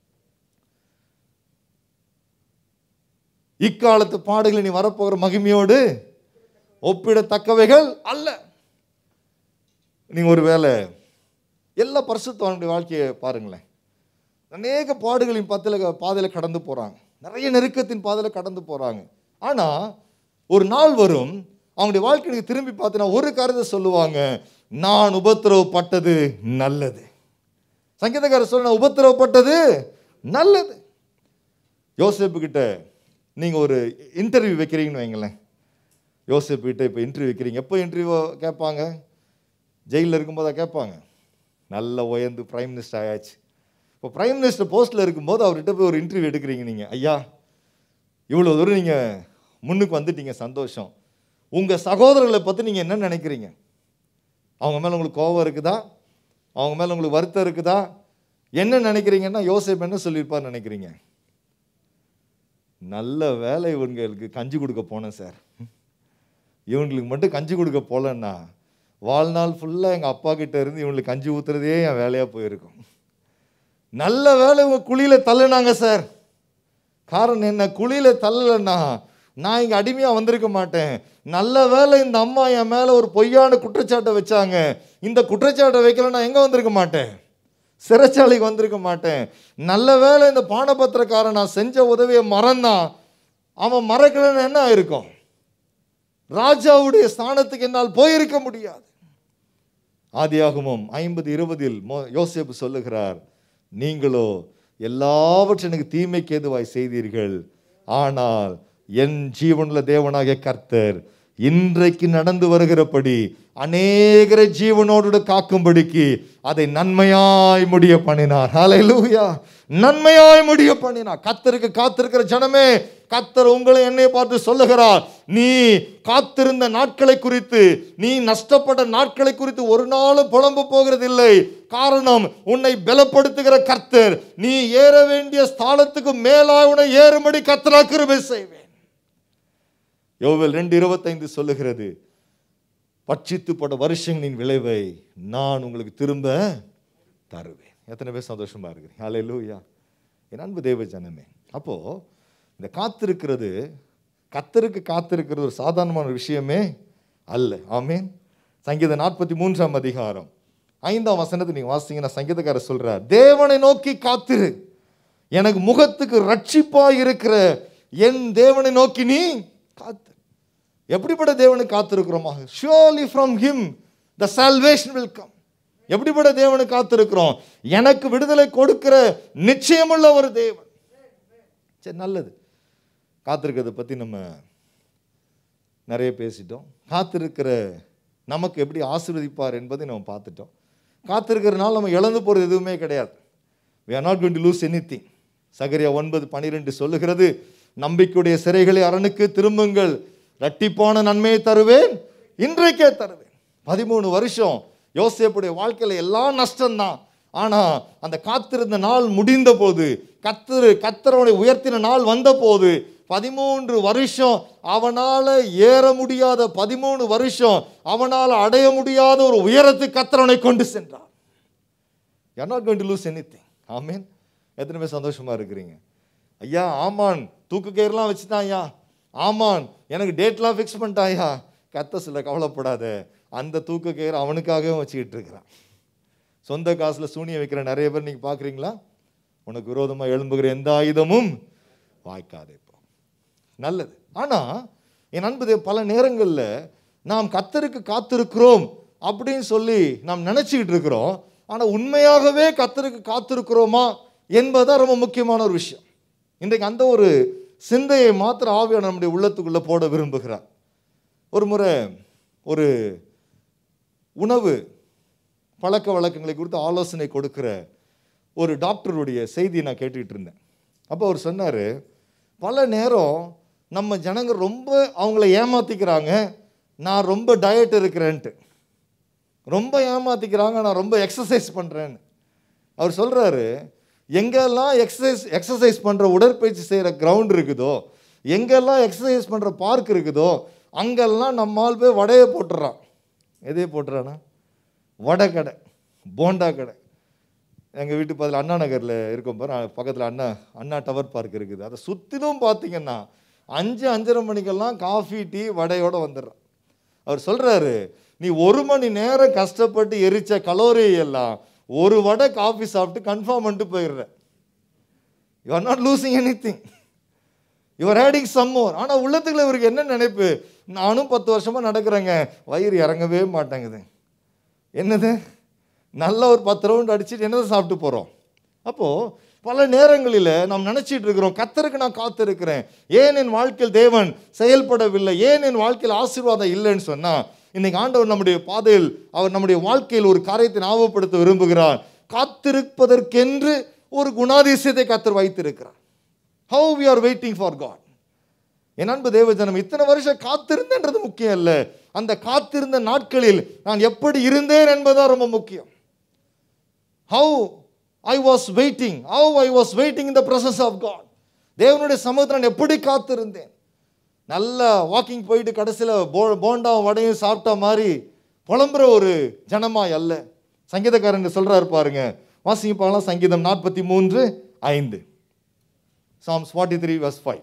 S5: இக்காலத்து பாடுகளை நீ வரப்போகிற மகிமையோடு ஒப்பிடத்தக்கவைகள் அல்ல நீங்க ஒரு வேலை எல்லா பரிசுத்தவனுடைய வாழ்க்கையை பாருங்களேன் அநேக பாடுகளின் பத்தில் பாதையில் கடந்து போகிறாங்க நிறைய நெருக்கத்தின் பாதையில் கடந்து போகிறாங்க ஆனால் ஒரு நாள் வரும் அவங்களுடைய வாழ்க்கைக்கு திரும்பி பார்த்தீங்கன்னா ஒரு காரியத்தை சொல்லுவாங்க நான் உபத்திரவப்பட்டது நல்லது சங்கீதக்காரர் சொல்ல "நான் உபத்திரவப்பட்டது நல்லது யோசேப்பு கிட்ட நீங்கள் ஒரு இன்டர்வியூ வைக்கிறீங்கன்னு வைங்களேன் யோசேப்பு கிட்ட இப்போ இன்டர்வியூ வைக்கிறீங்க எப்போ இன்டர்வியூ கேட்பாங்க ஜெயிலில் இருக்கும்போதா கேட்பாங்க நல்ல உயர்ந்து பிரைம் மினிஸ்டர் ஆயாச்சு இப்போ பிரைம் மினிஸ்டர் போஸ்ட்டில் இருக்கும்போது அவர்கிட்ட போய் ஒரு இன்டர்வியூ எடுக்கிறீங்க நீங்கள் ஐயா இவ்வளோ தூரம் நீங்கள் முன்னுக்கு வந்துட்டீங்க சந்தோஷம் உங்கள் சகோதரர்களை பற்றி நீங்கள் என்ன நினைக்கிறீங்க அவங்க மேலே உங்களுக்கு கோபம் இருக்குதா அவங்க மேலே உங்களுக்கு வருத்தம் இருக்குதா என்ன நினைக்கிறீங்கன்னா யோசேப் என்ன சொல்லியிருப்பார்னு நினைக்கிறீங்க நல்ல வேலை இவங்களுக்கு கஞ்சி கொடுக்க போனேன் சார் இவங்களுக்கு மட்டும் கஞ்சி கொடுக்க போகலன்னா வாழ்நாள் ஃபுல்லாக எங்கள் அப்பா கிட்ட இருந்து இவங்களுக்கு கஞ்சி ஊத்துறதே என் வேலையாக போயிருக்கும் நல்ல வேலை இவங்க குழியில் தள்ளுனாங்க சார் காரணம் என்ன குழியில் தள்ளலைன்னா நான் இங்கே அடிமையாக வந்திருக்க மாட்டேன் நல்ல வேலை இந்த அம்மா என் மேலே ஒரு பொய்யான குற்றச்சாட்டை வச்சாங்க இந்த குற்றச்சாட்டை வைக்கல நான் எங்கே வந்திருக்க மாட்டேன் சிறைச்சாலைக்கு வந்திருக்க மாட்டேன் நல்ல வேலை இந்த பானபத்திரக்காரன் நான் செஞ்ச உதவியை மறந்தான் அவன் மறக்கலைன்னு என்ன ஆயிருக்கும் ராஜாவுடைய ஸ்தானத்துக்கு என்னால் போயிருக்க முடியாது ஆதியாகமம் ஐம்பது இருபதில் மோ- யோசேப்பு சொல்லுகிறார் நீங்களோ எல்லாவற்றும் எனக்கு தீமைக்கு ஏதுவாய் செய்தீர்கள் ஆனால் என் ஜீவனுள்ள தேவனாகிய கர்த்தர் இன்றைக்கு நடந்து வருகிறபடி அநேகரை ஜீவனோடு காக்கும்படிக்கு அதை நன்மையாய் முடிய பண்ணினார் ஹalleluya நன்மையாய் முடிய பண்ணினார் கத்தருக்கு காத்திருக்கிற ஜனமே கத்தர் உங்களை என்னை பார்த்து சொல்லுகிறார் நீ காத்திருந்த நாட்களை குறித்து நீ நஷ்டப்பட்ட நாட்களை குறித்து ஒரு நாளும் புலம்பு போகிறதில்லை காரணம் உன்னை பலப்படுத்துகிற கர்த்தர் நீ ஏற வேண்டிய ஸ்தானத்துக்கு மேலாய் உன்னை ஏறும்படி கத்தரா கிருபை செய்வேன் யோவேல் ரெண்டு இருபத்தைந்து சொல்லுகிறது பட்சித்து பட வருஷங்களின் விளைவை நான் உங்களுக்கு திரும்ப தருவேன் எத்தனை பேர் சந்தோஷமா இருக்கிறீங்க ஹalleluya என் அன்பு தேவ ஜனமே அப்போ இந்த காத்திருக்கிறது கத்தருக்கு காத்திருக்கிறது ஒரு சாதாரணமான ஒரு விஷயமே அல்ல ஆமென் சங்கீதம் நாற்பத்தி மூன்றாம் அதிகாரம் ஐந்தாம் வசனத்தை நீங்க வாசிங்கன்னா சங்கீதக்காரர் சொல்றார் தேவனை நோக்கி காத்திரு எனக்கு முகத்துக்கு ரட்சிப்பாய் இருக்கிற என் தேவனை நோக்கி நீ காத்து எப்படிப்பட்ட தேவனுக்கு காத்திருக்கிறோமா surely from him the salvation will come எப்படிப்பட்ட தேவனுக்கு காத்திருக்கிறோம் எனக்கு விடுதலை கொடுக்கிற நிச்சயமுள்ள ஒரு தேவன் சரி நல்லது காத்திருக்கிறத பற்றி நம்ம நிறைய பேசிட்டோம் காத்திருக்கிற நமக்கு எப்படி ஆசீர்வதிப்பார் என்பதை நம்ம பார்த்துட்டோம் காத்திருக்கிறனால நம்ம இழந்து போகிறது எதுவுமே கிடையாது we are not going to lose anything சகரியா ஒன்பது பனிரெண்டு சொல்லுகிறது நம்பிக்கையுடைய சிறைகளை அரணுக்கு திரும்புங்கள் இரட்டிப்பான நன்மையை தருவேன் இன்றைக்கே தருவேன் பதிமூணு வருஷம் யோசேப்புடைய வாழ்க்கையில எல்லாம் நஷ்டம்தான் ஆனா அந்த காத்திருந்த நாள் முடிந்த போது கத்தரு கத்தரவனை உயர்த்தின நாள் வந்த போது பதிமூன்று வருஷம் அவனால ஏற முடியாத பதிமூணு வருஷம் அவனால அடைய முடியாத ஒரு உயரத்துக்கு கத்தரவனை கொண்டு சென்றார் you are not going to lose anything ஆமீன் எத்தனை பேர் சந்தோஷமா இருக்கிறீங்க ஐயா ஆமான் தூக்கு கயிறுலாம் வச்சுட்டான் ஐயா ஆமான் எனக்கு டேட்லாம் ஃபிக்ஸ் பண்ணிட்டாயா கத்த சொல்ல கவலைப்படாத அந்த தூக்கு கயிறு அவனுக்காகவே வச்சுக்கிட்டு இருக்கிறான் சொந்த காசுல சூனியம் வைக்கிற நிறைய பேர் நீங்க பார்க்குறீங்களா உனக்கு விரோதமாக எழும்புகிற எந்த ஆயுதமும் வாய்க்காதே இப்போ நல்லது ஆனா என் அன்பு தேவ, பல நேரங்களில் நாம் கத்தருக்கு காத்திருக்கிறோம் அப்படின்னு சொல்லி நாம் நினைச்சுக்கிட்டு இருக்கிறோம் ஆனா உண்மையாகவே கத்தருக்கு காத்திருக்கிறோமா என்பதுதான் ரொம்ப முக்கியமான ஒரு விஷயம் இன்றைக்கு அந்த ஒரு சிந்தையை மாத்திர ஆவியான நம்முடைய உள்ளத்துக்குள்ள போட விரும்புகிறார் ஒரு முறை ஒரு உணவு பழக்க வழக்கங்களை குறித்து ஆலோசனை கொடுக்கிற ஒரு டாக்டருடைய செய்தியை நான் கேட்டுக்கிட்டு இருந்தேன் அப்போ அவர் சொன்னார் பல நேரம் நம்ம ஜனங்க ரொம்ப அவங்கள ஏமாத்திக்கிறாங்க நான் ரொம்ப டயட் இருக்கிறேன்ட்டு ரொம்ப ஏமாத்திக்கிறாங்க நான் ரொம்ப எக்ஸசைஸ் பண்ணுறேன்னு அவர் சொல்கிறாரு எங்கெல்லாம் எக்ஸசைஸ் எக்ஸசைஸ் பண்ணுற உடற்பயிற்சி செய்கிற கிரவுண்ட் இருக்குதோ எங்கெல்லாம் எக்ஸசைஸ் பண்ணுற பார்க் இருக்குதோ அங்கெல்லாம் நம்மால் போய் வடையை போட்டுறான் எதையே போட்டுறானா வடை கடை போண்டா கடை எங்கள் வீட்டு பதில் அண்ணா நகரில் இருக்கும் பாரு பக்கத்தில் அண்ணா அண்ணா டவர் பார்க் இருக்குது அதை சுற்றிலும் பார்த்தீங்கன்னா அஞ்சு அஞ்சரை மணிக்கெல்லாம் காஃபி டீ வடையோடு வந்துடுறான் அவர் சொல்கிறாரு நீ ஒரு மணி நேரம் கஷ்டப்பட்டு எரிச்ச கலோரி எல்லாம் ஒரு வடை காஃபி சாப்பிட்டு கன்ஃபார்ம் பண்ணிட்டு போயிடுற you are not losing anything your adding some more ஆனால் உள்ளத்துக்குள்ள இவருக்கு என்ன நினைப்பு நானும் பத்து வருஷமாக நடக்கிறேங்க வயிறு இறங்கவே மாட்டேங்குது என்னது நல்ல ஒரு பத்து ரவுண்ட் அடிச்சுட்டு என்னதை சாப்பிட்டு போகிறோம் அப்போது பல நேரங்களில் நாம் நினச்சிட்டு இருக்கிறோம் கத்தருக்கு நான் காத்திருக்கிறேன் ஏன் என் வாழ்க்கையில் தேவன் செயல்படவில்லை ஏன் என் வாழ்க்கையில் ஆசீர்வாதம் இல்லைன்னு சொன்னால் இன்னைக்கு ஆண்டவர் நம்முடைய பாதையில் அவர் நம்முடைய வாழ்க்கையில் ஒரு காரியத்தை ஞாபகப்படுத்த விரும்புகிறார் காத்திருப்பதற்கென்று ஒரு குணாதிசயத்தை கத்தர் வைத்திருக்கிறார் how we are waiting for God என் அன்பு தேவஜனம் இத்தனை வருஷம் காத்திருந்தேன்றது முக்கியம் இல்லை அந்த காத்திருந்த நாட்களில் நான் எப்படி இருந்தேன் என்பதுதான் ரொம்ப முக்கியம் how I was waiting how I was waiting in the presence of God தேவனுடைய சமூகத்தில் நான் எப்படி காத்திருந்தேன் நல்லா வாக்கிங் போயிட்டு கடைசியில் போ போண்டாவும் வடையும் சாப்பிட்ட மாதிரி புலம்புற ஒரு ஜனமாய் அல்ல சங்கீதக்காரன் சொல்றாரு பாருங்க வாசிங்க பார்க்கலாம் சங்கீதம் நாற்பத்தி மூன்று ஐந்து Psalms forty three verse five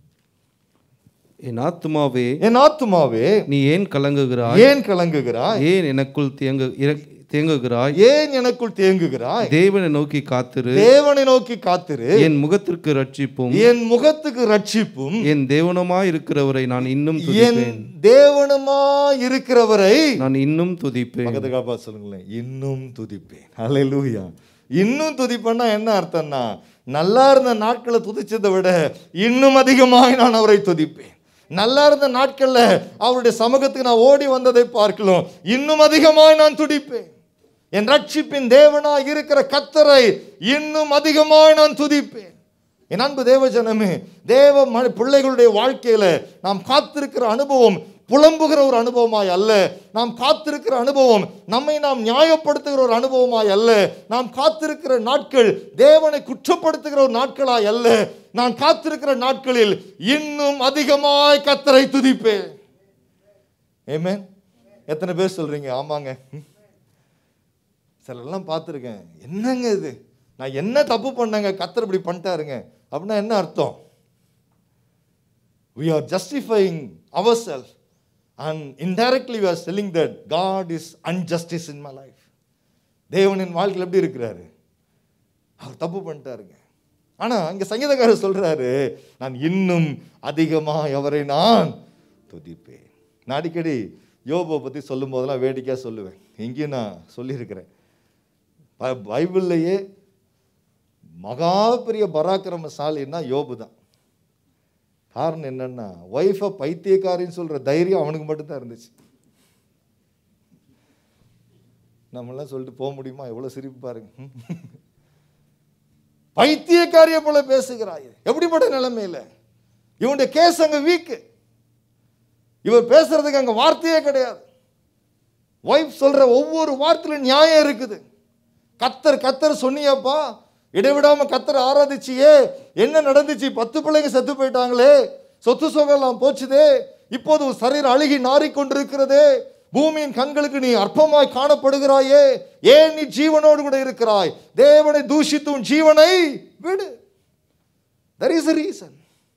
S7: என் ஆத்துமாவே
S5: என் ஆத்துமாவே
S7: நீ ஏன் கலங்குகிறாய்
S5: ஏன் கலங்குகிறாய்
S7: ஏன் எனக்குள் தேங்கு இர- தேங்குகிறாய்
S5: ஏன் எனக்குள் தேங்குகிறாய்
S7: தேவனை நோக்கி காத்திரு
S5: தேவனை நோக்கி காத்திரு
S7: என் முகத்திற்கு ரட்சிப்பும்
S5: என் முகத்துக்கு ரட்சிப்பும்
S7: என் தேவனமாய் இருக்கிறவரை நான் இன்னும்
S5: என்
S7: துதிப்பேன்
S5: தேவனுமா இருக்கிறவரை
S7: நான் இன்னும் துதிப்பேன்
S5: பக்கத்து காப்பா சொல்லுங்களேன் இன்னும் துதிப்பேன் ஹalleluya இன்னும் துதிப்பேன்னா என்ன அர்த்தம்னா நல்லா இருந்த நாட்களை துதிச்சதை விட இன்னும் அதிகமாய் நான் அவரை துதிப்பேன் நல்லா இருந்த நாட்கள்ல அவருடைய சமூகத்துக்கு நான் ஓடி வந்ததை பார்க்கலாம் இன்னும் அதிகமாய் நான் துடிப்பேன் என் ரட்சிப்பின் தேவனாய் இருக்கிற கத்தரை இன்னும் அதிகமாய் நான் துதிப்பேன் என் அன்பு தேவ ஜனமே தேவ ம- பிள்ளைகளுடைய வாழ்க்கையில நாம் காத்திருக்கிற அனுபவம் புலம்புகிற ஒரு அனுபவமாய் அல்ல நாம் காத்திருக்கிற அனுபவம் நம்மை நாம் நியாயப்படுத்துகிற ஒரு அனுபவமாய் அல்ல நாம் காத்திருக்கிற நாட்கள் தேவனை குற்றப்படுத்துகிற ஒரு நாட்களாய் அல்ல நான் காத்திருக்கிற நாட்களில் இன்னும் அதிகமாய் கத்தரை துதிப்பேன் ஏமேன் எத்தனை பேர் சொல்றீங்க ஆமாங்க சிலர்லாம் பார்த்துருக்கேன் என்னங்க இது நான் என்ன தப்பு பண்ணேங்க கத்தர் இப்படி பண்ணிட்டாருங்க அப்படின்னா என்ன அர்த்தம் we are justifying ourselves and indirectly we are telling that god is injustice in my life தேவனின் வாழ்க்கையில் எப்படி இருக்கிறாரு அவர் தப்பு பண்ணிட்டாருங்க ஆனா இங்க சங்கீதக்காரர் சொல்றாரு நான் இன்னும் அதிகமா அவரை நான் துதிப்பேன் நான் அடிக்கடி யோபை பத்தி சொல்லும் போதெல்லாம் வேடிக்கையா சொல்லுவேன் எங்கேயும் நான் சொல்லியிருக்கிறேன் ப- பைபிள்லயே மகா பெரிய பராக்கிரமசாலின்னா யோபு தான் காரணம் என்னன்னா ஒய்ஃபை பைத்தியக்காரின்னு சொல்ற தைரியம் அவனுக்கு மட்டும்தான் இருந்துச்சு நம்மளாம் சொல்லிட்டு போக முடியுமா எவ்வளவு சிரிப்பு பாருங்க ம். பைத்தியக்காரிய போல பேசுகிறாய் எப்படிப்பட்ட நிலைமையில இவனுடைய கேஸ் அங்க வீக்கு இவர் பேசுறதுக்கு அங்க வார்த்தையே கிடையாது ஒய்ஃப் சொல்ற ஒவ்வொரு வார்த்தையிலும் நியாயம் இருக்குது கத்தர் கத்தர் சொன்னியப்பா இடைவிடாம கத்தர் ஆராதிச்சியே என்ன நடந்துச்சு பத்து பிள்ளைங்க செத்து போயிட்டாங்களே சொத்து சுகம்லாம் போச்சுதே இப்போது உன் சரீரம் அழுகி நாறிக்கொண்டிருக்கிறதே பூமியின் கண்களுக்கு நீ அற்பமாய் காணப்படுகிறாயே ஏன் நீ ஜீவனோடு கூட இருக்கிறாய் தேவனை தூஷித்து உன் ஜீவனை விடு there is a reason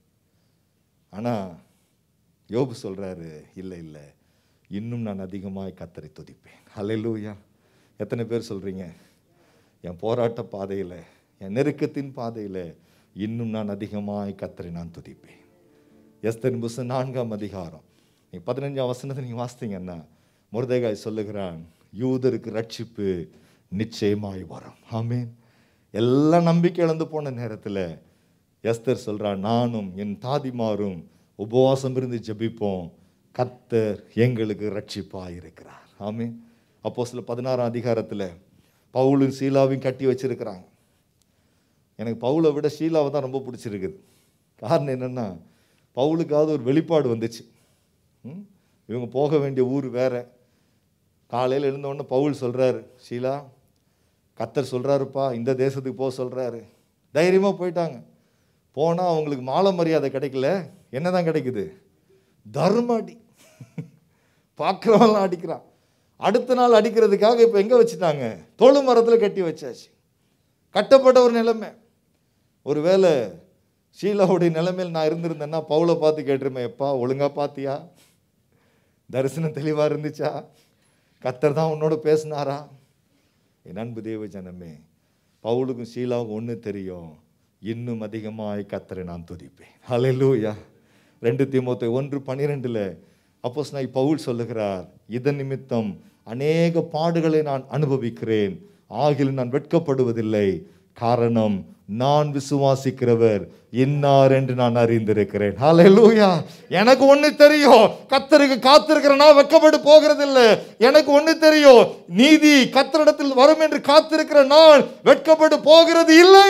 S5: ஆனா யோபு சொல்றாரு இல்லை இல்லை இன்னும் நான் அதிகமாய் கத்தரை துதிப்பேன் ஹalleluya எத்தனை பேர் சொல்றீங்க என் போராட்ட பாதையில என் நெருக்கத்தின் பாதையில இன்னும் நான் அதிகமாய் கத்தரை நான் துதிப்பேன் எஸ்தன் புஸ்தகம் நான்காம் அதிகாரம் நீ பதினஞ்சாம் வசனத்தை நீங்க வாசித்தீங்கன்னா முருதேகாய் சொல்லுகிறான் யூதருக்கு ரட்சிப்பு நிச்சயமாய் வரும் ஆமென் எல்லாம் நம்பிக்கை இழந்து போன நேரத்துல எஸ்தர் சொல்றான் நானும் என் தாதிமாரும் உபவாசம் இருந்து ஜெபிப்போம் கத்தர் எங்களுக்கு ரட்சிப்பாய் இருக்கிறார் ஆமென் அப்போ சில பதினாறாம் அதிகாரத்துல பவுலும் சீலாவையும் கட்டி வச்சிருக்கிறாங்க எனக்கு பவுலை விட ஷீலாவை தான் ரொம்ப பிடிச்சிருக்குது காரணம் என்னன்னா பவுலுக்காவது ஒரு வெளிப்பாடு வந்துச்சு ம்? இவங்க போக வேண்டிய ஊர் வேற காலையில் எழுந்தோடனே பவுல் சொல்றாரு ஷீலா கத்தர் சொல்றாருப்பா இந்த தேசத்துக்கு போக சொல்றாரு தைரியமா போயிட்டாங்க போனா அவங்களுக்கு மாலை மரியாதை கிடைக்கல என்னதான் கிடைக்குது தர்ம அடி பார்க்குறவங்களாம் அடிக்கிறான் அடுத்த நாள் அடிக்கிறதுக்காக இப்போ எங்கே வச்சுட்டாங்க தொழு மரத்தில் கட்டி வச்சாச்சு கட்டப்பட்ட ஒரு நிலைமை ஒருவேளை ஷீலாவுடைய நிலைமையில் நான் இருந்திருந்தேன்னா பவுலை பார்த்து கேட்டிருப்பேன் எப்பா ஒழுங்கா பார்த்தியா தரிசனம் தெளிவாக இருந்துச்சா கத்தர் தான் உன்னோட பேசினாரா என் அன்பு தேவ ஜனமே பவுலுக்கும் ஷீலாவுக்கும் ஒன்று தெரியும் இன்னும் அதிகமாய் கத்தரை நான் துதிப்பேன் ஹalleluya ரெண்டு தீமோத்தை ஒன்று பன்னிரெண்டில் அப்போஸ் நான் பவுல் சொல்லுகிறார் இதன் நிமித்தம் அநேக பாடுகளை நான் அனுபவிக்கிறேன் ஆகிலும் நான் வெட்கப்படுவதில்லை காரணம் நான் விசுவாசிக்கிறவர் இன்னார் என்று நான் அறிந்திருக்கிறேன் ஹalleluya எனக்கு ஒண்ணு தெரியும் கத்தருக்கு காத்திருக்கிற நான் வெட்கப்பட்டு போகிறதில்லை எனக்கு ஒண்ணு தெரியும் நீதி கத்தரிடத்தில் வரும் என்று காத்திருக்கிற நான் வெட்கப்பட்டு போகிறது இல்லை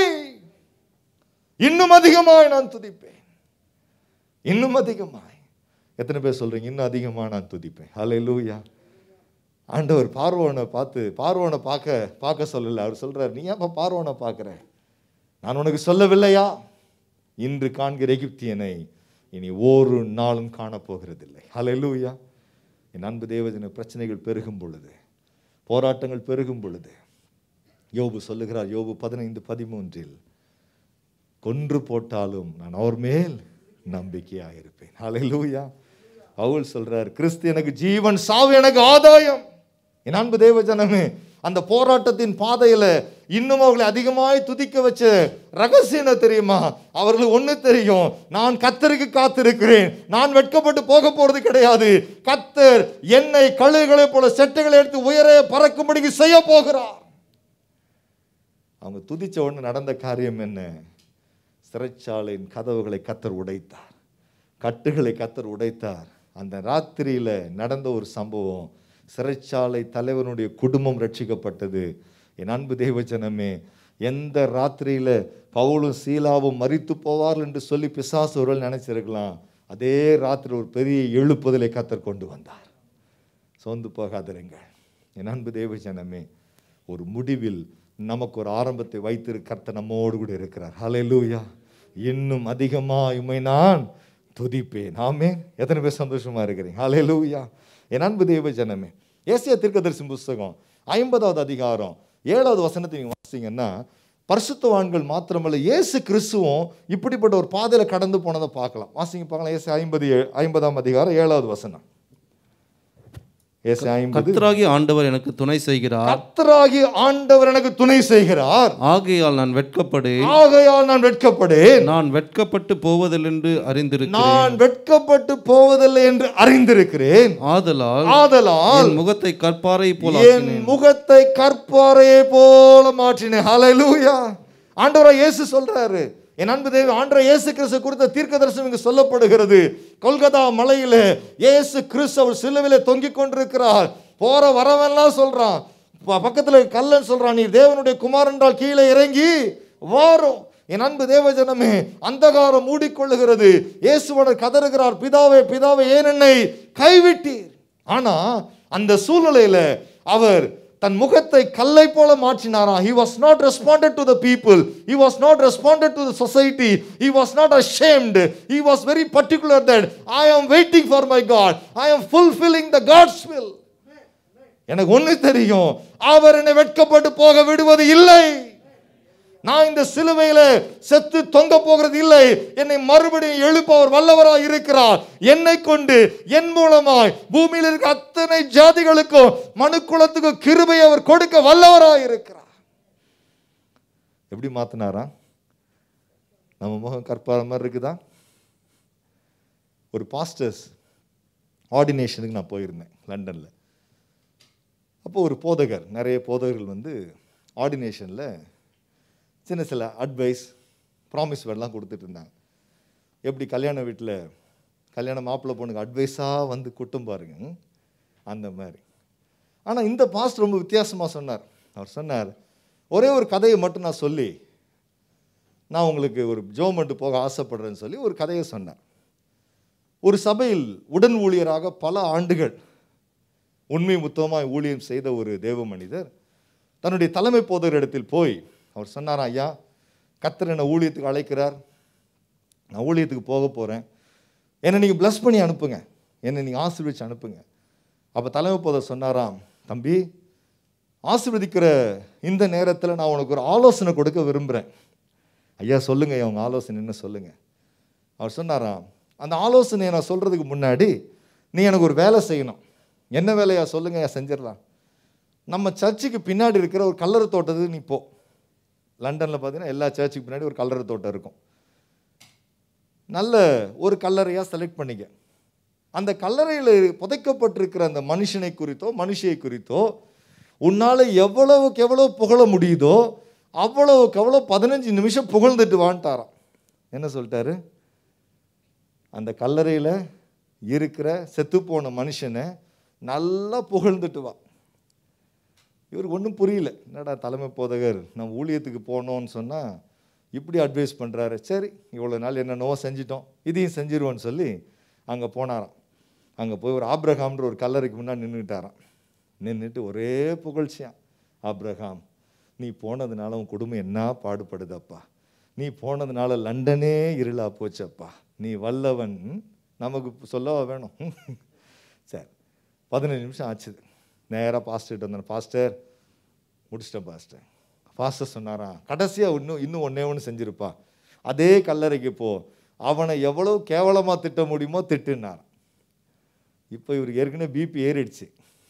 S5: இன்னும் அதிகமாய் நான் துதிப்பேன் இன்னும் அதிகமாய் எத்தனை பேர் சொல்றீங்க இன்னும் அதிகமாக நான் துதிப்பேன் ஹalleluya ஆண்டவர் பார்வோனை பார்த்து பார்வோனை பார்க்க பார்க்க சொல்லல அவர் சொல்றார் நீ ஏன்ப்பா பார்வோனை பார்க்குற நான் உனக்கு சொல்லவில்லையா இன்று காண்கிற எகிப்தியனை இனி ஒரு நாளும் காணப்போகிறதில்லை ஹalleluya என் அன்பு தேவஜன பிரச்சனைகள் பெருகும் பொழுது போராட்டங்கள் பெருகும் பொழுது யோபு சொல்லுகிறார் யோபு பதினைந்து பதிமூன்றில் கொன்று போட்டாலும் நான் அவர் மேல் நம்பிக்கையாக இருப்பேன் ஹalleluya பவுல் சொல்றார் கிறிஸ்து எனக்கு ஜீவன் சாவு எனக்கு ஆதாயம் என் அன்பு தேவ ஜனமே அந்த போராட்டத்தின் பாதையில இன்னும் அவர்களை அதிகமாய் துதிக்க வச்ச ரகசியம் என்ன தெரியுமா அவர்களுக்கு ஒண்ணு தெரியும் நான் கத்தருக்கு காத்திருக்கிறேன் நான் வெட்கப்பட்டு போக போறது கிடையாது கத்தர் என்னை கழுகுகளை போல செட்டைகளை எடுத்து உயர பறக்கும்படிக்கு செய்ய போகிறார் அவங்க துதிச்ச உடனே நடந்த காரியம் என்ன சிறைச்சாலையின் கதவுகளை கத்தர் உடைத்தார் கட்டுகளை கத்தர் உடைத்தார் அந்த ராத்திரியில நடந்த ஒரு சம்பவம் சிறைச்சாலை தலைவனுடைய குடும்பம் ரட்சிக்கப்பட்டது என் அன்பு தேவஜனமே எந்த ராத்திரியில பவுலும் சீலாவும் மரித்து போவார்கள் என்று சொல்லி பிசாசு ஒருவர்கள் நினைச்சிருக்கலாம் அதே ராத்திரி ஒரு பெரிய எழுப்புதலை கத்தர் கொண்டு வந்தார் சோர்ந்து போகாதிருங்கள் என் அன்பு தேவ ஜனமே ஒரு முடிவில் நமக்கு ஒரு ஆரம்பத்தை வைத்திரு கர்த்தர் நம்மோடு கூட இருக்கிறார் ஹalleluya இன்னும் அதிகமாக உம்மை நான் துதிப்பேன் ஆமே எத்தனை பேர் சந்தோஷமா இருக்கிறீங்க ஹalleluya என் அன்பு தேவ ஜனமே ஏசியா தீர்க்கதரிசி புஸ்தகம் ஐம்பதாவது அதிகாரம் ஏழாவது வசனத்தை நீங்க வாசிங்கன்னா பரிசுத்தவான்கள் மாத்திரமல்ல இயேசு கிறிஸ்துவும் இப்படிப்பட்ட ஒரு பாதையில கடந்து போனதை பார்க்கலாம் வாசிங்க பார்க்கலாம் ஏசு ஐம்பது ஏ- ஐம்பதாம் அதிகாரம் ஏழாவது வசனம் ஏசு ஐம்பது
S7: கர்த்தராகிய ஆண்டவர் எனக்கு துணை செய்கிறார்
S5: கர்த்தராகி ஆண்டவர் எனக்கு துணை செய்கிறார்
S7: ஆகையால் நான் வெட்கப்படேன்
S5: ஆகையால் நான் வெட்கப்படேன்
S7: நான் வெட்கப்பட்டு போவதில்லை அறிந்திருக்கிறேன்
S5: நான் வெட்கப்பட்டு போவதில்லை என்று அறிந்திருக்கிறேன்
S7: ஆதலால்
S5: ஆதலால்
S7: என் முகத்தை கற்பாரை போல
S5: என்
S7: ஆக்கினேன்.
S5: முகத்தை கற்பாரையை போல மாற்றினேன் ஹalleluya ஆண்டவரா இயேசு சொல்றாரு என் அன்பு தேவி ஆண்டவர் இயேசு கிறிஸ்து குறித்த தீர்க்க தரிசனம் இங்கு சொல்லப்படுகிறது கொல்கத்தா மலையில இயேசு கிறிஸ்து அவர் சிலுவிலே தொங்கிக் கொண்டிருக்கிறார் போற வரவெல்லாம் சொல்றான் ப- பக்கத்துல கல்லன் சொல்றான் நீ தேவனுடைய குமார் என்றால் கீழே இறங்கி வாரும் என் அன்பு தேவஜனமே அந்தகாரம் மூடிக்கொள்ளுகிறது இயேசுவனர் கதறுகிறார் பிதாவே பிதாவே ஏன் என்னை கைவிட்டீர் ஆனா அந்த சூழ்நிலையில அவர் தன் முகத்தை கல்லை போல மாற்றினாரா he was not responded to the people he was not responded to the society he was not ashamed he was very particular that i am waiting for my god i am fulfilling the god's will எனக்கு ஒண்ணு தெரியும் அவர் என்னை வெட்கப்பட்டு போக விடுவது இல்லை நான் இந்த சிலுவையில செத்து தொங்க போகிறது இல்லை என்னை மறுபடியும் எழுப்ப அவர் வல்லவராய் இருக்கிறார் என்னை கொண்டு என் மூலமாய் பூமியில் இருக்க அத்தனை ஜாதிகளுக்கும் மனுக்குலத்துக்கும் கிருபை அவர் கொடுக்க வல்லவராய் இருக்கிறார் எப்படி மாத்தினாரா நம்ம முகம் கற்பார மாதிரி இருக்குதா ஒரு பாஸ்டர்ஸ் ஆர்டினேஷனுக்கு நான் போயிருந்தேன் லண்டனில் அப்போ ஒரு போதகர் நிறைய போதகர்கள் வந்து ஆர்டினேஷனில் சின்ன சில அட்வைஸ் ப்ராமிஸ் வேர்டெலாம் கொடுத்துட்டு இருந்தாங்க எப்படி கல்யாண வீட்டில் கல்யாண மாப்பிள்ளை பொண்ணுக்கு அட்வைஸாக வந்து குட்டும் பாருங்க ம்? அந்த மாதிரி ஆனால் இந்த பாஸ்ட் ரொம்ப வித்தியாசமாக சொன்னார் அவர் சொன்னார் ஒரே ஒரு கதையை மட்டும் நான் சொல்லி நான் உங்களுக்கு ஒரு ஜோமெண்ட்டு போக ஆசைப்படுறேன்னு சொல்லி ஒரு கதையை சொன்னார் ஒரு சபையில் உடன் ஊழியராக பல ஆண்டுகள் உண்மை முத்தமாய் ஊழியம் செய்த ஒரு தேவ மனிதர் தன்னுடைய தலைமை போதகர் இடத்தில் போய் அவர் சொன்னார் ஐயா கத்தர் என்னை ஊழியத்துக்கு அழைக்கிறார் நான் ஊழியத்துக்கு போக போகிறேன் என்னை நீங்கள் ப்ளஸ் பண்ணி அனுப்புங்க என்னை நீங்கள் ஆசீர்வதிச்சு அனுப்புங்க அப்போ தலைமை போதர் சொன்னாராம் தம்பி ஆசீர்வதிக்கிற இந்த நேரத்தில் நான் உனக்கு ஒரு ஆலோசனை கொடுக்க விரும்புகிறேன் ஐயா சொல்லுங்க ஐயா உங்கள் ஆலோசனை என்ன சொல்லுங்க அவர் சொன்னாராம் அந்த ஆலோசனையை நான் சொல்கிறதுக்கு முன்னாடி நீ எனக்கு ஒரு வேலை செய்யணும் என்ன வேலையா சொல்லுங்க ஐயா செஞ்சிடலாம் நம்ம சர்ச்சுக்கு பின்னாடி இருக்கிற ஒரு கல்லறை தோட்டத்துக்கு நீ போ லண்டனில் பார்த்தீங்கன்னா எல்லா சர்ச்சுக்கு பின்னாடி ஒரு கல்லறை தோட்டம் இருக்கும் நல்ல ஒரு கல்லறையாக செலக்ட் பண்ணிக்க அந்த கல்லறையில் புதைக்கப்பட்டிருக்கிற அந்த மனுஷனை குறித்தோ மனுஷியை குறித்தோ உன்னால் எவ்வளவுக்கு எவ்வளோ புகழ முடியுதோ அவ்வளவுக்கு எவ்வளோ பதினஞ்சு நிமிஷம் புகழ்ந்துட்டு வான்ட்டாராம் என்ன சொல்லிட்டாரு அந்த கல்லறையில் இருக்கிற செத்துப்போன மனுஷனை நல்லா புகழ்ந்துட்டு வா இவருக்கு ஒன்றும் புரியல என்னடா தலைமை போதகர் நம்ம ஊழியத்துக்கு போனோம்னு சொன்னால் இப்படி அட்வைஸ் பண்ணுறாரு சரி இவ்வளோ நாள் என்னென்னவோ செஞ்சிட்டோம் இதையும் செஞ்சிருவோன்னு சொல்லி அங்கே போனாராம் அங்கே போய் ஒரு ஆப்ரஹாம்ன்ற ஒரு கல்லறைக்கு முன்னாடி நின்றுட்டாராம் நின்றுட்டு ஒரே புகழ்ச்சியான் ஆப்ரஹாம் நீ போனதுனால உன் குடும்பம் என்ன பாடுபடுதப்பா நீ போனதுனால லண்டனே இருளா போச்சப்பா நீ வல்லவன் நமக்கு சொல்லவா வேணும் சரி பதினஞ்சு நிமிஷம் ஆச்சுது நேராக பாஸ்டர்கிட்ட வந்தேன் பாஸ்டர் முடிச்சிட்டேன் பாஸ்டர் பாஸ்டர் சொன்னாராம் கடைசியாக இன்னும் இன்னும் ஒன்றே ஒன்று செஞ்சிருப்பா அதே கல்லறைக்கு போ அவனை எவ்வளோ கேவலமாக திட்ட முடியுமோ திட்டுனாராம் இப்போ இவருக்கு ஏற்கனவே பிபி ஏறிடுச்சு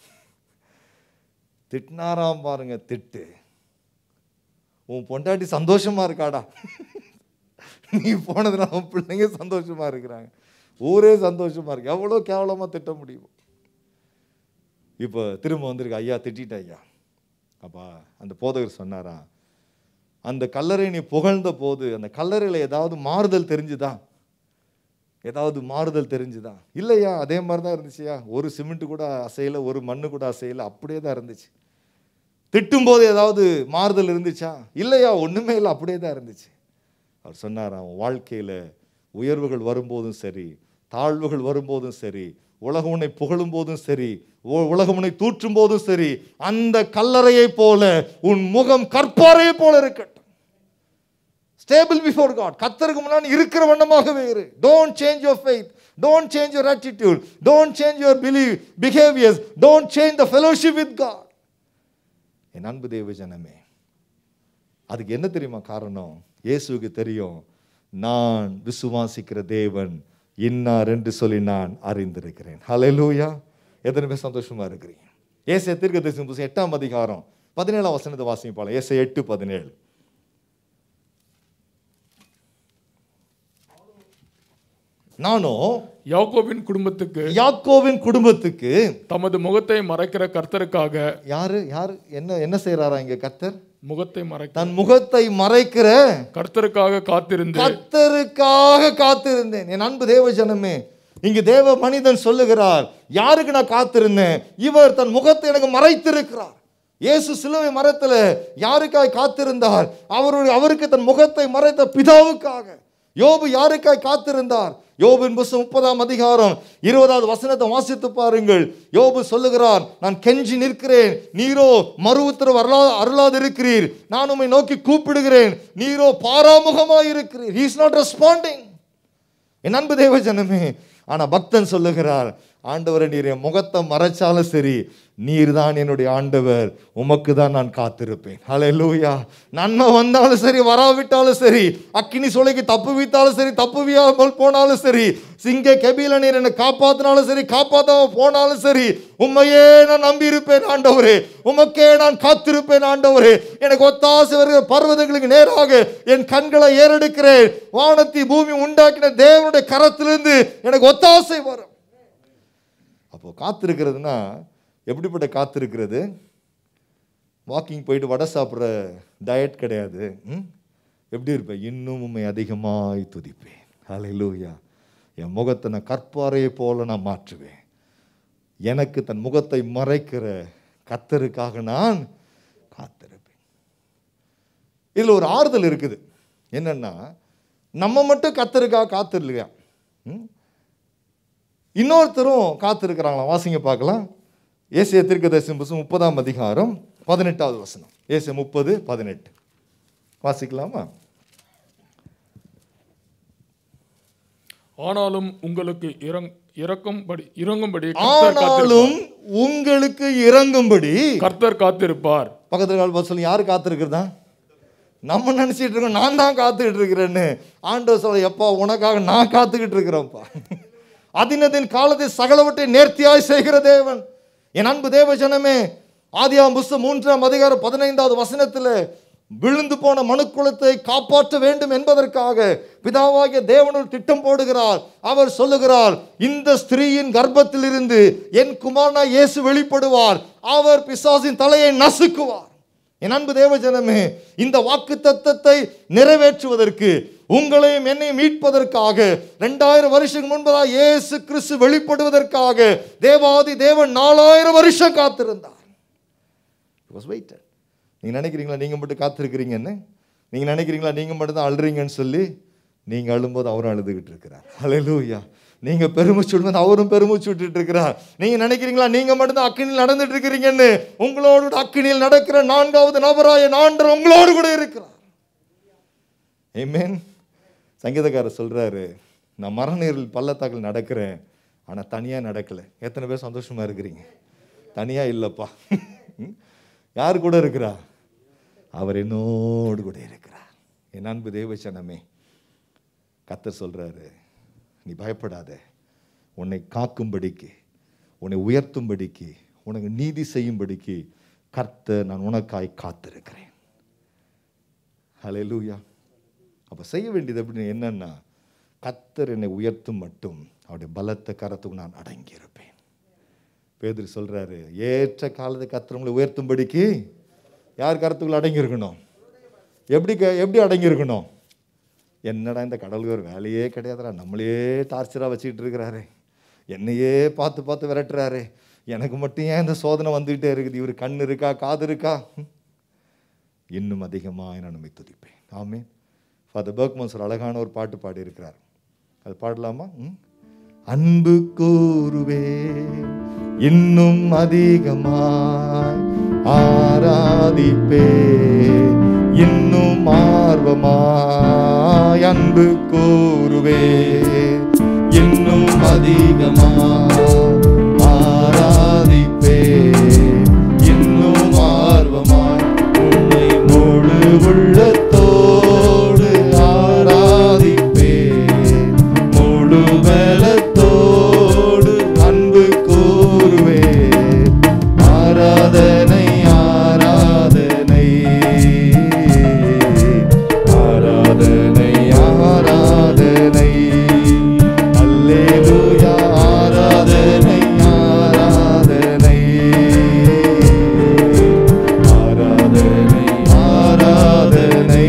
S5: திட்டினாராம் பாருங்க திட்டு உன் பொண்டாட்டி சந்தோஷமா இருக்காடா நீ போனதுனால உன் பிள்ளைங்க சந்தோஷமா இருக்கிறாங்க ஊரே சந்தோஷமா இருக்கு எவ்வளோ கேவலமா திட்ட முடியும் இப்போ திரும்ப வந்திருக்கு ஐயா திட்டிட்ட ஐயா அப்பா அந்த போதகர் சொன்னாரா அந்த கல்லறை நீ புகழ்ந்த போது அந்த கல்லறையில் ஏதாவது மாறுதல் தெரிஞ்சுதா ஏதாவது மாறுதல் தெரிஞ்சுதா இல்லையா அதே மாதிரி தான் இருந்துச்சுயா ஒரு சிமெண்ட் கூட அசையல ஒரு மண்ணு கூட அசையல அப்படியே தான் இருந்துச்சு திட்டும் போது ஏதாவது மாறுதல் இருந்துச்சா இல்லையா ஒண்ணுமே இல்லை அப்படியே தான் இருந்துச்சு அவர் சொன்னார் அவன் வாழ்க்கையில உயர்வுகள் வரும்போதும் சரி தாழ்வுகள் வரும்போதும் சரி உலகம் உன்னை புகழும் போதும் சரி உ- உலகம் உன்னை தூற்றும் போதும் சரி அந்த கல்லறையை போல உன் முகம் கற்பாறையை போல இருக்கட்டும் ஸ்டேபிள் பிஃபோர் காட் கத்தருக்கு முன்னாடி இருக்கிற வண்ணமாகவே இரு don't change your faith don't change your attitude don't change your believe behaviours don't change the fellowship with God என் அன்பு தேவ ஜனமே அதுக்கு என்ன தெரியுமா காரணம் இயேசுவுக்கு தெரியும் நான் விசுவாசிக்கிற தேவன் இன்னார் என்று சொல்லி நான் அறிந்திருக்கிறேன் ஹalleluya எத்தனை பேர் சந்தோஷமா இருக்கிறீங்க ஏசை தீர்க்கதரிசன புத்தகம் எட்டாம் அதிகாரம் பதினேழாம் வசனத்தை வாசிப்பாங்க ஏசை எட்டு பதினேழு நானும்
S6: யாக்கோபின் குடும்பத்துக்கு
S5: யாக்கோவின் குடும்பத்துக்கு
S6: தமது முகத்தை மறைக்கிற கர்த்தருக்காக
S5: யாரு யாரு என்ன என்ன செய்யறாரா இங்க கர்த்தர்
S6: முகத்தை மறைக்க
S5: தன் முகத்தை மறைக்கிற
S6: கர்த்தருக்காக காத்திருந்து
S5: கர்த்தருக்காக காத்திருந்தேன் என் அன்பு தேவ ஜனமே இங்கு தேவ மனிதன் சொல்லுகிறார் யாருக்கு நான் காத்திருந்தேன் இவர் தன் முகத்தை எனக்கு மறைத்திருக்கிறார் இயேசு சிலுவை மரத்துல யாருக்காய் காத்திருந்தார் அவருடைய அவருக்கு தன் முகத்தை மறைத்த பிதாவுக்காக யோபு யாருக்காய் காத்திருந்தார் யோபின் புஸ்தகம் முப்பதாம் அதிகாரம் இருபதாவது வசனத்தை வாசித்து பாருங்கள் யோபு சொல்லுகிறார் நான் கெஞ்சி நிற்கிறேன் நீரோ மறு உத்தரவு அருளா அருளாது இருக்கிறீர் நான் உம்மை நோக்கி கூப்பிடுகிறேன் நீரோ பாராமுகமாய் இருக்கிறீர் he is not responding என் அன்பு தேவ ஜனமே ஆனா பக்தன் சொல்லுகிறார் ஆண்டவரை நீர் என் முகத்தை மறைச்சாலும் சரி நீர் தான் என்னுடைய ஆண்டவர் உமக்கு தான் நான் காத்திருப்பேன் ஹalleluya நன்மை வந்தாலும் சரி வராவிட்டாலும் சரி அக்கினி சோலைக்கு தப்பு வைத்தாலும் சரி தப்பு வியாமல் போனாலும் சரி சிங்க கெபில நீர் என்னை காப்பாத்தினாலும் சரி காப்பாத்தாம போனாலும் சரி உண்மையே நான் நம்பி இருப்பேன் ஆண்டவரே உமக்கே நான் காத்திருப்பேன் ஆண்டவரே எனக்கு ஒத்தாசை வருகிற பர்வதங்களுக்கு நேராக என் கண்களை ஏறெடுக்கிறேன் வானத்தை பூமி உண்டாக்கின தேவனுடைய கரத்திலிருந்து எனக்கு ஒத்தாசை வரும் அப்போ காத்திருக்கிறதுனா எப்படிப்பட்ட காத்திருக்கிறது வாக்கிங் போயிட்டு வடை சாப்பிட்ற டயட் கிடையாது ம்? எப்படி இருப்பேன் இன்னும் உண்மை அதிகமாய் துதிப்பேன் ஹalleluya என் முகத்தை நான் கற்பாறையை போல நான் மாற்றுவேன் எனக்கு தன் முகத்தை மறைக்கிற கத்தருக்காக நான் காத்திருப்பேன் இதில் ஒரு ஆறுதல் இருக்குது என்னன்னா நம்ம மட்டும் கத்தருக்காக காத்திருலையா ம்? இன்னொருத்தரும் காத்திருக்கிறாங்களாம் வாசிங்க பார்க்கலாம் ஏசிய தீர்க்கதரிசன புஸ்தகம் முப்பதாம் அதிகாரம் பதினெட்டாவது வசனம் ஏசிய முப்பது பதினெட்டு வாசிக்கலாமா
S6: ஆனாலும் உங்களுக்கு இறங் இறக்கும்படி இறங்கும்படி கர்த்தர்
S5: ஆனாலும் உங்களுக்கு இறங்கும்படி
S6: காத்திருப்பார். கர்த்தர் காத்திருப்பார்
S5: பக்கத்துல கால் பார்த்து சொல்லி யார் காத்திருக்கிறதா நம்ம நினைச்சிட்டு இருக்கோம் நான் தான் காத்துக்கிட்டு இருக்கிறேன்னு ஆண்டவர் சொல்ல எப்பா உனக்காக நான் காத்துக்கிட்டு இருக்கிறேன்ப்பா அதினதின் காலத்தை சகலவற்றை நேர்த்தியாய் செய்கிற தேவன் என் அன்பு தேவ ஜனமே ஆதியாம் புஸ்தகம் மூன்றாம் அதிகாரம் பதினைந்தாவது வசனத்தில் விழுந்து போன மனுக்குலத்தை காப்பாற்ற வேண்டும் என்பதற்காக பிதாவாகிய தேவனுள் திட்டம் போடுகிறார் அவர் சொல்லுகிறார் இந்த ஸ்திரீயின் கர்ப்பத்திலிருந்து என் குமாரனா இயேசு வெளிப்படுவார் அவர் பிசாசின் தலையை நசுக்குவார் என் அன்பு தேவ ஜனமே இந்த வாக்கு தத்தத்தை நிறைவேற்றுவதற்கு உங்களையும் என்னையும் மீட்பதற்காக ரெண்டாயிரம் வருஷம் முன்பதாக இயேசு கிறிஸ்து வெளிப்படுவதற்காக தேவாதி தேவன் நாலாயிரம் வருஷம் காத்திருந்தார் was waited நீங்கள் நினைக்கிறீங்களா நீங்கள் மட்டும் காத்திருக்கிறீங்கன்னு நீங்கள் நினைக்கிறீங்களா நீங்கள் மட்டும் தான் அழுறீங்கன்னு சொல்லி நீங்கள் அழும்போது அவரும் அழுதுகிட்டு இருக்கிறார் ஹalleluya நீங்க பெருமூச்சு விடும்போது அவரும் பெருமூச்சு விட்டுட்டு இருக்கிறார் நீங்க நினைக்கிறீங்களா நீங்க மட்டும் தான் அக்கினியில் நடந்துட்டு இருக்கிறீங்கன்னு உங்களோடு கூட அக்கினியில் நடக்கிற நான்காவது நபராய நாண்டர் உங்களோடு கூட இருக்கிறார் ஏமேன் சங்கீதக்காரர் சொல்றாரு நான் மரநீரில் பள்ளத்தாக்கில் நடக்கிறேன் ஆனா தனியா நடக்கல எத்தனை பேர் சந்தோஷமா இருக்கிறீங்க தனியா இல்லப்பா யார் கூட இருக்கிறா அவர் என்னோடு கூட இருக்கிறார் என் அன்பு தேவச்சனமே கத்தர் சொல்றாரு நீ பயப்படாத உன்னை காக்கும்படிக்கு உன்னை உயர்த்தும்படிக்கு உனக்கு நீதி செய்யும்படிக்கு கர்த்தர் நான் உனக்காய் காத்திருக்கிறேன் ஹalleluya அப்போ செய்ய வேண்டியது அப்படின்னு என்னன்னா கர்த்தர் என்னை உயர்த்தும் மட்டும் அவருடைய பலத்த கரத்துக்கு நான் அடங்கி இருப்பேன் பேதுரு சொல்றாரு ஏற்ற காலத்தை கர்த்தர் உங்களை என்னடா இந்த கடலுக்கு ஒரு வேலையே கிடையாதுடா நம்மளையே டார்ச்சராக வச்சுக்கிட்டு இருக்கிறாரு என்னையே பார்த்து பார்த்து விரட்டுறாரு எனக்கு மட்டும் ஏன் இந்த சோதனை வந்துக்கிட்டே இருக்குது இவர் கண் இருக்கா காது இருக்கா ம். இன்னும் அதிகமாக நான் நம்மை துதிப்பேன் ஆமீன் ஃபாதர் பர்க்மன்ஸ் ஒரு அழகான ஒரு பாட்டு பாடியிருக்கிறார் அது பாடலாமா ம்? அன்பு கூறுவே இன்னும் அதிகமாய் ஆராதிப்பே இன்னும் ஆர்வமாய் அன்பு கூறுவே இன்னும் அதிகமாய் ஆராதிப்பே இன்னும் ஆர்வமாய் உன்னை முழு உள்ளத்தோடு ஆராதிப்பே முழு பலத்தோடு அன்பு கூறுவே ஆராதனை ஆராதனை ஆராதனை ஆராதனை அல்லேலூயா ஆராதனை ஆராதனை ஆராதனை ஆராதனை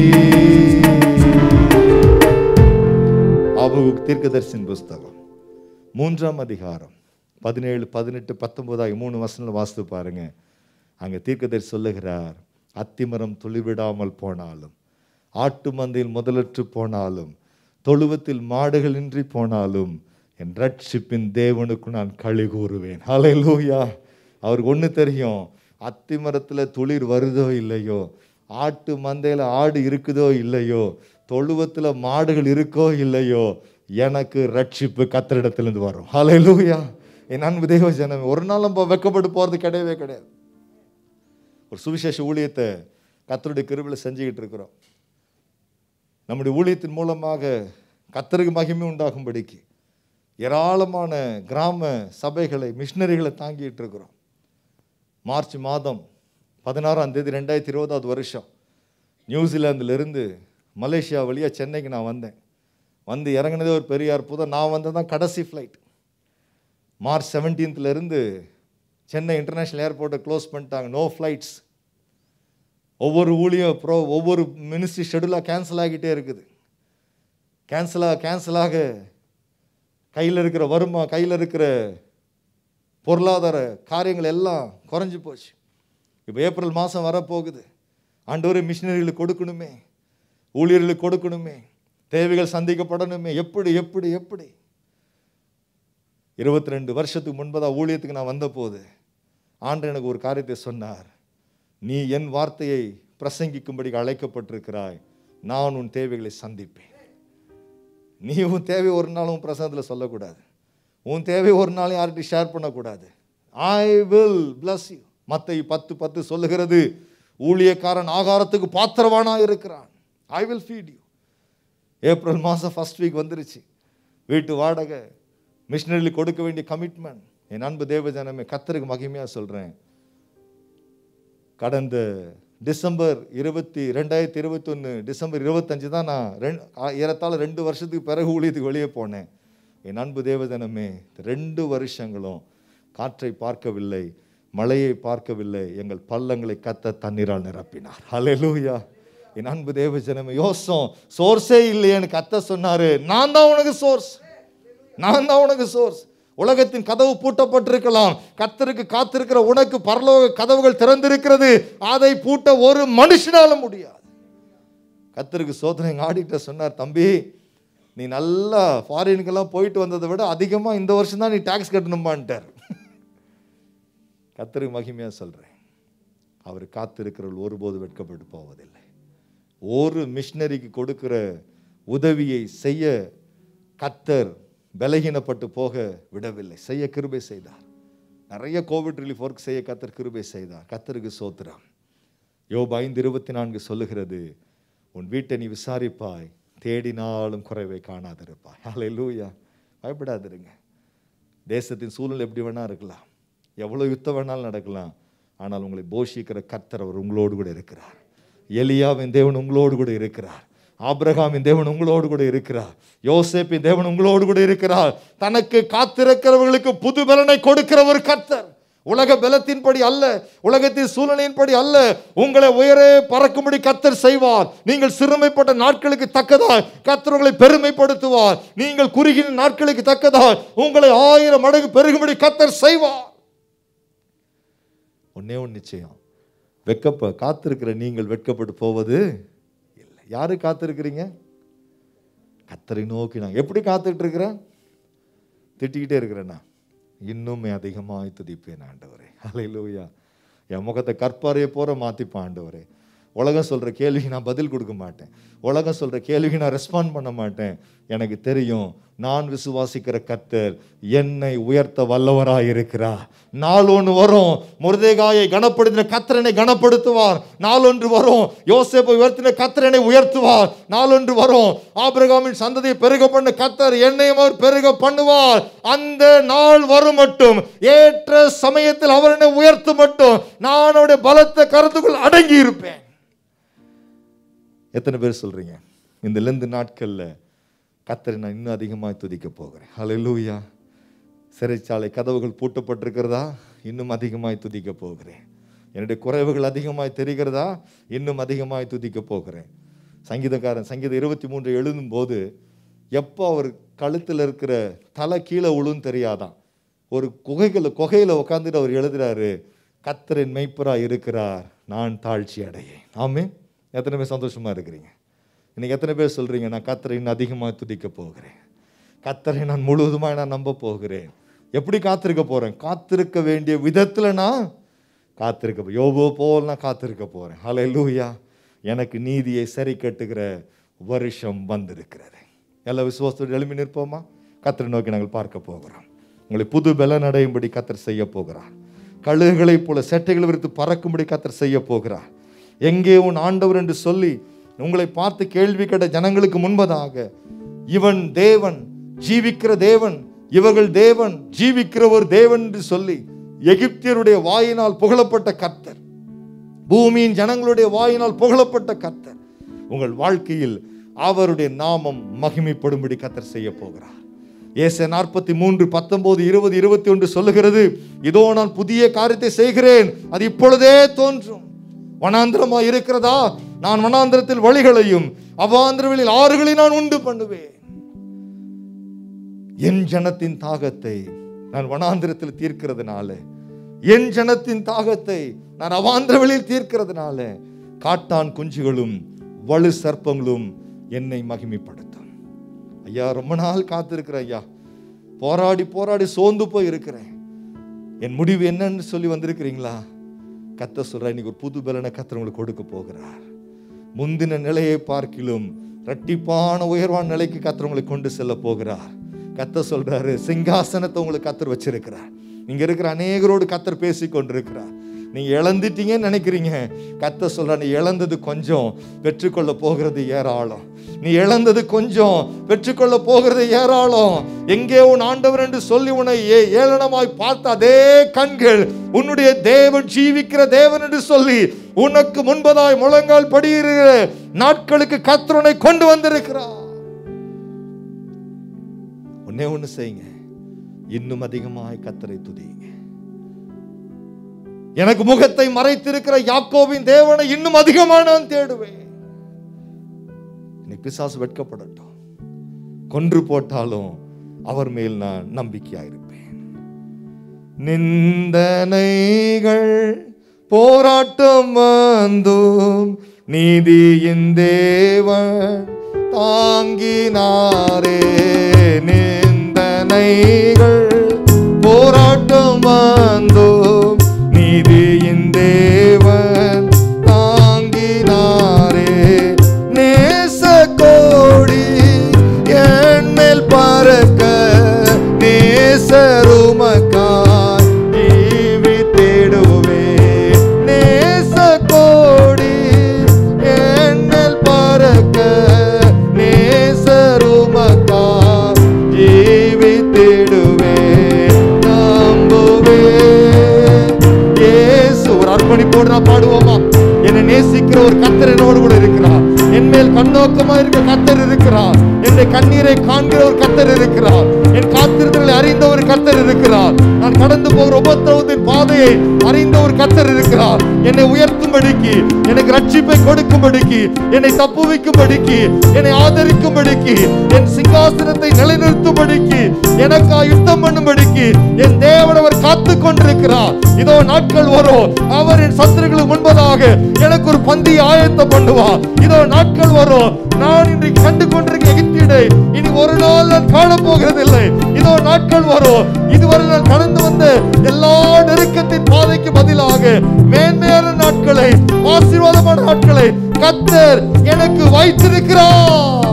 S5: ஆபகுக் தீர்க்கதரிசின் புஸ்தகம் மூன்றாம் அதிகாரம் பதினேழு பதினெட்டு பத்தொன்பதாகி மூணு வசனம் வாசித்து பாருங்க அங்க தீர்க்கதரிசி சொல்லுகிறார் அத்திமரம் துளிவிடாமல் போனாலும் ஆட்டு மந்தையில் முதலற்று போனாலும் தொழுவத்தில் மாடுகளின்றி போனாலும் என் ரட்சிப்பின் தேவனுக்கு நான் களி கூறுவேன் ஹalleluya அவருக்கு ஒன்று தெரியும் அத்தி மரத்தில் துளிர் வருதோ இல்லையோ ஆட்டு மந்தையில் ஆடு இருக்குதோ இல்லையோ தொழுவத்தில் மாடுகள் இருக்கோ இல்லையோ எனக்கு ரட்சிப்பு கத்தரிடத்திலிருந்து வரும் ஹalleluya என் அன்பு தேவ ஜனமே ஒரு நாள் நம்ம வெக்கப்பட்டு போகிறது கிடையவே கிடையாது ஒரு சுவிசேஷ ஊழியத்தை கத்தருடைய கிருபில் செஞ்சுக்கிட்டு இருக்கிறோம் நம்முடைய ஊழியத்தின் மூலமாக கத்தருக்கு மகிமை உண்டாகும்படிக்கு ஏராளமான கிராம சபைகளை மிஷினரிகளை தாங்கிட்டு இருக்கிறோம் மார்ச் மாதம் பதினாறாம் தேதி ரெண்டாயிரத்தி இருபதாவது வருஷம் நியூசிலாந்துலேருந்து மலேசியா வழியாக சென்னைக்கு நான் வந்தேன் வந்து இறங்குனதே ஒரு பெரிய அற்புதம் நான் வந்தது தான் கடைசி ஃப்ளைட் மார்ச் 17th ல இருந்து சென்னை இன்டர்நேஷ்னல் ஏர்போர்ட்டை க்ளோஸ் பண்ணிட்டாங்க நோ ஃப்ளைட்ஸ் ஒவ்வொரு ஊழியம் ப்ரோ ஒவ்வொரு மினிஸ்ட்ரி ஷெடியூலாக கேன்சல் ஆகிட்டே இருக்குது கேன்சலாக கேன்சலாக கையில் இருக்கிற வருமா கையில் இருக்கிற பொருளாதார காரியங்கள் எல்லாம் குறைஞ்சி போச்சு இப்போ ஏப்ரல் மாதம் வரப்போகுது ஆண்டவரே மிஷினரிகளுக்கு கொடுக்கணுமே ஊழியர்களுக்கு கொடுக்கணுமே தேவைகள் சந்திக்கப்படணுமே எப்படி எப்படி எப்படி இருபத்தி ரெண்டு வருஷத்துக்கு முன்பதாக ஊழியத்துக்கு நான் வந்தபோது ஆண்டு எனக்கு ஒரு காரியத்தை சொன்னார் நீ என் வார்த்தையை பிரசங்கிக்கும்படி அழைக்கப்பட்டிருக்கிறாய் நான் உன் தேவைகளை சந்திப்பேன் நீ உன் தேவை ஒரு நாள் உன் பிரசங்கத்தில் சொல்லக்கூடாது உன் தேவை ஒரு நாள் யார்கிட்டையும் ஷேர் பண்ணக்கூடாது ஐ வில் bless you மத்தை பத்து பத்து சொல்லுகிறது ஊழியக்காரன் ஆகாரத்துக்கு பாத்திரவானா இருக்கிறான் I will feed you April மாதம் ஃபர்ஸ்ட் வீக் வந்துருச்சு வீட்டு வாடகை மிஷினரியில் கொடுக்க வேண்டிய கமிட்மெண்ட் என் அன்பு தேவஜனமே கத்தருக்கு மகிமையாக சொல்கிறேன் கடந்த டிசம்பர் இருபத்தி ரெண்டாயிரத்தி இருபத்தொன்று டிசம்பர் இருபத்தஞ்சு தான் நான் ரெண்டு ஏறத்தாழ ரெண்டு வருஷத்துக்கு பிறகு ஊழியத்துக்கு வெளியே போனேன் என் அன்பு தேவதனமே இந்த ரெண்டு வருஷங்களும் காற்றை பார்க்கவில்லை மழையை பார்க்கவில்லை எங்கள் பள்ளங்களை கத்த தண்ணீரால் நிரப்பினார் ஹalleluya என் அன்பு தேவஜனமே யோசம் சோர்ஸே இல்லையேன்னு கத்த சொன்னாரு நான் தான் உனக்கு சோர்ஸ் நான் தான் உனக்கு சோர்ஸ் உலகத்தின் கதவு பூட்டப்பட்டிருக்கலாம் கத்தருக்கு காத்திருக்கிற உனக்கு பரலோக கதவுகள் திறந்திருக்கிறது அதை பூட்ட ஒரு மனுஷனால முடியாது கத்தருக்கு சோதனை எங்கள் ஆடிட்ட சொன்னார் தம்பி நீ நல்லா ஃபாரினுக்கெல்லாம் போயிட்டு வந்ததை விட அதிகமாக இந்த வருஷம் தான் நீ டேக்ஸ் கட்டணுமான்ட்டார் கத்தருக்கு மகிமையாக சொல்கிறேன் அவர் காத்திருக்கிறவர்கள் ஒருபோது வெட்கப்பட்டு போவதில்லை ஒரு மிஷினரிக்கு கொடுக்கிற உதவியை செய்ய கத்தர் பலகீனப்பட்டு போக விடவில்லை செய்ய கிருபை செய்தார் நிறைய கோவிட் ரிலீஃப் ஒர்க் செய்ய கத்தர் கிருபை செய்தார் கத்தருக்கு சோத்திரம் யோபு ஐந்து இருபத்தி நான்கு சொல்லுகிறது உன் வீட்டை நீ விசாரிப்பாய் தேடினாலும் குறைவை காணாதிருப்பாய் ஹalleluya பயப்படாதிருங்க தேசத்தின் சூழ்நிலை எப்படி வேணா இருக்கலாம் எவ்வளோ யுத்தம் வேணாலும் நடக்கலாம் ஆனால் உங்களை போஷிக்கிற கர்த்தர் அவர் உங்களோடு கூட இருக்கிறார் எலியாவின் தேவன் உங்களோடு கூட இருக்கிறார் ஆபிரகாமின் தேவன் உங்களோடு கூட இருக்கிறார் யோசேப்பின் தேவன் உங்களோடு கூட இருக்கிறார் தனக்கு காத்திருக்கிறவர்களுக்கு புது பலனை கொடுக்கிற ஒரு கர்த்தர் உலக பலத்தின்படி அல்ல உலகத்தின் சூழ்நிலையின்படி அல்ல உங்களை உயரே பறக்கும்படி கத்தர் செய்வார் நீங்கள் சிறுமைப்பட்ட நாட்களுக்கு தக்கதாய் கத்தர் உங்களை பெருமைப்படுத்துவார் நீங்கள் குறுகின நாட்களுக்கு தக்கதாய் உங்களை ஆயிரம் மடங்கு பெருகும்படி கத்தர் செய்வார் ஒன்னே ஒன்று நிச்சயம் வெக்கப்ப காத்திருக்கிற நீங்கள் வெட்கப்பட்டு போவது இல்லை யாரு காத்திருக்கிறீங்க கத்தரை நோக்கி நான் எப்படி காத்துட்டு இருக்கிறேன் திட்டிக்கிட்டே இருக்கிறேன்னா இன்னுமே அதிகமாய் துதிப்பேன் ஆண்டவரே ஹalleluya என் முகத்தை கற்பாரையை போற மாத்திப்பேன் ஆண்டவரே உலகம் சொல்ற கேள்விக்கு நான் பதில் கொடுக்க மாட்டேன் உலகம் சொல்ற கேள்விக்கு நான் ரெஸ்பாண்ட் பண்ண மாட்டேன் எனக்கு தெரியும் நான் விசுவாசிக்கிற கர்த்தர் என்னை உயர்த்த வல்லவராய் இருக்கிறார் நாள் ஒன்று வரும் முருதேகாயை கனப்படுத்தின கத்திரனை கனப்படுத்துவார் நாளொன்று வரும் யோசேப்பை உயர்த்தின கத்திரனை உயர்த்துவார் நாளொன்று வரும் ஆபிரகாமின் சந்ததியை பெருக பண்ண கத்தர் என்னையும் அவர் பெருக பண்ணுவார் அந்த நாள் வரும் மட்டும் ஏற்ற சமயத்தில் அவர் என்னை உயர்த்து மட்டும் நான் அவருடைய பலத்த கருத்துக்குள் அடங்கி இருப்பேன் எத்தனை பேர் சொல்றீங்க இந்த லெந்து நாட்கள்ல கத்தரை நான் இன்னும் அதிகமாக துதிக்க போகிறேன் ஹalleluya சிறைச்சாலை கதவுகள் பூட்டப்பட்டிருக்கிறதா இன்னும் அதிகமாய் துதிக்க போகிறேன் என்னுடைய குறைவுகள் அதிகமாய் தெரிகிறதா இன்னும் அதிகமாய் துதிக்க போகிறேன் சங்கீதக்காரன் சங்கீதம் இருபத்தி மூன்று எழுதும் போது எப்போ அவர் கழுத்தில் இருக்கிற தலை கீழே விழுன்னு தெரியாதான் ஒரு குகைகள் குகையில் உட்காந்துட்டு அவர் எழுதுறாரு கத்தரின் மெய்ப்பரா இருக்கிறார் நான் தாழ்ச்சி அடையேன் ஆமே எத்தனை பேர் சந்தோஷமா இருக்கிறீங்க இன்னைக்கு எத்தனை பேர் சொல்றீங்க நான் கத்தரை இன்னும் அதிகமாக துதிக்க போகிறேன் கத்தரை நான் முழுவதுமாக நான் நம்ப போகிறேன் எப்படி காத்திருக்க போறேன் காத்திருக்க வேண்டிய விதத்துல நான் காத்திருக்க போ- யோபோ போல் நான் காத்திருக்க போறேன் ஹalleluya எனக்கு நீதியை சரி கட்டுகிற வருஷம் வந்திருக்கிறது எல்லா விசுவாசத்தோடு எழுப்பி நிற்போமா கத்தரை நோக்கி நாங்கள் பார்க்க போகிறோம் உங்களை புது பலன் அடையும்படி கத்தர் செய்ய போகிறார் கழுகுகளைப் போல செட்டைகள் விரித்து பறக்கும்படி கத்தர் செய்ய போகிறார் எங்கே உன் ஆண்டவர் என்று சொல்லி உங்களை பார்த்து கேள்வி கேட்ட ஜனங்களுக்கு முன்பதாக இவன் தேவன் ஜீவிக்கிற தேவன் இவர்கள் தேவன் ஜீவிக்கிற ஒரு தேவன் என்று சொல்லி எகிப்தியருடைய வாயினால் புகழப்பட்ட கர்த்தர் பூமியின் ஜனங்களுடைய வாயினால் புகழப்பட்ட கர்த்தர் உங்கள் வாழ்க்கையில் அவருடைய நாமம் மகிமைப்படும்படி கர்த்தர் செய்ய போகிறார் ஏச நாற்பத்தி மூன்று பத்தொன்பது இருபது இருபத்தி ஒன்று சொல்லுகிறது இதோ நான் புதிய காரியத்தை செய்கிறேன் அது இப்பொழுதே தோன்றும் வனாந்திரமா இருக்கிறதா நான் வனாந்திரத்தில் வழிகளையும் அவாந்திரங்களில் ஆறுகளை நான் உண்டு பண்ணுவேன் என் ஜனத்தின் தாகத்தை நான் வனாந்திரத்தில் தீர்க்கிறதுனால என் ஜனத்தின் தாகத்தை நான் அவாந்திர வெளியில் தீர்க்கிறதுனால காட்டான் குஞ்சுகளும் வலு சர்ப்பங்களும் என்னை மகிமைப்படுத்தும் ஐயா ரொம்ப நாள் காத்திருக்கிற ஐயா போராடி போராடி சோர்ந்து போய் இருக்கிறேன் என் முடிவு என்னன்னு சொல்லி வந்திருக்கிறீங்களா கத்த சொல்ற இன்னைக்கு ஒரு புது பலனை கத்தர் உங்களுக்கு கொடுக்க போகிறார் முந்தின நிலையை பார்க்கிலும் இரட்டிப்பான உயர்வான நிலைக்கு கத்தர் உங்களை கொண்டு செல்ல போகிறார் கத்த சொல்றாரு சிங்காசனத்தை உங்களுக்கு கத்தர் வச்சிருக்கிறார் இங்க இருக்கிற அநேகரோடு கத்தர் பேசி கொண்டிருக்கிறார் நீங்க இழந்துட்டீங்கன்னு நினைக்கிறீங்க கத்த சொல்ற நீ இழந்தது கொஞ்சம் பெற்றுக்கொள்ள போகிறது ஏராளம் நீ இழந்தது கொஞ்சம் பெற்றுக்கொள்ள போகிறது ஏராளம் எங்கே உன் ஆண்டவர் என்று சொல்லி உன்னை ஏ- ஏளனமாய் பார்த்த அதே கண்கள் உன்னுடைய தேவன் ஜீவிக்கிற தேவன் என்று சொல்லி உனக்கு முன்பதாய் முழங்கால் படியிருக்கிற நாட்களுக்கு கத்தருனை கொண்டு வந்திருக்கிறார் ஒன்னே ஒண்ணு செய்யுங்க இன்னும் அதிகமாய் கத்தரை துதியுங்க எனக்கு முகத்தை மறைத்திருக்கிற யாக்கோவின் தேவனை இன்னும் அதிகமா நான் தேடுவேன் இன்னைக்கு பிசாசு வெட்கப்படட்டும் கொன்று போட்டாலும் அவர் மேல் நான் நம்பிக்கையா இருப்பேன் நிந்தனைகள் போராட்டம் வந்தும் நீதியின் தேவன் தாங்கினாரே நிந்தனைகள் போராட்டம் வந்தும் நீதியின் தேவன் தாங்கினாரே நேச கோடி என் மேல் பறக்க நேசருமக்காய் ஜீவித்திடுவே நேச கோடி என் மேல் பறக்க நேசருமக்காய் ஜீவித்திடுவே நம்புவே இயேசு ஒரு அர்ப்பணிப்போடு நான் பாடுவோமா என்னை நேசிக்கிற ஒரு கத்தர் என்னோடு கூட இருக்கிறார் என் மேல் கண்ணோக்கமா இருக்க கத்தர் இருக்கிறார் என்னுடைய கண்ணீரை காண்கிற ஒரு கத்தர் இருக்கிறார் என் காத்திருந்தலை அறிந்த ஒரு கத்தர் இருக்கிறார் நான் கடந்து போகிற உபத்திரவத்தின் பாதையை அறிந்த ஒரு கத்தர் இருக்கிறார் என்னை உயர்த்தும்படிக்கு எனக்கு ரட்சிப்பை கொடுக்கும்படிக்கு என்னை தப்புவிக்கும்படிக்கு என்னை ஆதரிக்கும்படிக்கு என் சிங்காசனத்தை நிலைநிறுத்தும்படிக்கு எனக்கா யுத்தம் பண்ணும்படிக்கு என் தேவன் அவர் காத்து கொண்டிருக்கிறார் இதோ நாட்கள் வரும் அவர் என் சத்துருகளுக்கு முன்பதாக எனக்கு ஒரு பந்தி ஆயத்தம் பண்ணுவார் இதோ நாட்கள் வரும் நான் இன்றைக்கு கண்டு கொண்டிருக்க எகிப்தியனை இனி ஒரு நாள் நான் காண போகிறதில்லை இதோ நாட்கள் வரும் இதுவரை நான் கடந்து வந்த எல்லா நெருக்கத்தின் பாதைக்கு பதிலாக மேன்மையான நாட்களை ஆசீர்வாதமான நாட்களை கத்தர் எனக்கு வைத்திருக்கிறார்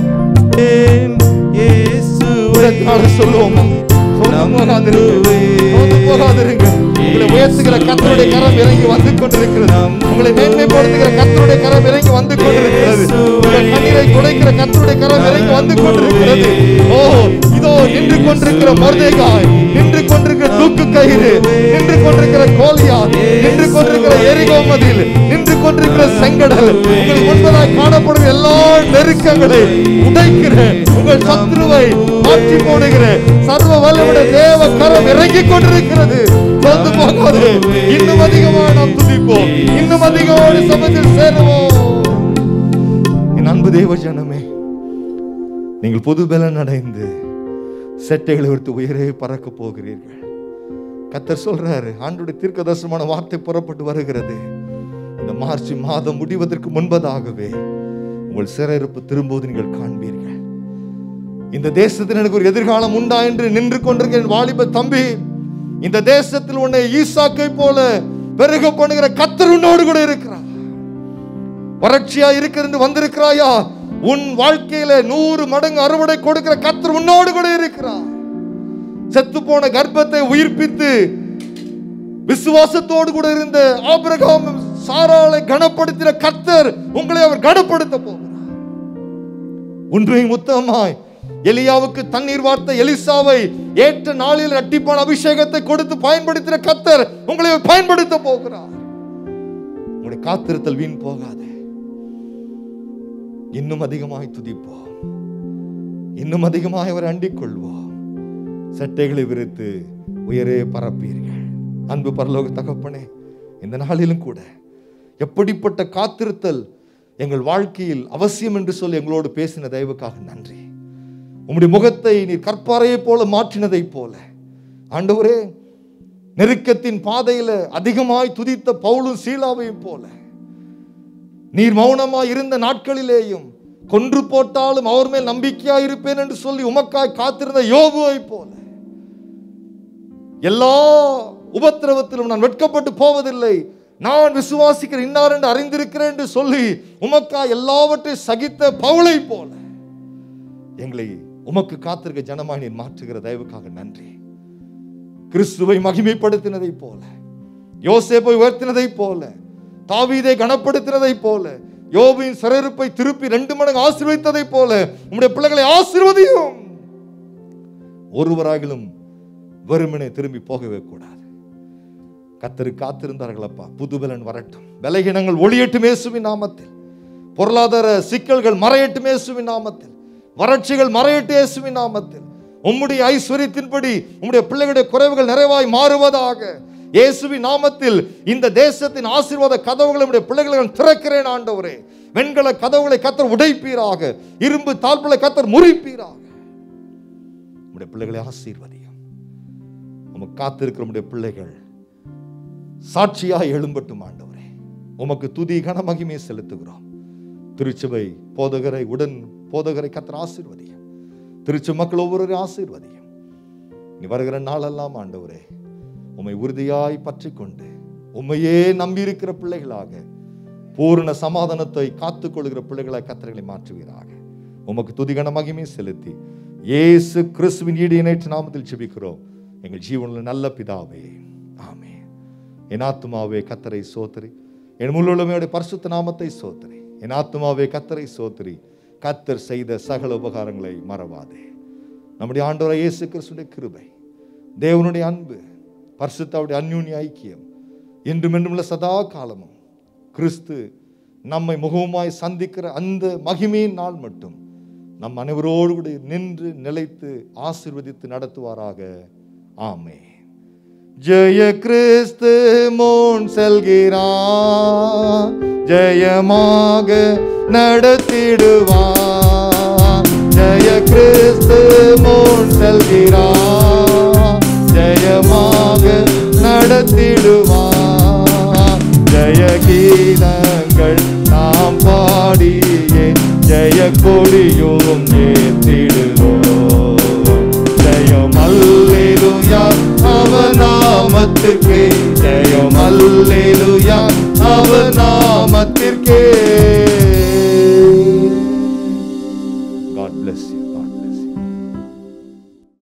S5: இதற்காக சொல்லுவோமா சோர்ந்து போகாதிருங்க. சோர்ந்து போகாதிருங்க. உங்களை உயர்த்துகிற கத்தருடைய கரம் இறங்கி வந்து கொண்டிருக்கிறது உங்களை மேன்மைப்படுத்துகிற கத்தருடைய கரம் இறங்கி வந்து கொண்டிருக்கிறது உங்கள் கண்ணீரை குடைக்கிற கத்தருடைய கரம் இறங்கி வந்து கொண்டிருக்கிறது ஓ இதோ நின்று கொண்டிருக்கிற மொர்தேகாய் நின்று கொண்டிருக்கிற தூக்கு கயிறு நின்று கொண்டிருக்கிற கோலியா நின்று கொண்டிருக்கிற எரிகோ மதில் நின்று கொண்டிருக்கிற செங்கடல் உங்களுக்கு முன்பதாய் காணப்படும் எல்லா நெருக்கங்களை உடைக்கிற உங்கள் சத்ருவை மாற்றி போடுகிற சர்வ வல்லமுடைய தேவ கரம் இறங்கிக் கொண்டிருக்கிறது தோந்து போகாது இன்னும் அதிகமாக நாம் துதிப்போம் இன்னும் அதிகமான சமயத்தில் சேருவோம் என் அன்பு தேவ ஜனமே நீங்கள் புது பலன் அடைந்து செட்டைகளை விடுத்து உயரே பறக்க போகிறீர்கள் கத்தர் சொல்றாரு ஆண்டுடைய தீர்க்கதர்சனமான வார்த்தை புறப்பட்டு வருகிறது இந்த மார்ச் மாதம் முடிவதற்கு முன்பதாகவே உங்கள் சிறையிருப்பு திரும்புவது நீங்கள் காண்பீர்கள் இந்த தேசத்தில் எனக்கு ஒரு எதிர்காலம் உண்டா என்று நின்று கொண்டிருக்கிற என் வாலிப தம்பி இந்த தேசத்தில் உன்னை ஈசாக்கை போல பெருக பண்ணுகிற கத்தர் உன்னோடு கூட இருக்கிறார் வறட்சியா இருக்கிறது வந்திருக்கிறாயா உன் வாழ்க்கையில நூறு மடங்கு அறுவடை கொடுக்கிற கத்தர் உன்னோடு கூட இருக்கிறார் செத்து போன கர்ப்பத்தை உயிர்ப்பித்து விசுவாசத்தோடு கூட இருந்த ஆபிரகாம் சாராளை கனப்படுத்தின கத்தர் உங்களை அவர் கனப்படுத்த போகிறார் உண்மையும் உத்தமமாய் எலியாவுக்கு தண்ணீர் வார்த்த எலிசாவை ஏற்ற நாளில் இரட்டிப்பான அபிஷேகத்தை கொடுத்து பயன்படுத்தின கத்தர் உங்களை அவர் பயன்படுத்த போகிறார் உங்களுடைய காத்திருத்தல் வீண் போகாது இன்னும் அதிகமாய் துதிப்போம் இன்னும் அதிகமாய் அவர் அண்டிக் கொள்வோம் சட்டைகளை விரித்து உயரே பரப்பீர்கள் அன்பு பரலோக தகப்பனே இந்த நாளிலும் கூட எப்படிப்பட்ட காத்திருத்தல் எங்கள் வாழ்க்கையில் அவசியம் என்று சொல்லி எங்களோடு பேசின தயவுக்காக நன்றி உம்முடைய முகத்தை நீர் கற்பாறையைப் போல மாற்றினதைப் போல ஆண்டவரே நெருக்கத்தின் பாதையில அதிகமாய் துதித்த பவுலும் சீலாவையும் போல நீர் மௌனமாய் இருந்த நாட்களிலேயும் கொன்று போட்டாலும் அவர் மேல் நம்பிக்கையாய் இருப்பேன் என்று சொல்லி உமக்காய் காத்திருந்த யோபுவை போல எல்லா உபத்திரவத்திலும் நான் வெட்கப்பட்டு போவதில்லை நான் விசுவாசிக்கிற இன்னார் என்று அறிந்திருக்கிறேன் என்று சொல்லி உமக்காய் எல்லாவற்றையும் சகித்த பவுளை போல எங்களை உமக்கு காத்திருக்க ஜனமாய் நீர் மாற்றுகிற தயவுக்காக நன்றி கிறிஸ்துவை மகிமைப்படுத்தினதைப் போல யோசேப்பை உயர்த்தினதைப் போல தாவீதை கனப்படுத்தினதைப் போல யோபின் சிறையிருப்பை திருப்பி ரெண்டு மடங்கு ஆசீர்வதித்ததைப் போல உம்முடைய பிள்ளைகளை ஆசீர்வதியும் ஒருவராகிலும் வெறுமனே திரும்பி போகவே கூடாது கத்தரு காத்திருந்தார்களப்பா புதுபலன் வரட்டும் பலகீனங்கள் ஒளியட்டும் இயேசுவின் நாமத்தில் பொருளாதார சிக்கல்கள் மறையட்டும் இயேசுவின் நாமத்தில் வறட்சிகள் மறையட்டும் இயேசுவின் நாமத்தில் உம்முடைய ஐஸ்வர்யத்தின்படி உம்முடைய பிள்ளைகளுடைய குறைவுகள் நிறைவாய் மாறுவதாக இயேசுவின் நாமத்தில் இந்த தேசத்தின் ஆசீர்வாத கதவுகளை உம்முடைய பிள்ளைகள் திறக்கிறேன் ஆண்டவரே வெண்கல கதவுகளை கத்தர் உடைப்பீராக இரும்பு தாழ்ப்புகளை கத்தர் முறிப்பீராக உம்முடைய பிள்ளைகளை ஆசீர்வதியும் உமக்கு காத்திருக்கிற உம்முடைய பிள்ளைகள் சாட்சியாக எழும்பட்டும் ஆண்டவரே உமக்கு துதி கன மகிமையை செலுத்துகிறோம் திருச்சபை போதகரை உடன் போதகரை கத்தர் ஆசீர்வதியும் திருச்சி மக்கள் ஒவ்வொருவரையும் ஆசீர்வதியும் நீ வருகிற நாளெல்லாம் ஆண்டவரே உம்மை உறுதியாய் பற்றி கொண்டு உம்மையே நம்பியிருக்கிற பிள்ளைகளாக பூரண சமாதானத்தை காத்துக் கொள்கிற பிள்ளைகளாய் கத்தர்களை மாற்றுவீராக உமக்கு துதிகன மகிமை செலுத்தி இயேசு கிறிஸ்துவின் ஈடு இணைற்று நாமத்தில் செபிக்கிறோம் எங்கள் ஜீவனில் நல்ல பிதாவே ஆமே என் ஆத்துமாவே கத்தரை சோத்தரி என் முள்ளுள்ளமையோட பரிசுத்த நாமத்தை சோத்தரி என் ஆத்துமாவே கத்தரை சோத்தரி கத்தர் செய்த சகல உபகாரங்களை மறவாதே நம்முடைய ஆண்டவரை இயேசு கிறிஸ்துடைய கிருபை தேவனுடைய அன்பு பரிசுத்தாவுடைய அந்யூன்ய ஐக்கியம் என்றும் என்றுமுள்ள சதா காலமும் கிறிஸ்து நம்மை முகமாய் சந்திக்கிற அந்த மகிமையின் நாள் மட்டும் நம் அனைவரோடு கூட நின்று நிலைத்து ஆசீர்வதித்து நடத்துவாராக ஆமே ஜெய கிறிஸ்து முன் செல்கிறான் ஜெயமாக நடத்திடுவான் ஜெய கிறிஸ்து முன் செல்கிறான் ஜெயமாக நடத்திடுவான் ஜெய கீதங்கள் நாம் பாடியே ஜெய கொடியும் ஏற்றிடுவோம்